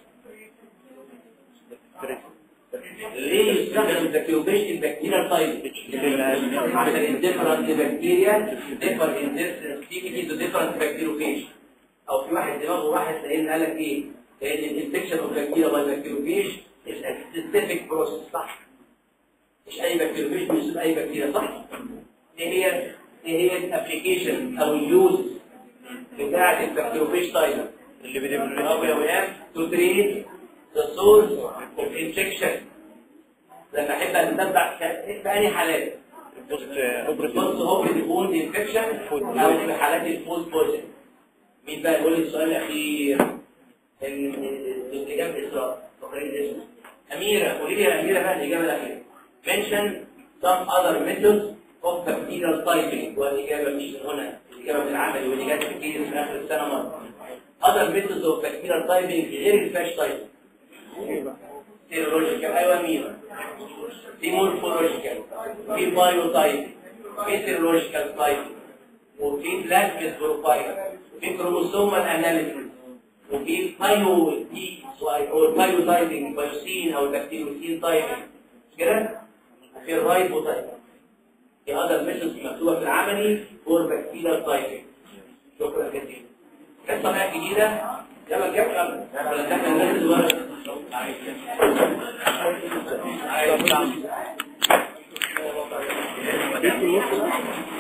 ليه يستخدم البكتيروفيج البكتيريا تايب عشان الديفرنت بكتيريا ديفر ان sensitivity to different bacteriophage او في واحد دماغه واحد سألنا قال لك ايه؟ لان الانفكشن اوف بكتيريا باي بكتيروفيج is a specific process صح؟ مش اي بكتيروفيج بيصيب اي بكتيريا صح؟ ايه هي ايه هي الابلكيشن او اليوز بتاعت البكتيروفيج تايب اللي بدي من أو يا ويام to treat the source of infection لما احب اتبع في اي حالات بوست بص اوبريتيف هو بيكون انفكشن او في حالات الفود بويزن مين بقى يقول لي السؤال الاخير ال- الاجابه اسراء فاكرين اسمه اميره قولي لي يا اميره بقى الاجابه الاخيره mention some other methods of bacterial typing والاجابه مش من هنا الاجابه من العمل واللي جت في كيس في اخر السنه مره other methods of bacterial typing غير الفاش typing سيرولوجيكال ايوه مين في مورفولوجيكال في بايو تايب في سيرولوجيكال تايب وفي بلازميد بروفايل في كروموسومال اناليسيس وفي بايو دي او بايو تايبنج بايوسين او بكتيروسين تايبنج كده وفي الرايبو تايب في هذا الميثود مكتوبه في العملي فور بكتيريا تايبنج شكرا جزيلا قصه بقى جديده يلا الجو ولا تحت الناس الورق عايز